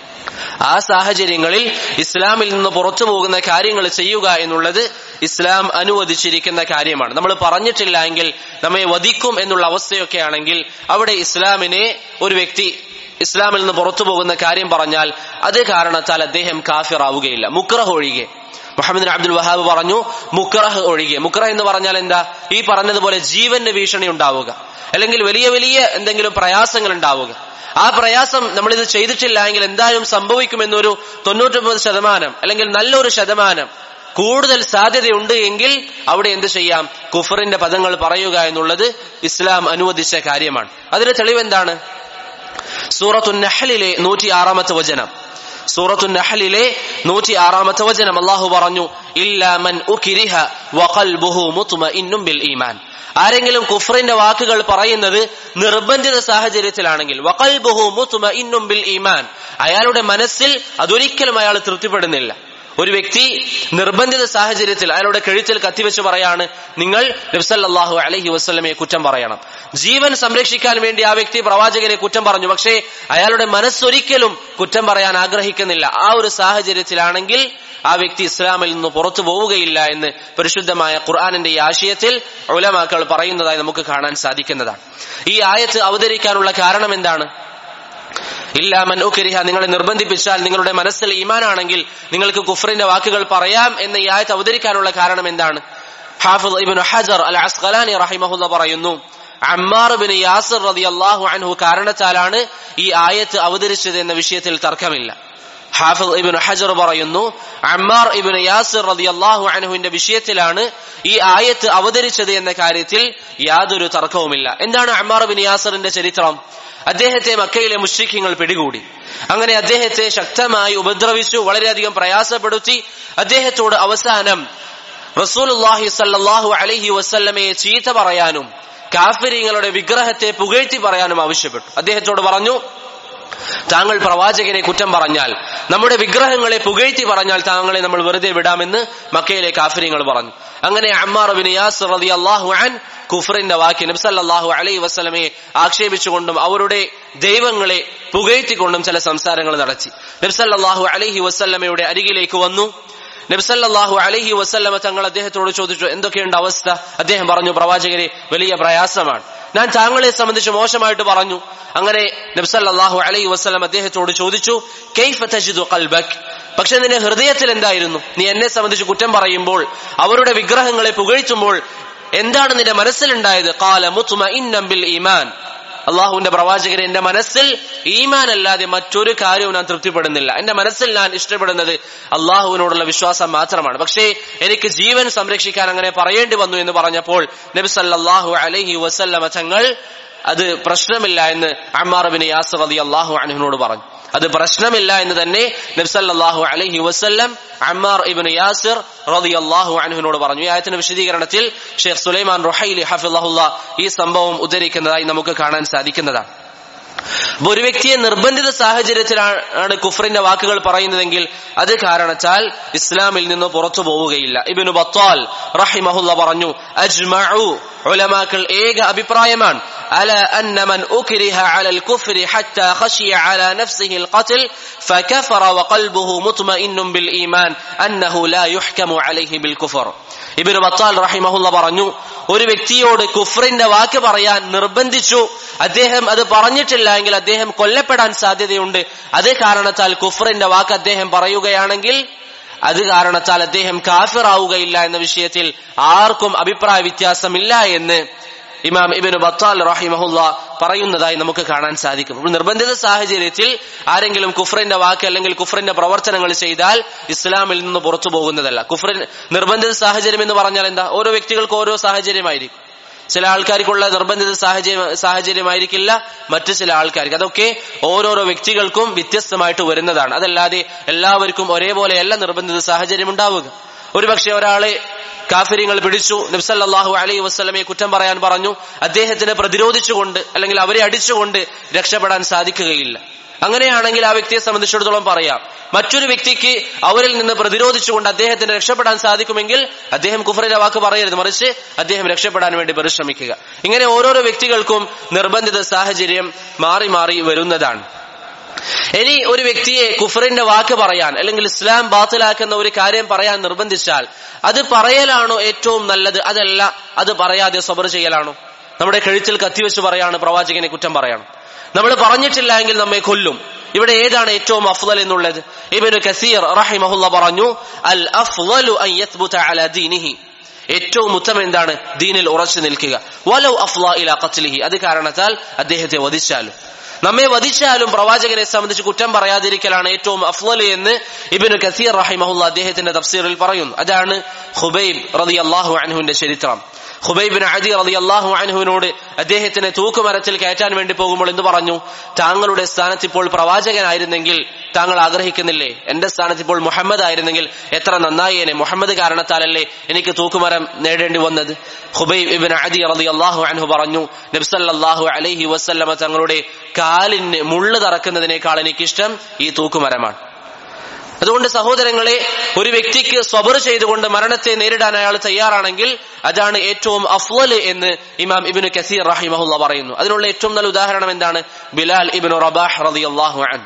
ആ സാഹചര്യങ്ങളിൽ ഇസ്ലാമിൽ നിന്ന് പുറത്തു പോകുന്ന കാര്യങ്ങൾ ചെയ്യുക എന്നുള്ളത് ഇസ്ലാം അനുവദിച്ചിരിക്കുന്ന കാര്യമാണ് നമ്മൾ പറഞ്ഞിട്ടില്ല എങ്കിൽ നമ്മെ വധിക്കും എന്നുള്ള അവസ്ഥയൊക്കെ ആണെങ്കിൽ അവിടെ ഇസ്ലാമിനെ ഒരു വ്യക്തി ഇസ്ലാമിൽ നിന്ന് പുറത്തു പോകുന്ന കാര്യം പറഞ്ഞാൽ അത് കാരണത്താൽ അദ്ദേഹം കാഫിറാവുകയില്ല മുക്രഹ് ഒഴികെ മുഹമ്മദ് അബ്ദുൽ വഹാബ് പറഞ്ഞു മുക്രഹ് ഒഴികെ മുക്രഹ് എന്ന് പറഞ്ഞാൽ എന്താ ഈ പറഞ്ഞതുപോലെ ജീവന് ഭീഷണി ഉണ്ടാവുക അല്ലെങ്കിൽ വലിയ വലിയ എന്തെങ്കിലും പ്രയാസങ്ങൾ ഉണ്ടാവുക ആ പ്രയാസം നമ്മളിത് ചെയ്തിട്ടില്ല എങ്കിൽ എന്തായാലും സംഭവിക്കുമെന്നൊരു തൊണ്ണൂറ്റൊമ്പത് ശതമാനം അല്ലെങ്കിൽ നല്ലൊരു ശതമാനം കൂടുതൽ സാധ്യതയുണ്ട് എങ്കിൽ അവിടെ എന്ത് ചെയ്യാം കുഫറിന്റെ പദങ്ങൾ പറയുക എന്നുള്ളത് ഇസ്ലാം അനുവദിച്ച കാര്യമാണ് അതിന് തെളിവെന്താണ് സൂറത്തു നഹലിലെ നൂറ്റി ആറാമത്തെ വചനം സൂറത്തു നഹലിലെ നൂറ്റി ആറാമത്തെ വചനം അള്ളാഹു പറഞ്ഞു ഇല്ലാമൻ ഉകിരിഹ വഖൽബുഹു മുത്മഇന്നും ബിൽ ഈമാൻ ആരെങ്കിലും കുഫറിന്റെ വാക്കുകൾ പറയുന്നത് നിർബന്ധിത സാഹചര്യത്തിലാണെങ്കിൽ വഖൽബുഹു മുത്മഇന്നും ബിൽ ഈമാൻ അയാളുടെ മനസ്സിൽ അതൊരിക്കലും അയാൾ തൃപ്തിപ്പെടുന്നില്ല ഒരു വ്യക്തി നിർബന്ധിത സാഹചര്യത്തിൽ അയാളുടെ കഴുത്തിൽ കത്തിവെച്ച് പറയാണ് നിങ്ങൾ നബ്സല്ലാഹു അലഹി വസ്ലമയെ കുറ്റം പറയണം ജീവൻ സംരക്ഷിക്കാൻ വേണ്ടി ആ വ്യക്തി പ്രവാചകനെ കുറ്റം പറഞ്ഞു പക്ഷേ അയാളുടെ മനസ്സൊരിക്കലും കുറ്റം പറയാൻ ആഗ്രഹിക്കുന്നില്ല ആ ഒരു സാഹചര്യത്തിലാണെങ്കിൽ ആ വ്യക്തി ഇസ്ലാമിൽ നിന്ന് പുറത്തു പോവുകയില്ല എന്ന് പരിശുദ്ധമായ ഖുർആാനിന്റെ ഈ ആശയത്തിൽ ഉലമാക്കൾ പറയുന്നതായി നമുക്ക് കാണാൻ സാധിക്കുന്നതാണ് ഈ ആയത്ത് അവതരിക്കാനുള്ള കാരണം എന്താണ് ഇല്ല മൻ ഉക്കരിഹ നിങ്ങളെ നിർബന്ധിപ്പിച്ചാൽ നിങ്ങളുടെ മനസ്സിൽ ഈമാനാണെങ്കിൽ നിങ്ങൾക്ക് കുഫറിന്റെ വാക്കുകൾ പറയാം എന്ന ഈ ആയത്ത് അവതരിക്കാനുള്ള കാരണം എന്താണ് ഹാഫിദ് ഇബിൻ ഹജർ അൽ അസ്ഖലാനി റഹിമഹുല്ല പറയുന്നു അമ്മാർ ബിൻ യാസിർ റളിയല്ലാഹു അൻഹു കാരണത്താലാണ് ഈ ആയത്ത് അവതരിച്ചത് എന്ന വിഷയത്തിൽ തർക്കമില്ല ഹാഫിദ് ഇബിൻ ഹജർ പറയുന്നു അമ്മാർ ഇബിൻ യാസിർ റളിയല്ലാഹു അൻഹുവിന്റെ വിഷയത്തിലാണ് ഈ ആയത്ത് അവതരിച്ചത് എന്ന കാര്യത്തിൽ യാതൊരു തർക്കവുമില്ല എന്താണ് അമ്മാർ ബിൻ യാസിറിന്റെ ചരിത്രം അദ്ദേഹത്തെ മക്കയിലെ മുഷ്രിഖ്യങ്ങൾ പിടികൂടി അങ്ങനെ അദ്ദേഹത്തെ ശക്തമായി ഉപദ്രവിച്ചു വളരെയധികം പ്രയാസപ്പെടുത്തി അദ്ദേഹത്തോട് അവസാനം റസൂലുല്ലാഹി സല്ലാഹു അലഹി വസ്ല്ലമയെ ചീത്ത പറയാനും കാഫിരിങ്ങളുടെ വിഗ്രഹത്തെ പുകഴ്ത്തി പറയാനും ആവശ്യപ്പെട്ടു അദ്ദേഹത്തോട് പറഞ്ഞു താങ്കൾ പ്രവാചകനെ കുറ്റം പറഞ്ഞാൽ നമ്മുടെ വിഗ്രഹങ്ങളെ പുകഴ്ത്തി പറഞ്ഞാൽ താങ്കളെ നമ്മൾ വെറുതെ വിടാമെന്ന് മക്കയിലെ കാഫിര്യങ്ങൾ പറഞ്ഞു അങ്ങനെ അമ്മാർ ബിൻ യാസ് റതി അള്ളാഹു അൻ കുഫറിന്റെ വാക്ക് നബ്സല്ലാഹു അലൈ വസ്ലമയെ ആക്ഷേപിച്ചുകൊണ്ടും അവരുടെ ദൈവങ്ങളെ പുകഴ്ത്തിക്കൊണ്ടും ചില സംസാരങ്ങൾ നടത്തി നബ്സല്ലാഹു അലൈഹി വസ്ല്ലമയുടെ അരികിലേക്ക് വന്നു നബ്സല്ലാഹു അലഹി വസ്ല്ലമ തങ്ങൾ അദ്ദേഹത്തോട് ചോദിച്ചു എന്തൊക്കെയുണ്ട് അവസ്ഥ അദ്ദേഹം പറഞ്ഞു പ്രവാചകരെ വലിയ പ്രയാസമാണ് ഞാൻ താങ്കളെ സംബന്ധിച്ച് മോശമായിട്ട് പറഞ്ഞു അങ്ങനെ നബ്സല്ലാഹു അലൈഹി വസ്ലം അദ്ദേഹത്തോട് ചോദിച്ചു കെയ്ഫ് തജിദു കൽബക് പക്ഷെ നിന്റെ ഹൃദയത്തിൽ എന്തായിരുന്നു നീ എന്നെ സംബന്ധിച്ച് കുറ്റം പറയുമ്പോൾ അവരുടെ വിഗ്രഹങ്ങളെ പുകഴ്ത്തുമ്പോൾ എന്താണ് നിന്റെ മനസ്സിലുണ്ടായത് കാല മുത്തുമ ഇന്നംബിൽ ഈമാൻ അള്ളാഹുവിന്റെ പ്രവാചകരെ എന്റെ മനസ്സിൽ ഈമാൻ അല്ലാതെ മറ്റൊരു കാര്യവും ഞാൻ തൃപ്തിപ്പെടുന്നില്ല എന്റെ മനസ്സിൽ ഞാൻ ഇഷ്ടപ്പെടുന്നത് അള്ളാഹുവിനോടുള്ള വിശ്വാസം മാത്രമാണ് പക്ഷേ എനിക്ക് ജീവൻ സംരക്ഷിക്കാൻ അങ്ങനെ പറയേണ്ടി വന്നു എന്ന് പറഞ്ഞപ്പോൾ നബി സല്ലാഹു അലഹി വസല്ലമ തങ്ങൾ അത് പ്രശ്നമില്ല എന്ന് അമ്മാറബിന് യാസർ അലി അള്ളാഹു അനഹിനോട് പറഞ്ഞു അത് പ്രശ്നമില്ല എന്ന് തന്നെ നബ്സല്ലാഹു അലഹി വസ്ല്ലം അമ്മാർ ഇബിൻ യാസിർ റതി അള്ളാഹു അനഹിനോട് പറഞ്ഞു ഈ ആയത്തിന്റെ വിശദീകരണത്തിൽ ഷെയ്ഖ് സുലൈമാൻ റുഹൈലി ഹഫിള്ളാഹുല്ല ഈ സംഭവം ഉദ്ധരിക്കുന്നതായി നമുക്ക് കാണാൻ സാധിക്കുന്നതാണ് അപ്പൊ ഒരു വ്യക്തിയെ നിർബന്ധിത സാഹചര്യത്തിലാണ് കുഫറിന്റെ വാക്കുകൾ പറയുന്നതെങ്കിൽ അത് കാരണത്താൽ ഇസ്ലാമിൽ നിന്ന് പുറത്തു പോവുകയില്ല ഇബിനു ബത്താൽ റഹിമഹുല്ല പറഞ്ഞു അജ്മഉ ഉലമാക്കൾ ഏക അഭിപ്രായമാണ് على أن من أكره على الكفر حتى خشي على نفسه القتل فكفر وقلبه مطمئن بالإيمان أنه لا يحكم عليه بالكفر ഇബിന് ബത്താൽ റഹിമഹുല്ല പറഞ്ഞു ഒരു വ്യക്തിയോട് കുഫറിന്റെ വാക്ക് പറയാൻ നിർബന്ധിച്ചു അദ്ദേഹം അത് പറഞ്ഞിട്ടില്ല എങ്കിൽ അദ്ദേഹം കൊല്ലപ്പെടാൻ സാധ്യതയുണ്ട് അത് കാരണത്താൽ കുഫറിന്റെ വാക്ക് അദ്ദേഹം പറയുകയാണെങ്കിൽ അത് കാരണത്താൽ അദ്ദേഹം കാഫിറാവുകയില്ല എന്ന വിഷയത്തിൽ ആർക്കും അഭിപ്രായ വ്യത്യാസമില്ല എന്ന് ഇമാം ഇബിന് ബത്താൽ റഹിമഹുല്ല പറയുന്നതായി നമുക്ക് കാണാൻ സാധിക്കും അപ്പോൾ നിർബന്ധിത സാഹചര്യത്തിൽ ആരെങ്കിലും കുഫറിന്റെ വാക്ക് അല്ലെങ്കിൽ കുഫറിന്റെ പ്രവർത്തനങ്ങൾ ചെയ്താൽ ഇസ്ലാമിൽ നിന്ന് പുറത്തു പോകുന്നതല്ല കുഫറിൻ നിർബന്ധിത സാഹചര്യം എന്ന് പറഞ്ഞാൽ എന്താ ഓരോ വ്യക്തികൾക്ക് ഓരോ സാഹചര്യമായിരിക്കും ചില ആൾക്കാർക്കുള്ള നിർബന്ധിത സാഹചര്യം സാഹചര്യമായിരിക്കില്ല മറ്റു ചില ആൾക്കാർക്ക് അതൊക്കെ ഓരോരോ വ്യക്തികൾക്കും വ്യത്യസ്തമായിട്ട് വരുന്നതാണ് അതല്ലാതെ എല്ലാവർക്കും ഒരേപോലെയല്ല നിർബന്ധിത സാഹചര്യം ഉണ്ടാവുക ഒരുപക്ഷെ ഒരാളെ കാഫര്യങ്ങൾ പിടിച്ചു നബ്സല്ലാഹു അലൈ വസ്ലമയെ കുറ്റം പറയാൻ പറഞ്ഞു അദ്ദേഹത്തിനെ പ്രതിരോധിച്ചുകൊണ്ട് അല്ലെങ്കിൽ അവരെ അടിച്ചുകൊണ്ട് രക്ഷപ്പെടാൻ സാധിക്കുകയില്ല അങ്ങനെയാണെങ്കിൽ ആ വ്യക്തിയെ സംബന്ധിച്ചിടത്തോളം പറയാം മറ്റൊരു വ്യക്തിക്ക് അവരിൽ നിന്ന് പ്രതിരോധിച്ചുകൊണ്ട് അദ്ദേഹത്തിന് രക്ഷപ്പെടാൻ സാധിക്കുമെങ്കിൽ അദ്ദേഹം കുഫറിന്റെ വാക്ക് പറയരുത് മറിച്ച് അദ്ദേഹം രക്ഷപ്പെടാൻ വേണ്ടി പരിശ്രമിക്കുക ഇങ്ങനെ ഓരോരോ വ്യക്തികൾക്കും നിർബന്ധിത സാഹചര്യം മാറി മാറി വരുന്നതാണ് ഇനി ഒരു വ്യക്തിയെ കുഫറിന്റെ വാക്ക് പറയാൻ അല്ലെങ്കിൽ ഇസ്ലാം ബാത്തിലാക്കുന്ന ഒരു കാര്യം പറയാൻ നിർബന്ധിച്ചാൽ അത് പറയലാണോ ഏറ്റവും നല്ലത് അതല്ല അത് പറയാതെ സബർ ചെയ്യലാണോ നമ്മുടെ കഴുത്തിൽ കത്തിവെച്ച് പറയാണ് പ്രവാചകനെ കുറ്റം പറയണം നമ്മൾ പറഞ്ഞിട്ടില്ല എങ്കിൽ നമ്മെ കൊല്ലും ഇവിടെ ഏതാണ് ഏറ്റവും അഫ്ദൽ എന്നുള്ളത് ഇബനു കസീർ റഹിമഹുല്ല പറഞ്ഞു അൽ അഫ്ദലു അൻ യത്ബുത അലാ ദീനിഹി ഏറ്റവും ഉത്തമം എന്താണ് ദീനിൽ ഉറച്ചു നിൽക്കുക വലൗ അഫ്ല ഇല ഖത്ലിഹി അത് കാരണത്താൽ അദ്ദേഹത്തെ വധിച്ചാലും നമ്മെ വധിച്ചാലും പ്രവാചകനെ സംബന്ധിച്ച് കുറ്റം പറയാതിരിക്കലാണ് ഏറ്റവും അഫ്ലൽ എന്ന് ഇബിന് കസീർ റഹിമഹുല്ല അദ്ദേഹത്തിന്റെ തഫ്സീറിൽ പറയുന്നു അതാണ് ഹുബൈബ് റതി അള്ളാഹു അൻഹുവിന്റെ ചരിത്രം ഹുബൈബിൻ അദി റതി അള്ളാഹു അൻഹുവിനോട് അദ്ദേഹത്തിനെ തൂക്കുമരത്തിൽ കയറ്റാൻ വേണ്ടി പോകുമ്പോൾ എന്ത് പറഞ്ഞു താങ്കളുടെ സ്ഥാനത്ത് ഇപ്പോൾ പ്രവാചകനായിരുന്നെങ്കിൽ താങ്കൾ ആഗ്രഹിക്കുന്നില്ലേ എന്റെ സ്ഥാനത്ത് ഇപ്പോൾ മുഹമ്മദ് ആയിരുന്നെങ്കിൽ എത്ര നന്നായേനെ മുഹമ്മദ് കാരണത്താലല്ലേ എനിക്ക് തൂക്കുമരം നേടേണ്ടി വന്നത് ഹുബൈബ് ഇബിൻ അദി റതി അള്ളാഹു അൻഹു പറഞ്ഞു നബ്സല്ലാഹു അലൈഹി വസ്ല്ലമ തങ്ങളുടെ കാലിന് മുള്ളു തറക്കുന്നതിനേക്കാൾ എനിക്കിഷ്ടം ഈ തൂക്കുമരമാണ് അതുകൊണ്ട് സഹോദരങ്ങളെ ഒരു വ്യക്തിക്ക് സ്വബർ ചെയ്തുകൊണ്ട് മരണത്തെ നേരിടാൻ അയാൾ തയ്യാറാണെങ്കിൽ അതാണ് ഏറ്റവും അഫ്വൽ എന്ന് ഇമാം ഇബിന് കസീർ റഹിമഹുല്ല പറയുന്നു അതിനുള്ള ഏറ്റവും നല്ല ഉദാഹരണം എന്താണ് ബിലാൽ ഇബിന് റബാഹ് റളിയല്ലാഹു അൻഹു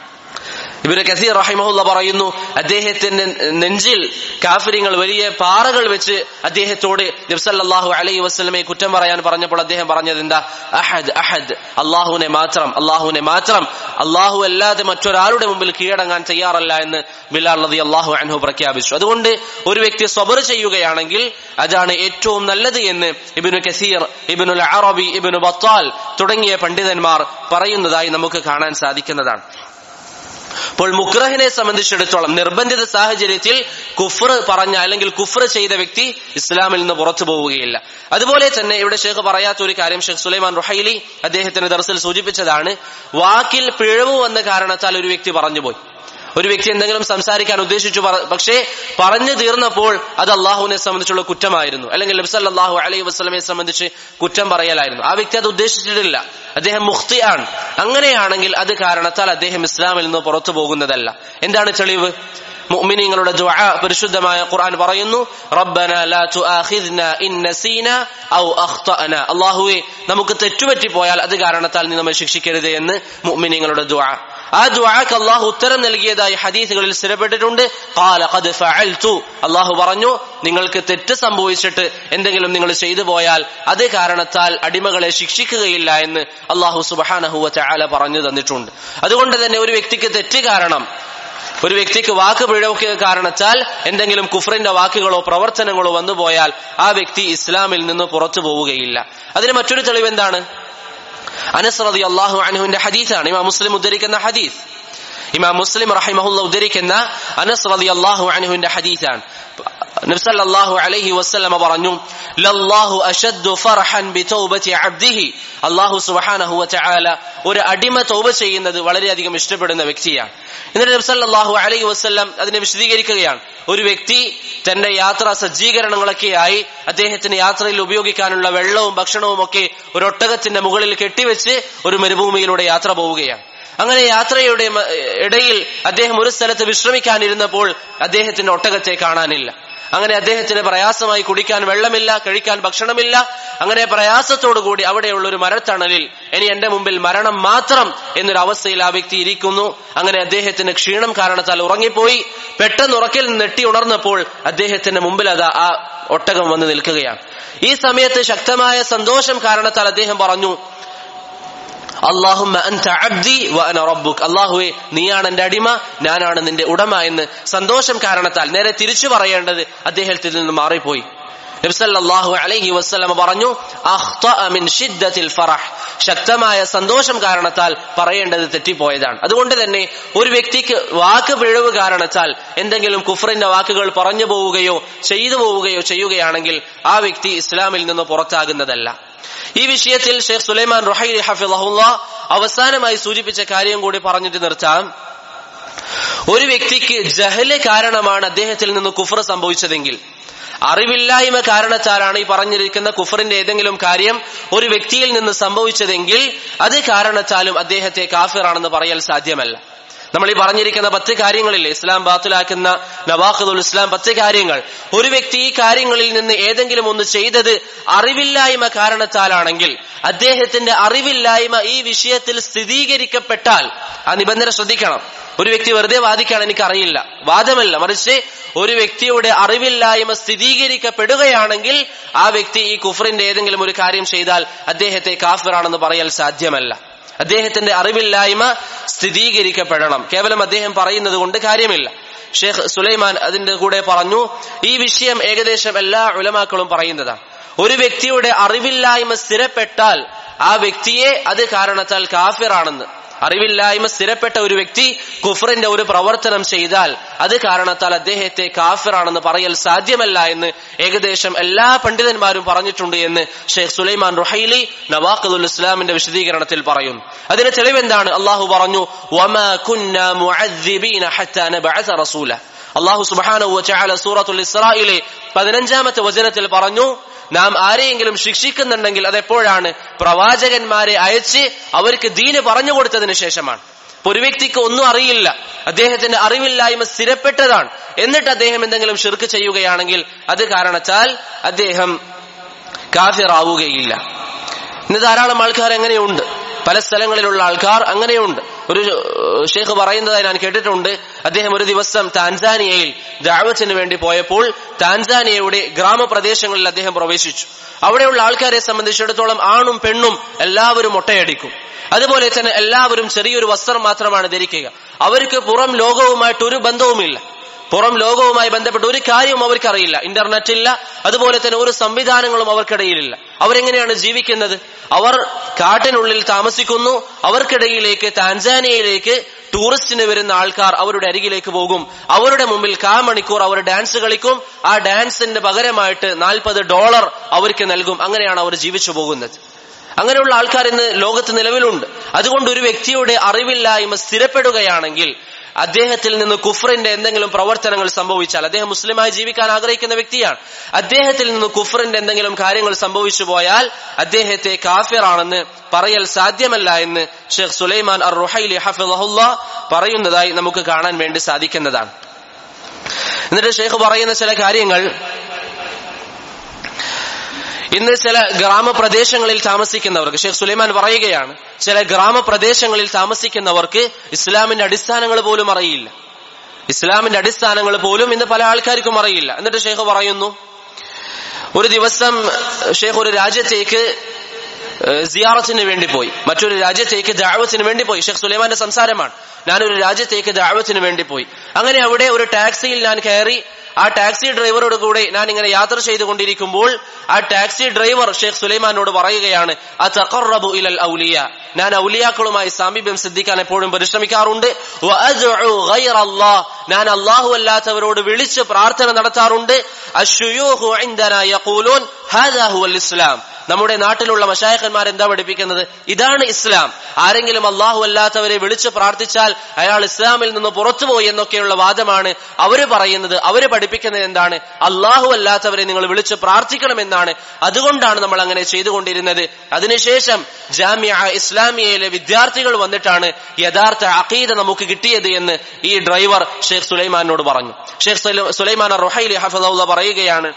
ഇബിന് കസീർ റഹിമഹുല്ല പറയുന്നു അദ്ദേഹത്തിന്റെ നെഞ്ചിൽ കാഫിരിങ്ങൾ വലിയ പാറകൾ വെച്ച് അദ്ദേഹത്തോട് നബ്സല്ലാഹു അലൈഹി വസ്ലമെ കുറ്റം പറയാൻ പറഞ്ഞപ്പോൾ അദ്ദേഹം പറഞ്ഞത് എന്താ അഹദ് അഹദ് അള്ളാഹുവിനെ മാത്രം അള്ളാഹുവിനെ മാത്രം അള്ളാഹു അല്ലാതെ മറ്റൊരാളുടെ മുമ്പിൽ കീഴടങ്ങാൻ തയ്യാറല്ല എന്ന് ബിലാൽ നദി അള്ളാഹു അൻഹു പ്രഖ്യാപിച്ചു അതുകൊണ്ട് ഒരു വ്യക്തി സ്വബർ ചെയ്യുകയാണെങ്കിൽ അതാണ് ഏറ്റവും നല്ലത് എന്ന് ഇബിനു കസീർ ഇബിനുൽ അറബി ഇബിനു ബത്താൽ തുടങ്ങിയ പണ്ഡിതന്മാർ പറയുന്നതായി നമുക്ക് കാണാൻ സാധിക്കുന്നതാണ് അപ്പോൾ മുക്രഹിനെ സംബന്ധിച്ചിടത്തോളം നിർബന്ധിത സാഹചര്യത്തിൽ കുഫർ പറഞ്ഞ അല്ലെങ്കിൽ കുഫർ ചെയ്ത വ്യക്തി ഇസ്ലാമിൽ നിന്ന് പുറത്തു പോവുകയില്ല അതുപോലെ തന്നെ ഇവിടെ ഷേഖ് പറയാത്ത ഒരു കാര്യം ഷേഖ് സുലൈമാൻ റുഹൈലി അദ്ദേഹത്തിന്റെ ദർസിൽ സൂചിപ്പിച്ചതാണ് വാക്കിൽ പിഴവ് വന്ന കാരണത്താൽ ഒരു വ്യക്തി പറഞ്ഞുപോയി ഒരു വ്യക്തി എന്തെങ്കിലും സംസാരിക്കാൻ ഉദ്ദേശിച്ചു പക്ഷേ പറഞ്ഞു തീർന്നപ്പോൾ അത് അള്ളാഹുവിനെ സംബന്ധിച്ചുള്ള കുറ്റമായിരുന്നു അല്ലെങ്കിൽ നബ്സല്ലാഹു അലൈഹി വസ്ലമെ സംബന്ധിച്ച് കുറ്റം പറയലായിരുന്നു ആ വ്യക്തി അത് ഉദ്ദേശിച്ചിട്ടില്ല അദ്ദേഹം മുഖ്തിയാണ് അങ്ങനെയാണെങ്കിൽ അത് കാരണത്താൽ അദ്ദേഹം ഇസ്ലാമിൽ നിന്ന് പുറത്തു പോകുന്നതല്ല എന്താണ് തെളിവ് മുഅ്മിനീങ്ങളുടെ ദുആ പരിശുദ്ധമായ ഖുർആൻ പറയുന്നു റബ്ബന ലാ തുആഖിദ്ന ഇൻ നസീന ഔ അഖ്തഅന അല്ലാഹുവേ നമുക്ക് തെറ്റുപറ്റി പോയാൽ അത് കാരണത്താൽ നീ നമ്മെ ശിക്ഷിക്കരുത് എന്ന് മുഅ്മിനീങ്ങളുടെ ദുആ ആ ദുആക്ക് അള്ളാഹു ഉത്തരം നൽകിയതായി ഹദീസുകളിൽ സ്ഥിരപ്പെട്ടിട്ടുണ്ട് ഖാല ഖദ് ഫഅൽതു അള്ളാഹു പറഞ്ഞു നിങ്ങൾക്ക് തെറ്റ് സംഭവിച്ചിട്ട് എന്തെങ്കിലും നിങ്ങൾ ചെയ്തു പോയാൽ അത് കാരണത്താൽ അടിമകളെ ശിക്ഷിക്കുകയില്ല എന്ന് അള്ളാഹു സുബ്ഹാനഹു വതആല പറഞ്ഞു തന്നിട്ടുണ്ട് അതുകൊണ്ട് തന്നെ ഒരു വ്യക്തിക്ക് തെറ്റ് കാരണം ഒരു വ്യക്തിക്ക് വാക്ക് പിഴവൊക്കെ കാരണത്താൽ എന്തെങ്കിലും കുഫറിന്റെ വാക്കുകളോ പ്രവർത്തനങ്ങളോ വന്നുപോയാൽ ആ വ്യക്തി ഇസ്ലാമിൽ നിന്ന് പുറത്തു പോവുകയില്ല അതിന് മറ്റൊരു തെളിവ് എന്താണ് അനസ് റതി അള്ളാഹു അനഹുവിന്റെ ഹദീസാണ് ഇമാം മുസ്ലിം ഉദ്ധരിക്കുന്ന ഹദീസ് ഇമാം മുസ്ലിം റഹിമഹുല്ല ഉദ്ധരിക്കുന്ന അനസ് റതി അള്ളാഹു അനഹുവിന്റെ ഹദീസാണ് നബ്സല്ലാഹു അലൈഹി വസ്ലമ പറഞ്ഞു ലല്ലാഹു അഷദ്ദു ഫർഹൻ ബിതൗബതി അബ്ദിഹി അല്ലാഹു സുബ്ഹാനഹു വതആല ഒരു അടിമ തൗബ ചെയ്യുന്നത് വളരെയധികം ഇഷ്ടപ്പെടുന്ന വ്യക്തിയാണ് എന്നിട്ട് നബ്സല്ലാഹു അലൈഹി വസ്ലം അതിനെ വിശദീകരിക്കുകയാണ് ഒരു വ്യക്തി തന്റെ യാത്രാ സജ്ജീകരണങ്ങളൊക്കെയായി അദ്ദേഹത്തിന് യാത്രയിൽ ഉപയോഗിക്കാനുള്ള വെള്ളവും ഭക്ഷണവും ഒക്കെ ഒരു ഒട്ടകത്തിന്റെ മുകളിൽ കെട്ടിവെച്ച് ഒരു മരുഭൂമിയിലൂടെ യാത്ര പോവുകയാണ് അങ്ങനെ യാത്രയുടെ ഇടയിൽ അദ്ദേഹം ഒരു സ്ഥലത്ത് വിശ്രമിക്കാനിരുന്നപ്പോൾ അദ്ദേഹത്തിന്റെ ഒട്ടകത്തെ കാണാനില്ല അങ്ങനെ അദ്ദേഹത്തിന് പ്രയാസമായി കുടിക്കാൻ വെള്ളമില്ല കഴിക്കാൻ ഭക്ഷണമില്ല അങ്ങനെ പ്രയാസത്തോടുകൂടി അവിടെയുള്ള ഒരു മരത്തണലിൽ ഇനി എന്റെ മുമ്പിൽ മരണം മാത്രം എന്നൊരു അവസ്ഥയിൽ ആ വ്യക്തി ഇരിക്കുന്നു അങ്ങനെ അദ്ദേഹത്തിന് ക്ഷീണം കാരണത്താൽ ഉറങ്ങിപ്പോയി പെട്ടെന്ന് ഉറക്കിൽ നെട്ടി ഉണർന്നപ്പോൾ അദ്ദേഹത്തിന്റെ മുമ്പിൽ അത് ആ ഒട്ടകം വന്ന് നിൽക്കുകയാണ് ഈ സമയത്ത് ശക്തമായ സന്തോഷം കാരണത്താൽ അദ്ദേഹം പറഞ്ഞു അള്ളാഹുമ്മ അൻത അബ്ദി വ അന റബ്ബുക് അള്ളാഹുവെ നീയാണ് എന്റെ അടിമ ഞാനാണ് നിന്റെ ഉടമ എന്ന് സന്തോഷം കാരണത്താൽ നേരെ തിരിച്ചു പറയേണ്ടത് അദ്ദേഹത്തിൽ നിന്ന് മാറിപ്പോയി നബ്സല്ലാഹു അലൈഹി വസ്ലമ പറഞ്ഞു മിൻ ഷിദ്ദത്തിൽ ഫറഹ് ശക്തമായ സന്തോഷം കാരണത്താൽ പറയേണ്ടത് തെറ്റിപ്പോയതാണ് അതുകൊണ്ട് തന്നെ ഒരു വ്യക്തിക്ക് വാക്ക് പിഴവ് കാരണത്താൽ എന്തെങ്കിലും കുഫറിന്റെ വാക്കുകൾ പറഞ്ഞു പോവുകയോ ചെയ്തു പോവുകയോ ചെയ്യുകയാണെങ്കിൽ ആ വ്യക്തി ഇസ്ലാമിൽ നിന്ന് പുറത്താകുന്നതല്ല ഈ വിഷയത്തിൽ ഷെയ്ഖ് സുലൈമാൻ റുഹൈലി ഹഫിളഹുല്ല അവസാനമായി സൂചിപ്പിച്ച കാര്യം കൂടി പറഞ്ഞിട്ട് നിർത്താം ഒരു വ്യക്തിക്ക് ജഹല് കാരണമാണ് അദ്ദേഹത്തിൽ നിന്ന് കുഫർ സംഭവിച്ചതെങ്കിൽ അറിവില്ലായ്മ കാരണത്താലാണ് ഈ പറഞ്ഞിരിക്കുന്ന കുഫറിന്റെ ഏതെങ്കിലും കാര്യം ഒരു വ്യക്തിയിൽ നിന്ന് സംഭവിച്ചതെങ്കിൽ അത് കാരണത്താലും അദ്ദേഹത്തെ കാഫിറാണെന്ന് പറയൽ സാധ്യമല്ല നമ്മൾ ഈ പറഞ്ഞിരിക്കുന്ന പത്ത് കാര്യങ്ങളില്ലേ ഇസ്ലാം ബാത്തിലാക്കുന്ന നവാഖുൽ ഇസ്ലാം പത്ത് കാര്യങ്ങൾ ഒരു വ്യക്തി ഈ കാര്യങ്ങളിൽ നിന്ന് ഏതെങ്കിലും ഒന്ന് ചെയ്തത് അറിവില്ലായ്മ കാരണത്താലാണെങ്കിൽ അദ്ദേഹത്തിന്റെ അറിവില്ലായ്മ ഈ വിഷയത്തിൽ സ്ഥിരീകരിക്കപ്പെട്ടാൽ ആ നിബന്ധന ശ്രദ്ധിക്കണം ഒരു വ്യക്തി വെറുതെ വാദിക്കാൻ എനിക്കറിയില്ല വാദമല്ല മറിച്ച് ഒരു വ്യക്തിയുടെ അറിവില്ലായ്മ സ്ഥിരീകരിക്കപ്പെടുകയാണെങ്കിൽ ആ വ്യക്തി ഈ കുഫറിന്റെ ഏതെങ്കിലും ഒരു കാര്യം ചെയ്താൽ അദ്ദേഹത്തെ കാഫിറാണെന്ന് പറയാൻ സാധ്യമല്ല അദ്ദേഹത്തിന്റെ അറിവില്ലായ്മ സ്ഥിരീകരിക്കപ്പെടണം കേവലം അദ്ദേഹം പറയുന്നത് കൊണ്ട് കാര്യമില്ല ഷേഖ് സുലൈമാൻ അതിന്റെ കൂടെ പറഞ്ഞു ഈ വിഷയം ഏകദേശം എല്ലാ ഉലമാക്കളും പറയുന്നതാണ് ഒരു വ്യക്തിയുടെ അറിവില്ലായ്മ സ്ഥിരപ്പെട്ടാൽ ആ വ്യക്തിയെ അത് കാരണത്താൽ കാഫിറാണെന്ന് അറിവില്ലായ്മ സ്ഥിരപ്പെട്ട ഒരു വ്യക്തി കുഫറിന്റെ ഒരു പ്രവർത്തനം ചെയ്താൽ അത് കാരണത്താൽ അദ്ദേഹത്തെ കാഫിറാണെന്ന് പറയൽ സാധ്യമല്ല എന്ന് ഏകദേശം എല്ലാ പണ്ഡിതന്മാരും പറഞ്ഞിട്ടുണ്ട് എന്ന് ഷെയ്ഖ് സുലൈമാൻ റുഹൈലി നവാഖുൽ ഇസ്ലാമിന്റെ വിശദീകരണത്തിൽ പറയുന്നു അതിന് തെളിവെന്താണ് അള്ളാഹു പറഞ്ഞു "വമാ കുന്നാ മുഅദ്ദിബീന ഹത്താ നബഅസ റസൂല." അള്ളാഹു സുബ്ഹാനഹു വതആല സൂറത്തുൽ ഇസ്രായിലെ പതിനഞ്ചാമത്തെ വചനത്തിൽ പറഞ്ഞു നാം ആരെയെങ്കിലും ശിക്ഷിക്കുന്നുണ്ടെങ്കിൽ അതെപ്പോഴാണ് പ്രവാചകന്മാരെ അയച്ച് അവർക്ക് ദീന് പറഞ്ഞു കൊടുത്തതിന് ശേഷമാണ് ഇപ്പൊ ഒരു വ്യക്തിക്ക് ഒന്നും അറിയില്ല അദ്ദേഹത്തിന്റെ അറിവില്ലായ്മ സ്ഥിരപ്പെട്ടതാണ് എന്നിട്ട് അദ്ദേഹം എന്തെങ്കിലും ഷിർക്ക് ചെയ്യുകയാണെങ്കിൽ അത് കാരണത്താൽ അദ്ദേഹം കാഫിറാവുകയില്ല ഇന്ന് ധാരാളം ആൾക്കാർ അങ്ങനെയുണ്ട് പല സ്ഥലങ്ങളിലുള്ള ആൾക്കാർ അങ്ങനെയുണ്ട് ഒരു ഷെയ്ഖ് പറയുന്നതായി ഞാൻ കേട്ടിട്ടുണ്ട് അദ്ദേഹം ഒരു ദിവസം താൻസാനിയയിൽ ദാവത്തിന് വേണ്ടി പോയപ്പോൾ താൻസാനിയയുടെ ഗ്രാമപ്രദേശങ്ങളിൽ അദ്ദേഹം പ്രവേശിച്ചു അവിടെയുള്ള ആൾക്കാരെ സംബന്ധിച്ചിടത്തോളം ആണും പെണ്ണും എല്ലാവരും ഒട്ടയടിക്കും അതുപോലെ തന്നെ എല്ലാവരും ചെറിയൊരു വസ്ത്രം മാത്രമാണ് ധരിക്കുക അവർക്ക് പുറം ലോകവുമായിട്ട് ഒരു ബന്ധവുമില്ല പുറം ലോകവുമായി ബന്ധപ്പെട്ട ഒരു കാര്യവും അവർക്കറിയില്ല ഇന്റർനെറ്റ് ഇല്ല അതുപോലെ തന്നെ ഒരു സംവിധാനങ്ങളും അവർക്കിടയിലില്ല അവരെങ്ങനെയാണ് ജീവിക്കുന്നത് അവർ കാട്ടിനുള്ളിൽ താമസിക്കുന്നു അവർക്കിടയിലേക്ക് താൻസാനിയയിലേക്ക് ടൂറിസ്റ്റിന് വരുന്ന ആൾക്കാർ അവരുടെ അരികിലേക്ക് പോകും അവരുടെ മുമ്പിൽ കാ മണിക്കൂർ അവർ ഡാൻസ് കളിക്കും ആ ഡാൻസിന്റെ പകരമായിട്ട് നാൽപ്പത് ഡോളർ അവർക്ക് നൽകും അങ്ങനെയാണ് അവർ ജീവിച്ചു പോകുന്നത് അങ്ങനെയുള്ള ആൾക്കാർ ഇന്ന് ലോകത്ത് നിലവിലുണ്ട് അതുകൊണ്ട് ഒരു വ്യക്തിയുടെ അറിവില്ലായ്മ സ്ഥിരപ്പെടുകയാണെങ്കിൽ അദ്ദേഹത്തിൽ നിന്ന് കുഫറിന്റെ എന്തെങ്കിലും പ്രവർത്തനങ്ങൾ സംഭവിച്ചാൽ അദ്ദേഹം മുസ്ലിമായി ജീവിക്കാൻ ആഗ്രഹിക്കുന്ന വ്യക്തിയാണ് അദ്ദേഹത്തിൽ നിന്ന് കുഫറിന്റെ എന്തെങ്കിലും കാര്യങ്ങൾ സംഭവിച്ചു പോയാൽ അദ്ദേഹത്തെ കാഫിറാണെന്ന് പറയൽ സാധ്യമല്ല എന്ന് ഷെയ്ഖ് സുലൈമാൻ അർ റുഹൈലി ഹഫിദഹുല്ല പറയുന്നതായി നമുക്ക് കാണാൻ വേണ്ടി സാധിക്കുന്നതാണ് എന്നിട്ട് ഷെയ്ഖ് പറയുന്ന ചില കാര്യങ്ങൾ ഇന്ന് ചില ഗ്രാമപ്രദേശങ്ങളിൽ താമസിക്കുന്നവർക്ക് ഷെയ്ഖ് സുലൈമാൻ പറയുകയാണ് ചില ഗ്രാമപ്രദേശങ്ങളിൽ താമസിക്കുന്നവർക്ക് ഇസ്ലാമിന്റെ അടിസ്ഥാനങ്ങൾ പോലും അറിയില്ല ഇസ്ലാമിന്റെ അടിസ്ഥാനങ്ങൾ പോലും ഇന്ന് പല ആൾക്കാർക്കും അറിയില്ല എന്നിട്ട് ഷെയ്ഖ് പറയുന്നു ഒരു ദിവസം ഷെയ്ഖ് ഒരു രാജ്യത്തേക്ക് സിയാറത്തിന് വേണ്ടി പോയി മറ്റൊരു രാജ്യത്തേക്ക് ദാവത്തിന് വേണ്ടി പോയി ഷെയ്ഖ് സുലൈമാന്റെ സംസാരമാണ് ഞാനൊരു രാജ്യത്തേക്ക് ദാവത്തിന് വേണ്ടി പോയി അങ്ങനെ അവിടെ ഒരു ടാക്സിയിൽ ഞാൻ കയറി ആ ടാക്സി ഡ്രൈവറോട് കൂടെ ഞാൻ ഇങ്ങനെ യാത്ര ചെയ്തുകൊണ്ടിരിക്കുമ്പോൾ ആ ടാക്സി ഡ്രൈവർ ഷെയ്ഖ് സുലൈമാനോട് പറയുകയാണ് "അതഖറബു ഇലൽ ഔലിയ ഞാൻ ഔലിയാക്കളുമായി സാമീപ്യം സിദ്ധിക്കാൻ എപ്പോഴും പരിശ്രമിക്കാറുണ്ട് വഅദ്ഉ ഗൈറ അല്ലാഹ് ഞാൻ അല്ലാഹു അല്ലാത്തവരോട് വിളിച്ച് പ്രാർത്ഥന നടത്താറുണ്ട് അശ്ശുയൂഖു ഇൻദനാ യഖൂലൂൻ ഹാദാ ഹുവൽ ഇസ്ലാം നമ്മുടെ നാട്ടിലുള്ള മഷായഖന്മാർ എന്താ പഠിപ്പിക്കുന്നത് ഇതാണ് ഇസ്ലാം ആരെങ്കിലും അള്ളാഹു അല്ലാത്തവരെ വിളിച്ചു പ്രാർത്ഥിച്ചാൽ അയാൾ ഇസ്ലാമിൽ നിന്ന് പുറത്തുപോയി എന്നൊക്കെയുള്ള വാദമാണ് അവര് പറയുന്നത് അവര് പഠിപ്പിക്കുന്നത് എന്താണ് അള്ളാഹു അല്ലാത്തവരെ നിങ്ങൾ വിളിച്ച് പ്രാർത്ഥിക്കണമെന്നാണ് അതുകൊണ്ടാണ് നമ്മൾ അങ്ങനെ ചെയ്തുകൊണ്ടിരുന്നത് അതിനുശേഷം ജാമ്യ ഇസ്ലാമിയയിലെ വിദ്യാർത്ഥികൾ വന്നിട്ടാണ് യഥാർത്ഥ അഖീദ നമുക്ക് കിട്ടിയത് എന്ന് ഈ ഡ്രൈവർ ഷെയ്ഖ് സുലൈമാനോട് പറഞ്ഞു ഷെയ്ഖ് സുലൈമാൻ റൊഹൈലി ഹഫദ പറയുകയാണ്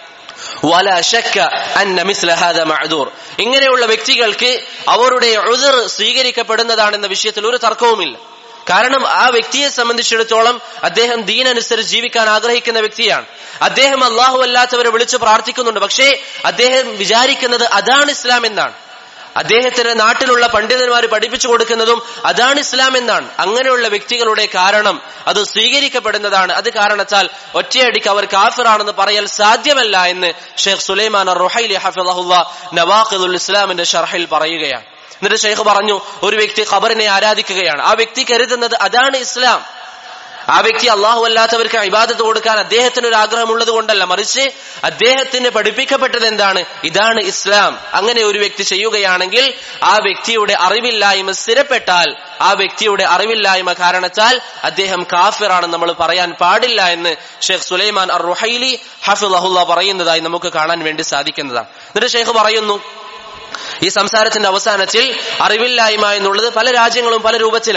വല ശക്ക അന്ന മിസ്ല ഹാദ മഅദൂർ ഇങ്ങനെയുള്ള വ്യക്തികൾക്ക് അവരുടെ ഉദർ സ്വീകരിക്കപ്പെടുന്നതാണെന്ന വിഷയത്തിൽ ഒരു തർക്കവുമില്ല കാരണം ആ വ്യക്തിയെ സംബന്ധിച്ചിടത്തോളം അദ്ദേഹം ദീനനുസരിച്ച് ജീവിക്കാൻ ആഗ്രഹിക്കുന്ന വ്യക്തിയാണ് അദ്ദേഹം അള്ളാഹു അല്ലാത്തവരെ വിളിച്ച് പ്രാർത്ഥിക്കുന്നുണ്ട് പക്ഷേ അദ്ദേഹം വിചാരിക്കുന്നത് അതാണ് ഇസ്ലാം എന്നാണ് അദ്ദേഹത്തിന്റെ നാട്ടിലുള്ള പണ്ഡിതന്മാർ പഠിപ്പിച്ചു കൊടുക്കുന്നതും അതാണ് ഇസ്ലാം എന്നാണ് അങ്ങനെയുള്ള വ്യക്തികളുടെ കാരണം അത് സ്വീകരിക്കപ്പെടുന്നതാണ് അത് കാരണത്താൽ ഒറ്റയടിക്ക് അവർ കാഫിറാണെന്ന് പറയൽ സാധ്യമല്ല എന്ന് ഷെയ്ഖ് സുലൈമാൻ റുഹൈലി ഹഫിദഹുല്ല നവാഖിദുൽ ഇസ്ലാമിന്റെ ഷർഹിൽ പറയുകയാണ് എന്നിട്ട് ഷെയ്ഖ് പറഞ്ഞു ഒരു വ്യക്തി ഖബറിനെ ആരാധിക്കുകയാണ് ആ വ്യക്തി കരുതുന്നത് അതാണ് ഇസ്ലാം ആ വ്യക്തി അള്ളാഹു അല്ലാത്തവർക്ക് ഇബാദത്ത് കൊടുക്കാൻ അദ്ദേഹത്തിന് ഒരു ആഗ്രഹമുള്ളത് കൊണ്ടല്ല മറിച്ച് അദ്ദേഹത്തിന് പഠിപ്പിക്കപ്പെട്ടത് എന്താണ് ഇതാണ് ഇസ്ലാം അങ്ങനെ ഒരു വ്യക്തി ചെയ്യുകയാണെങ്കിൽ ആ വ്യക്തിയുടെ അറിവില്ലായ്മ സ്ഥിരപ്പെട്ടാൽ ആ വ്യക്തിയുടെ അറിവില്ലായ്മ കാരണത്താൽ അദ്ദേഹം കാഫിറാണെന്ന് നമ്മൾ പറയാൻ പാടില്ല എന്ന് ഷെയ്ഖ് സുലൈമാൻ അർ റുഹൈലി ഹഫിദഹുല്ല പറയുന്നതായി നമുക്ക് കാണാൻ വേണ്ടി സാധിക്കുന്നതാണ് എന്നിട്ട് ഷെയ്ഖ് പറയുന്നു ഈ സംസാരത്തിന്റെ അവസാനത്തിൽ അറിവില്ലായ്മ എന്നുള്ളത് പല രാജ്യങ്ങളും പല രൂപത്തിലാണ്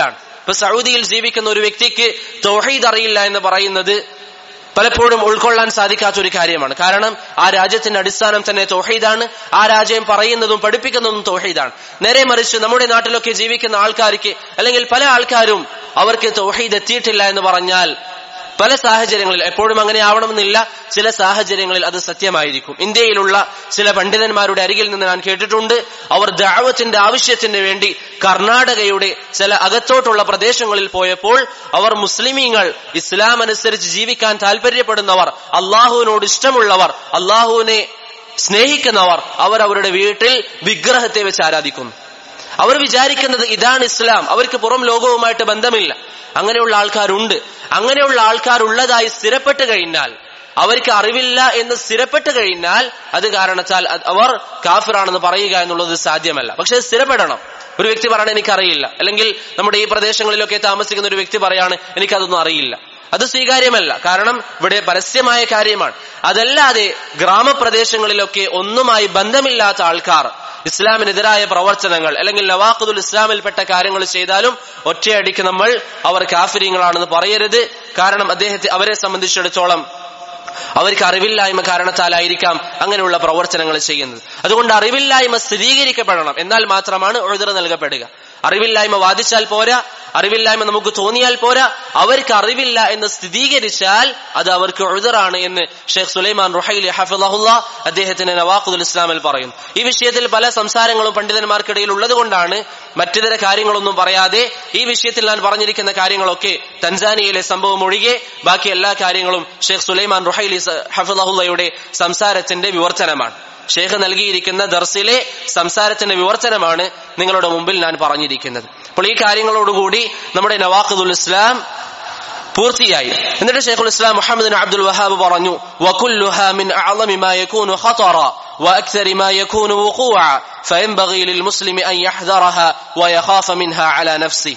ഇപ്പൊ സൗദിയിൽ ജീവിക്കുന്ന ഒരു വ്യക്തിക്ക് തൗഹീദ് അറിയില്ല എന്ന് പറയുന്നത് പലപ്പോഴും ഉൾക്കൊള്ളാൻ സാധിക്കാത്ത ഒരു കാര്യമാണ് കാരണം ആ രാജ്യത്തിന്റെ അടിസ്ഥാനം തന്നെ തൗഹീദാണ് ആ രാജ്യം പറയുന്നതും പഠിപ്പിക്കുന്നതും തൗഹീദാണ് നേരെ മറിച്ച് നമ്മുടെ നാട്ടിലൊക്കെ ജീവിക്കുന്ന ആൾക്കാർക്ക് അല്ലെങ്കിൽ പല ആൾക്കാരും അവർക്ക് തൗഹീദ് എത്തിയിട്ടില്ല എന്ന് പറഞ്ഞാൽ പല സാഹചര്യങ്ങളിൽ എപ്പോഴും അങ്ങനെ ആവണമെന്നില്ല ചില സാഹചര്യങ്ങളിൽ അത് സത്യമായിരിക്കും ഇന്ത്യയിലുള്ള ചില പണ്ഡിതന്മാരുടെ അരികിൽ നിന്ന് ഞാൻ കേട്ടിട്ടുണ്ട് അവർ ദാവത്തിന്റെ ആവശ്യത്തിന് വേണ്ടി കർണാടകയുടെ ചില അകത്തോട്ടുള്ള പ്രദേശങ്ങളിൽ പോയപ്പോൾ അവർ മുസ്ലിമീങ്ങൾ ഇസ്ലാം അനുസരിച്ച് ജീവിക്കാൻ താല്പര്യപ്പെടുന്നവർ അള്ളാഹുവിനോട് ഇഷ്ടമുള്ളവർ അള്ളാഹുവിനെ സ്നേഹിക്കുന്നവർ അവർ അവരുടെ വീട്ടിൽ വിഗ്രഹത്തെ വെച്ച് ആരാധിക്കുന്നു അവർ വിചാരിക്കുന്നത് ഇതാണ് ഇസ്ലാം അവർക്ക് പുറം ലോകവുമായിട്ട് ബന്ധമില്ല അങ്ങനെയുള്ള ആൾക്കാരുണ്ട് അങ്ങനെയുള്ള ആൾക്കാർ ഉള്ളതായി സ്ഥിരപ്പെട്ട് കഴിഞ്ഞാൽ അവർക്ക് അറിവില്ല എന്ന് സ്ഥിരപ്പെട്ട് കഴിഞ്ഞാൽ അത് കാരണത്താൽ അത് അവർ കാഫിറാണെന്ന് പറയുക എന്നുള്ളത് സാധ്യമല്ല പക്ഷെ സ്ഥിരപ്പെടണം ഒരു വ്യക്തി പറയണ എനിക്കറിയില്ല അല്ലെങ്കിൽ നമ്മുടെ ഈ പ്രദേശങ്ങളിലൊക്കെ താമസിക്കുന്ന ഒരു വ്യക്തി പറയാണ് എനിക്കതൊന്നും അറിയില്ല അത് സ്വീകാര്യമല്ല കാരണം ഇവിടെ പരസ്യമായ കാര്യമാണ് അതല്ലാതെ ഗ്രാമപ്രദേശങ്ങളിലൊക്കെ ഒന്നുമായി ബന്ധമില്ലാത്ത ആൾക്കാർ ഇസ്ലാമിനെതിരായ പ്രവർത്തനങ്ങൾ അല്ലെങ്കിൽ നവാഖുദുൽ ഇസ്ലാമിൽപ്പെട്ട കാര്യങ്ങൾ ചെയ്താലും ഒറ്റയടിക്ക് നമ്മൾ അവർ കാഫിര്യങ്ങളാണെന്ന് പറയരുത് കാരണം അദ്ദേഹത്തെ അവരെ സംബന്ധിച്ചിടത്തോളം അവർക്ക് അറിവില്ലായ്മ കാരണത്താലായിരിക്കാം അങ്ങനെയുള്ള പ്രവർത്തനങ്ങൾ ചെയ്യുന്നത് അതുകൊണ്ട് അറിവില്ലായ്മ സ്ഥിരീകരിക്കപ്പെടണം എന്നാൽ മാത്രമാണ് എഴുതറ നൽകപ്പെടുക അറിവില്ലായ്മ വാദിച്ചാൽ പോരാ അറിവില്ലായ്മ നമുക്ക് തോന്നിയാൽ പോരാ അവർക്ക് അറിവില്ല എന്ന് സ്ഥിരീകരിച്ചാൽ അത് അവർക്ക് എഴുതറാണ് എന്ന് ഷെയ്ഖ് സുലൈമാൻ റുഹൈലി ഹഫിളഹുല്ല അദ്ദേഹത്തിന്റെ നവാഖുദുൽ ഇസ്ലാമിൽ പറയുന്നു ഈ വിഷയത്തിൽ പല സംസാരങ്ങളും പണ്ഡിതന്മാർക്കിടയിൽ ഉള്ളതുകൊണ്ടാണ് മറ്റിതര കാര്യങ്ങളൊന്നും പറയാതെ ഈ വിഷയത്തിൽ ഞാൻ പറഞ്ഞിരിക്കുന്ന കാര്യങ്ങളൊക്കെ തൻസാനിയയിലെ സംഭവം ഒഴികെ ബാക്കി എല്ലാ കാര്യങ്ങളും ഷെയ്ഖ് സുലൈമാൻ റുഹൈലി ഹഫിളഹുല്ലയുടെ സംസാരത്തിന്റെ വിവർത്തനമാണ് ഷേഖ് നൽകിയിരിക്കുന്ന ദർസിലെ സംസാരത്തിന്റെ വിവർത്തനമാണ് നിങ്ങളുടെ മുമ്പിൽ ഞാൻ പറഞ്ഞിരിക്കുന്നത് അപ്പോൾ ഈ കാര്യങ്ങളോടുകൂടി നമ്മുടെ നവാഖുദുൽ ഇസ്ലാം പൂർത്തിയായി എന്നിട്ട് ഷെയ്ഖുൽ ഇസ്ലാം മുഹമ്മദ് അബ്ദുൽ വഹാബ് പറഞ്ഞു وكلها من أعظم ما يكون خطرا وأكثر ما يكون وقوعا فينبغي للمسلم أن يحذرها ويخاف منها على نفسه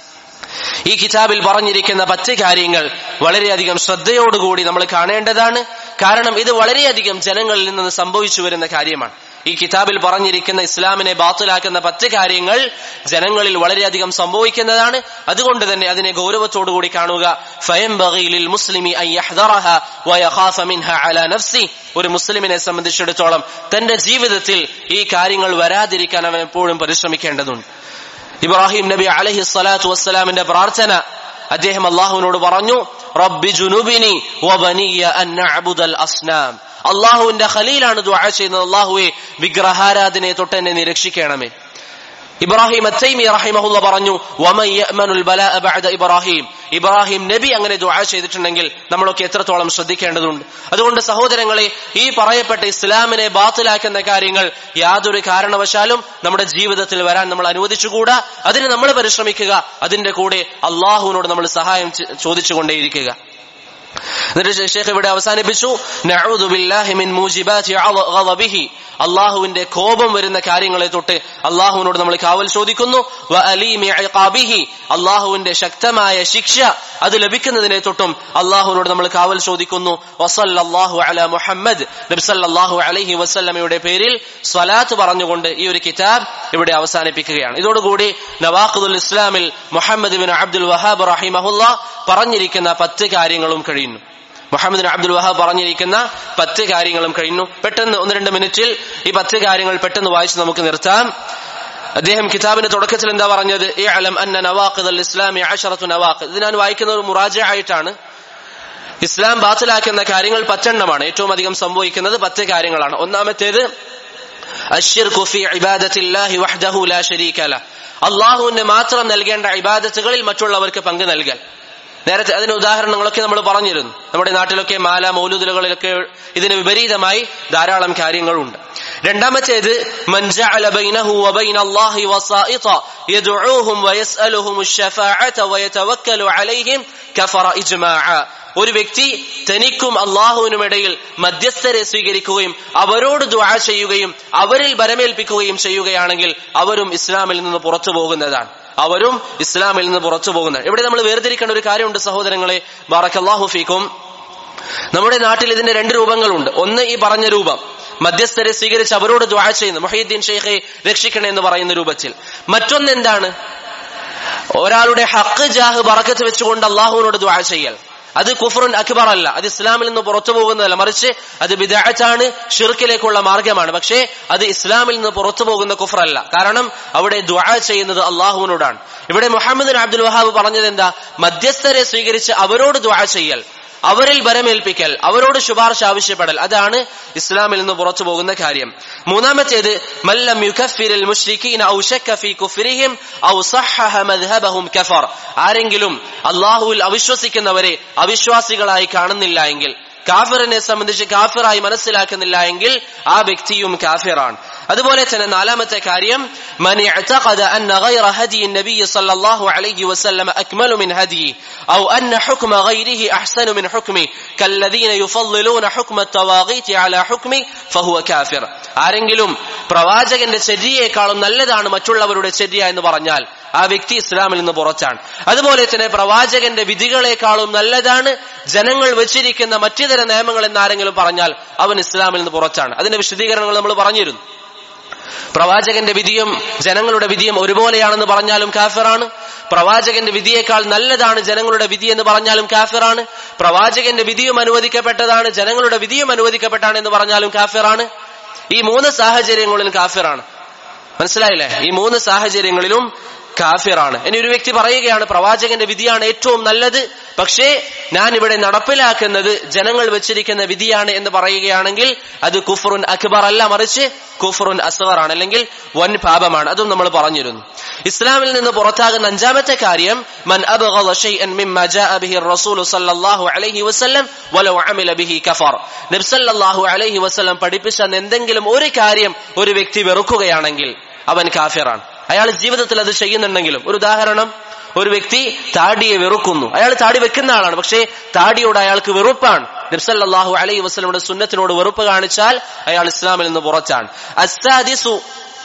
ഈ കിതാബിൽ പറഞ്ഞിരിക്കുന്ന പത്ത് കാര്യങ്ങൾ വളരെയധികം ശ്രദ്ധയോടുകൂടി നമ്മൾ കാണേണ്ടതാണ് കാരണം ഇത് വളരെയധികം ജനങ്ങളിൽ നിന്ന് സംഭവിച്ചു വരുന്ന കാര്യമാണ് ഈ കിതാബിൽ പറഞ്ഞിരിക്കുന്ന ഇസ്ലാമിനെ ബാത്തുലാക്കുന്ന പത്ത് കാര്യങ്ങൾ ജനങ്ങളിൽ വളരെയധികം സംഭവിക്കുന്നതാണ് അതുകൊണ്ട് തന്നെ അതിനെ ഗൗരവത്തോടുകൂടി കാണുക ഫയംബഗീലിൽ മുസ്ലിമി ഒരു മുസ്ലിമിനെ സംബന്ധിച്ചിടത്തോളം തന്റെ ജീവിതത്തിൽ ഈ കാര്യങ്ങൾ വരാതിരിക്കാൻ അവൻ എപ്പോഴും പരിശ്രമിക്കേണ്ടതുണ്ട് ഇബ്രാഹിം നബി അലഹി സ്വലാത്തു വസ്സലാമിന്റെ പ്രാർത്ഥന അദ്ദേഹം അള്ളാഹുവിനോട് പറഞ്ഞു റബ്ബി ജുനുബിനി അസ്നാം അള്ളാഹുവിന്റെ ഖലീലാണ് ദുആ ചെയ്യുന്നത് അള്ളാഹുവെ വിഗ്രഹാരാധനയെ തൊട്ട് എന്നെ നിരക്ഷിക്കണമേ ഇബ്രാഹിം അത്തൈമി റഹിമഹുല്ല പറഞ്ഞു ഇബ്രാഹിം ഇബ്രാഹിം നബി അങ്ങനെ ദുആ ചെയ്തിട്ടുണ്ടെങ്കിൽ നമ്മളൊക്കെ എത്രത്തോളം ശ്രദ്ധിക്കേണ്ടതുണ്ട് അതുകൊണ്ട് സഹോദരങ്ങളെ ഈ പറയപ്പെട്ട ഇസ്ലാമിനെ ബാത്തിലാക്കുന്ന കാര്യങ്ങൾ യാതൊരു കാരണവശാലും നമ്മുടെ ജീവിതത്തിൽ വരാൻ നമ്മൾ അനുവദിച്ചുകൂടാ അതിന് നമ്മൾ പരിശ്രമിക്കുക അതിന്റെ കൂടെ അള്ളാഹുവിനോട് നമ്മൾ സഹായം ചോദിച്ചുകൊണ്ടേയിരിക്കുക എന്നിട്ട് ഷേഖ് ഇവിടെ അവസാനിപ്പിച്ചു അള്ളാഹുവിന്റെ കോപം വരുന്ന കാര്യങ്ങളെ തൊട്ട് അള്ളാഹുവിനോട് നമ്മൾ കാവൽ ചോദിക്കുന്നു അള്ളാഹുവിന്റെ ശക്തമായ ശിക്ഷ അത് ലഭിക്കുന്നതിനെ തൊട്ടും അള്ളാഹുവിനോട് നമ്മൾ കാവൽ ചോദിക്കുന്നു വസല്ലാഹു അല മുഹമ്മദ് നബ്സല്ലാഹു അലഹി വസ്ല്ലമയുടെ പേരിൽ സ്വലാത്ത് പറഞ്ഞുകൊണ്ട് ഈ ഒരു കിതാബ് ഇവിടെ അവസാനിപ്പിക്കുകയാണ് ഇതോടുകൂടി നവാഖുദുൽ ഇസ്ലാമിൽ മുഹമ്മദ് ബിൻ അബ്ദുൽ വഹാബ് റഹിമഹുല്ല പറഞ്ഞിരിക്കുന്ന പത്ത് കാര്യങ്ങളും കഴിയുന്നു മുഹമ്മദ് അബ്ദുൽ വഹാബ് പറഞ്ഞിരിക്കുന്ന പത്ത് കാര്യങ്ങളും കഴിഞ്ഞു പെട്ടെന്ന് ഒന്ന് രണ്ട് മിനിറ്റിൽ ഈ പത്ത് കാര്യങ്ങൾ പെട്ടെന്ന് വായിച്ച് നമുക്ക് നിർത്താം അദ്ദേഹം കിതാബിന്റെ തുടക്കത്തിൽ എന്താ പറഞ്ഞത് ഇസ്ലാമി ഇത് ഞാൻ വായിക്കുന്ന ഒരു മുറാജ ആയിട്ടാണ് ഇസ്ലാം ബാത്തിലാക്കുന്ന കാര്യങ്ങൾ പത്തെണ്ണമാണ് ഏറ്റവും അധികം സംഭവിക്കുന്നത് പത്ത് കാര്യങ്ങളാണ് ഒന്നാമത്തേത് അള്ളാഹുവിന് മാത്രം നൽകേണ്ട ഇബാദത്തുകളിൽ മറ്റുള്ളവർക്ക് പങ്ക് നൽകൽ നേരത്തെ അതിന് ഉദാഹരണങ്ങളൊക്കെ നമ്മൾ പറഞ്ഞിരുന്നു നമ്മുടെ നാട്ടിലൊക്കെ മാല മൗലൂദുകളിലൊക്കെ ഇതിന് വിപരീതമായി ധാരാളം കാര്യങ്ങളുണ്ട് രണ്ടാമത്തേത് ഒരു വ്യക്തി തനിക്കും അള്ളാഹുവിനുമിടയിൽ മധ്യസ്ഥരെ സ്വീകരിക്കുകയും അവരോട് ദുആ ചെയ്യുകയും അവരിൽ ബരമേൽപ്പിക്കുകയും ചെയ്യുകയാണെങ്കിൽ അവരും ഇസ്ലാമിൽ നിന്ന് പുറത്തു പോകുന്നതാണ് അവരും ഇസ്ലാമിൽ നിന്ന് പുറത്തു പോകുന്നത് ഇവിടെ നമ്മൾ വേർതിരിക്കേണ്ട ഒരു കാര്യമുണ്ട് സഹോദരങ്ങളെ ബാറക്കല്ലാഹു ഫീക്കും നമ്മുടെ നാട്ടിൽ ഇതിന്റെ രണ്ട് രൂപങ്ങളുണ്ട് ഒന്ന് ഈ പറഞ്ഞ രൂപം മധ്യസ്ഥരെ സ്വീകരിച്ച് അവരോട് ദ്വാ ചെയ്യുന്നു മൊഹീദ്ദീൻ ഷെയ്ഖെ രക്ഷിക്കണേ എന്ന് പറയുന്ന രൂപത്തിൽ മറ്റൊന്ന് എന്താണ് ഒരാളുടെ ഹക്ക് ജാഹ് ബറക്കത്ത് വെച്ചുകൊണ്ട് അള്ളാഹുവിനോട് ദ്വാ ചെയ്യൽ അത് കുഫറുൻ അക്ബർ അല്ല അത് ഇസ്ലാമിൽ നിന്ന് പുറത്തു പോകുന്നതല്ല മറിച്ച് അത് ബിദാറ്റാണ് ഷിർക്കിലേക്കുള്ള മാർഗമാണ് പക്ഷേ അത് ഇസ്ലാമിൽ നിന്ന് പുറത്തു പോകുന്ന കുഫറല്ല കാരണം അവിടെ ദ്വാ ചെയ്യുന്നത് അള്ളാഹുവിനോടാണ് ഇവിടെ മുഹമ്മദ് അബ്ദുൽ വഹാബ് പറഞ്ഞത് എന്താ മധ്യസ്ഥരെ സ്വീകരിച്ച് അവരോട് ദ്വാ ചെയ്യൽ അവരിൽ ബരമേൽപ്പിക്കൽ അവരോട് ശുപാർശ ആവശ്യപ്പെടൽ അതാണ് ഇസ്ലാമിൽ നിന്ന് പുറത്തു പോകുന്ന കാര്യം മൂന്നാമത്തേത് മല്ലം യുകഫിരിൽ മുശ്രിക്കീന ഔ ശക്ക ഫീ കുഫ്രിഹിം ഔ സഹഹ മദ്ഹബഹും കഫർ ആരെങ്കിലും അള്ളാഹുവിൽ അവിശ്വസിക്കുന്നവരെ അവിശ്വാസികളായി കാണുന്നില്ല എങ്കിൽ കാഫിറിനെ സംബന്ധിച്ച് കാഫിറായി മനസ്സിലാക്കുന്നില്ല എങ്കിൽ ആ വ്യക്തിയും കാഫിറാണ് അതുപോലെ തന്നെ നാലാമത്തെ കാര്യം من اعتقد أن غير هدي النبي صلى الله عليه وسلم أكمل من هديه أو أن حكم غيره أحسن من حكمه كالذين يفضلون حكم التواغيت على حكمه فهو كافر ആരെങ്കിലും പ്രവാചകന്റെ ചര്യയെക്കാളും നല്ലതാണ് മറ്റുള്ളവരുടെ ചര്യ എന്ന് പറഞ്ഞാൽ ആ വ്യക്തി ഇസ്ലാമിൽ നിന്ന് പുറത്താണ് അതുപോലെ തന്നെ പ്രവാചകന്റെ വിധികളെക്കാളും നല്ലതാണ് ജനങ്ങൾ വെച്ചിരിക്കുന്ന മറ്റു തരം നിയമങ്ങൾ എന്നാരെങ്കിലും പറഞ്ഞാൽ അവൻ ഇസ്ലാമിൽ നിന്ന് പുറത്താണ് അതിന്റെ വിശദീകരണങ്ങൾ നമ്മൾ പറഞ്ഞിരുന്നു പ്രവാചകന്റെ വിധിയും ജനങ്ങളുടെ വിധിയും ഒരുപോലെയാണെന്ന് പറഞ്ഞാലും കാഫിറാണ് പ്രവാചകന്റെ വിധിയേക്കാൾ നല്ലതാണ് ജനങ്ങളുടെ വിധി എന്ന് പറഞ്ഞാലും കാഫിറാണ് പ്രവാചകന്റെ വിധിയും അനുവദിക്കപ്പെട്ടതാണ് ജനങ്ങളുടെ വിധിയും അനുവദിക്കപ്പെട്ടാണ് എന്ന് പറഞ്ഞാലും കാഫിറാണ് ഈ മൂന്ന് സാഹചര്യങ്ങളിലും കാഫിറാണ് മനസ്സിലായില്ലേ ഈ മൂന്ന് സാഹചര്യങ്ങളിലും കാഫിറാണ് ഇനി ഒരു വ്യക്തി പറയുകയാണ് പ്രവാചകന്റെ വിധിയാണ് ഏറ്റവും നല്ലത് പക്ഷേ ഞാൻ ഇവിടെ നടപ്പിലാക്കുന്നത് ജനങ്ങൾ വെച്ചിരിക്കുന്ന വിധിയാണ് എന്ന് പറയുകയാണെങ്കിൽ അത് കുഫറുൻ അക്ബർ അല്ല മറിച്ച് കുഫറുൻ അസ്വറാണ് അല്ലെങ്കിൽ വൻ പാപമാണ് അതും നമ്മൾ പറഞ്ഞിരുന്നു ഇസ്ലാമിൽ നിന്ന് പുറത്താകുന്ന അഞ്ചാമത്തെ കാര്യം മൻ അബ്ഗള ശൈഅൻ മിമ്മ ജാഅ ബിഹി റസൂൽ സല്ലല്ലാഹു അലൈഹി വസല്ലം വലൗ അമില ബിഹി കഫർ നബി സല്ലല്ലാഹു അലൈഹി വസല്ലം പഠിപ്പിച്ച എന്തെങ്കിലും ഒരു കാര്യം ഒരു വ്യക്തി വെറുക്കുകയാണെങ്കിൽ അവൻ കാഫിറാണ് അയാൾ ജീവിതത്തിൽ അത് ചെയ്യുന്നുണ്ടെങ്കിലും ഒരു ഉദാഹരണം ഒരു വ്യക്തി താടിയെ വെറുക്കുന്നു അയാൾ താടി വെക്കുന്ന ആളാണ് പക്ഷേ താടിയോട് അയാൾക്ക് വെറുപ്പാണ് നബ്സല്ലാഹു അലൈഹി വസ്ലമുടെ സുന്നത്തിനോട് വെറുപ്പ് കാണിച്ചാൽ അയാൾ ഇസ്ലാമിൽ നിന്ന് പുറത്താണ് അസ്സാദിസു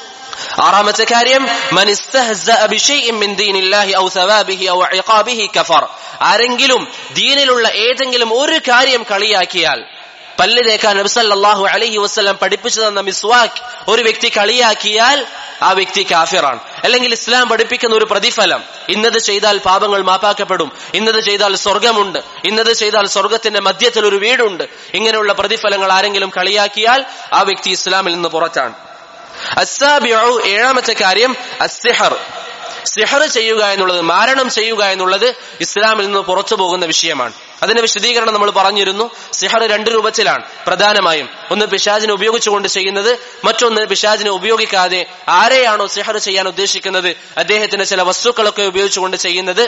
ആറാമത്തെ കാര്യം മൻ ഇസ്തഹ്സഅ ബിശൈഇൻ മിൻ ദീനില്ലാഹി ഔ സവാബിഹി ഔ ഇഖാബിഹി കഫർ ആരെങ്കിലും ദീനിലുള്ള ഏതെങ്കിലും ഒരു കാര്യം കളിയാക്കിയാൽ പല്ല് തേക്കാൻ നബിസല്ലാഹു അലൈഹി വസ്ലം പഠിപ്പിച്ചു തന്ന മിസ്വാക്ക് ഒരു വ്യക്തി കളിയാക്കിയാൽ ആ വ്യക്തി കാഫിറാണ് അല്ലെങ്കിൽ ഇസ്ലാം പഠിപ്പിക്കുന്ന ഒരു പ്രതിഫലം ഇന്നത് ചെയ്താൽ പാപങ്ങൾ മാപ്പാക്കപ്പെടും ഇന്നത് ചെയ്താൽ സ്വർഗമുണ്ട് ഇന്നത് ചെയ്താൽ സ്വർഗത്തിന്റെ മധ്യത്തിൽ ഒരു വീടുണ്ട് ഇങ്ങനെയുള്ള പ്രതിഫലങ്ങൾ ആരെങ്കിലും കളിയാക്കിയാൽ ആ വ്യക്തി ഇസ്ലാമിൽ നിന്ന് പുറത്താണ് അസാബിയു ഏഴാമത്തെ കാര്യം അസിഹർ സിഹർ ചെയ്യുക എന്നുള്ളത് മാരണം ചെയ്യുക എന്നുള്ളത് ഇസ്ലാമിൽ നിന്ന് പുറത്തു പോകുന്ന വിഷയമാണ് അതിന്റെ വിശദീകരണം നമ്മൾ പറഞ്ഞിരുന്നു സിഹർ രണ്ട് രൂപത്തിലാണ് പ്രധാനമായും ഒന്ന് പിശാജിനെ ഉപയോഗിച്ചുകൊണ്ട് ചെയ്യുന്നത് മറ്റൊന്ന് പിശാജിനെ ഉപയോഗിക്കാതെ ആരെയാണോ സിഹർ ചെയ്യാൻ ഉദ്ദേശിക്കുന്നത് അദ്ദേഹത്തിന്റെ ചില വസ്തുക്കളൊക്കെ ഉപയോഗിച്ചുകൊണ്ട് ചെയ്യുന്നത്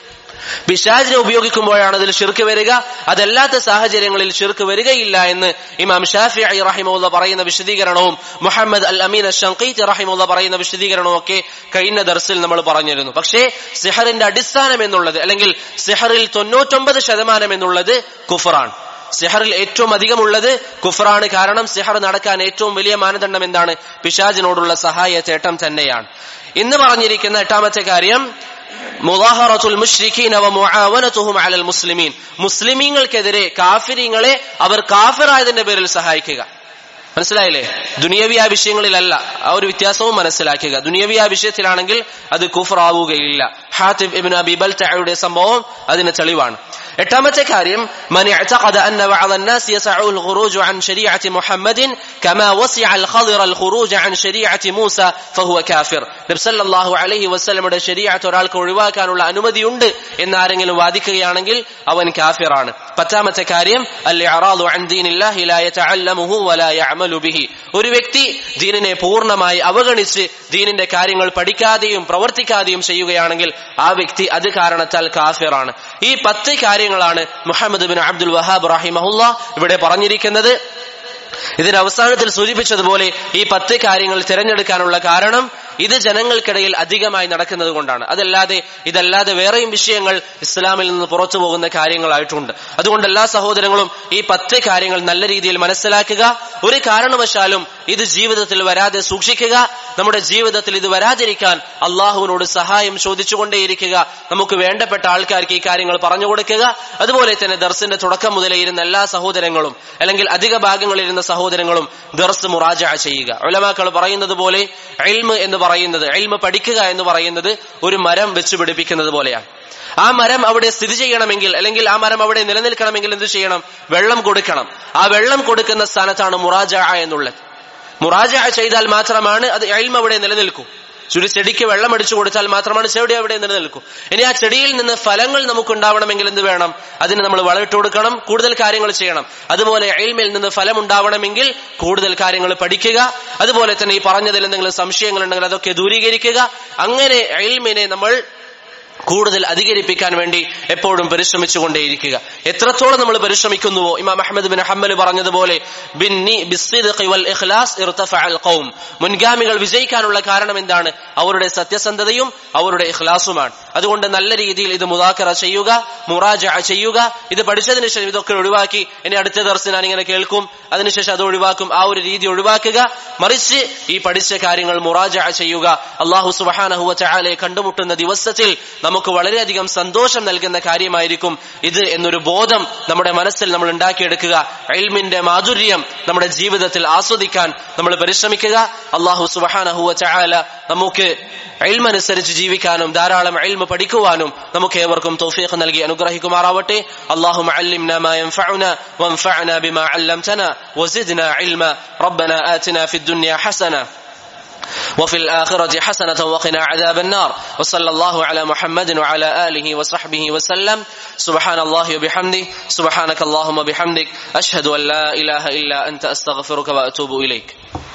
പിശാചിനെ ഉപയോഗിക്കുമ്പോഴാണ് അതിൽ ഷിർക്ക് വരിക അതല്ലാത്ത സാഹചര്യങ്ങളിൽ ഷിർക്ക് വരികയില്ല എന്ന് ഇമാം ഷാഫി റഹിമുള്ള പറയുന്ന വിശദീകരണവും മുഹമ്മദ് അൽ അമീൻ ഷങ്കീത്ത് റഹിമുള്ള പറയുന്ന വിശദീകരണവും ഒക്കെ കഴിഞ്ഞ ദർസിൽ നമ്മൾ പറഞ്ഞിരുന്നു പക്ഷേ സിഹറിന്റെ അടിസ്ഥാനം എന്നുള്ളത് അല്ലെങ്കിൽ സിഹറിൽ തൊണ്ണൂറ്റൊമ്പത് ശതമാനം എന്നുള്ളത് കുഫറാണ് സിഹറിൽ ഏറ്റവും അധികമുള്ളത് കുഫറാണ് കാരണം സിഹർ നടക്കാൻ ഏറ്റവും വലിയ മാനദണ്ഡം എന്താണ് പിശാജിനോടുള്ള സഹായ തേട്ടം തന്നെയാണ് ഇന്ന് പറഞ്ഞിരിക്കുന്ന എട്ടാമത്തെ കാര്യം മുദാഹറത്തുൽ മുഷ്രിഖീന വ മുആവനതുഹും അലൽ മുസ്ലിമീൻ മുസ്ലിമീങ്ങൾക്കെതിരെ കാഫിരീങ്ങളെ അവർ കാഫിറായതിന്റെ പേരിൽ സഹായിക്കുക മനസ്സിലായില്ലേ ദുനിയവിയ വിഷയങ്ങളിലല്ല ആ ഒരു വ്യത്യാസവും മനസ്സിലാക്കുക ദുനിയവിയ വിഷയത്തിലാണെങ്കിൽ അത് കുഫറാവുകയില്ല ഹാത്തിബ് ഇബ്നു അബി ബൽതയുടെ സംഭവം അതിന് തെളിവാണ് എട്ടാമത്തെ കാര്യം من اعتقد أن بعض الناس يسعه الخروج عن شريعة محمد كما وسع الخضر الخروج عن شريعة موسى فهو كافر നബി സല്ലല്ലാഹു അലൈഹി വസല്ലമയുടെ ശരീഅത്ത് ഒരാൾക്ക് ഒഴിവാക്കാനുള്ള അനുമതിയുണ്ട് എന്ന് ആരെങ്കിലും വാദിക്കുകയാണെങ്കിൽ അവൻ കാഫിറാണ് പത്താമത്തെ കാര്യം അൽ ഇഅറാദു അൻ ദീനില്ലാഹി ലാ യതഅല്ലമുഹു വലാ യഅമലു ബിഹി ഒരു വ്യക്തി ദീനിനെ പൂർണ്ണമായി അവഗണിച്ച് ദീനിന്റെ കാര്യങ്ങൾ പഠിക്കാതെയും പ്രവർത്തിക്കാതെയും ചെയ്യുകയാണെങ്കിൽ ആ വ്യക്തി അത് കാരണത്താൽ കാഫിറാണ് ഈ പത്ത് കാര്യങ്ങളാണ് മുഹമ്മദ് ബിൻ അബ്ദുൽ വഹാബ് റഹിമഹുല്ല ഇവിടെ പറഞ്ഞിരിക്കുന്നത് ഇതിന്റെ അവസാനത്തിൽ സൂചിപ്പിച്ചതുപോലെ ഈ പത്ത് കാര്യങ്ങൾ തിരഞ്ഞെടുക്കാനുള്ള കാരണം ഇത് ജനങ്ങൾക്കിടയിൽ അധികമായി നടക്കുന്നത് കൊണ്ടാണ് അതല്ലാതെ ഇതല്ലാതെ വേറെയും വിഷയങ്ങൾ ഇസ്ലാമിൽ നിന്ന് പുറത്തു പോകുന്ന കാര്യങ്ങളായിട്ടുണ്ട് അതുകൊണ്ട് എല്ലാ സഹോദരങ്ങളും ഈ പത്ത് കാര്യങ്ങൾ നല്ല രീതിയിൽ മനസ്സിലാക്കുക ഒരു കാരണവശാലും ഇത് ജീവിതത്തിൽ വരാതെ സൂക്ഷിക്കുക നമ്മുടെ ജീവിതത്തിൽ ഇത് വരാതിരിക്കാൻ അള്ളാഹുവിനോട് സഹായം ചോദിച്ചുകൊണ്ടേയിരിക്കുക നമുക്ക് വേണ്ടപ്പെട്ട ആൾക്കാർക്ക് ഈ കാര്യങ്ങൾ പറഞ്ഞു കൊടുക്കുക അതുപോലെ തന്നെ ദർസിന്റെ തുടക്കം മുതലേ ഇരുന്ന എല്ലാ സഹോദരങ്ങളും അല്ലെങ്കിൽ അധിക ഭാഗങ്ങളിൽ ഇരുന്ന സഹോദരങ്ങളും ദർസ് മുറാജ ചെയ്യുക ഉലമാക്കൾ പറയുന്നത് പോലെ എൽമ് എന്ന് പറയുന്നത് എൽമ പഠിക്കുക എന്ന് പറയുന്നത് ഒരു മരം വെച്ച് പിടിപ്പിക്കുന്നത് പോലെയാണ് ആ മരം അവിടെ സ്ഥിതി ചെയ്യണമെങ്കിൽ അല്ലെങ്കിൽ ആ മരം അവിടെ നിലനിൽക്കണമെങ്കിൽ എന്ത് ചെയ്യണം വെള്ളം കൊടുക്കണം ആ വെള്ളം കൊടുക്കുന്ന സ്ഥാനത്താണ് മുറാജ എന്നുള്ളത് മുറാജ ചെയ്താൽ മാത്രമാണ് അത് എൽമ അവിടെ നിലനിൽക്കൂ ഒരു ചെടിക്ക് വെള്ളം അടിച്ചു കൊടുത്താൽ മാത്രമാണ് ചെടി അവിടെ നിലനിൽക്കൂ ഇനി ആ ചെടിയിൽ നിന്ന് ഫലങ്ങൾ നമുക്ക് ഉണ്ടാവണമെങ്കിൽ എന്ത് വേണം അതിന് നമ്മൾ വളമിട്ട് കൊടുക്കണം കൂടുതൽ കാര്യങ്ങൾ ചെയ്യണം അതുപോലെ എൽമിൽ നിന്ന് ഫലം ഉണ്ടാവണമെങ്കിൽ കൂടുതൽ കാര്യങ്ങൾ പഠിക്കുക അതുപോലെ തന്നെ ഈ പറഞ്ഞതിൽ എന്തെങ്കിലും സംശയങ്ങൾ ഉണ്ടെങ്കിൽ അതൊക്കെ ദൂരീകരിക്കുക അങ്ങനെ എൽമിനെ നമ്മൾ കൂടുതൽ അധികരിപ്പിക്കാൻ വേണ്ടി എപ്പോഴും പരിശ്രമിച്ചുകൊണ്ടേയിരിക്കുക എത്രത്തോളം നമ്മൾ പരിശ്രമിക്കുന്നുവോ ഇമാം അഹമ്മദ് ബിൻ ഹമ്മൽ പറഞ്ഞതുപോലെ മുൻഗാമികൾ വിജയിക്കാനുള്ള കാരണം എന്താണ് അവരുടെ സത്യസന്ധതയും അവരുടെ ഇഖ്ലാസുമാണ് അതുകൊണ്ട് നല്ല രീതിയിൽ ഇത് മുതാക്കറ ചെയ്യുക മുറാജ ചെയ്യുക ഇത് പഠിച്ചതിന് ശേഷം ഇതൊക്കെ ഒഴിവാക്കി ഇനി അടുത്ത ദർശനം ഞാൻ ഇങ്ങനെ കേൾക്കും അതിനുശേഷം അത് ഒഴിവാക്കും ആ ഒരു രീതി ഒഴിവാക്കുക മറിച്ച് ഈ പഠിച്ച കാര്യങ്ങൾ മുറാജ ചെയ്യുക അള്ളാഹു സുബാനഹുവ ചാലെ കണ്ടുമുട്ടുന്ന ദിവസത്തിൽ നമുക്ക് വളരെയധികം സന്തോഷം നൽകുന്ന കാര്യമായിരിക്കും ഇത് എന്നൊരു ബോധം നമ്മുടെ മനസ്സിൽ നമ്മൾ ഉണ്ടാക്കിയെടുക്കുക എൽമിന്റെ മാധുര്യം നമ്മുടെ ജീവിതത്തിൽ ആസ്വദിക്കാൻ നമ്മൾ പരിശ്രമിക്കുക അള്ളാഹു സുബഹാനഹുവ ചാല നമുക്ക് എൽമനുസരിച്ച് ജീവിക്കാനും ധാരാളം എൽമ പഠിക്കുവാനും നമുക്ക് ഏവർക്കും തൗഫീഖ് നൽകി അനുഗ്രഹിക്കുമാറാവട്ടെ അള്ളാഹു علمنا ما ينفعنا وانفعنا بما علمتنا وزدنا علما ربنا آتنا في الدنيا حسنه وفي الآخرة حسنة وقنا عذاب النار وصلى الله على محمد وعلى آله وصحبه وسلم سبحان الله وبحمده سبحانك اللهم وبحمدك أشهد أن لا إله إلا أنت أستغفرك وأتوب إليك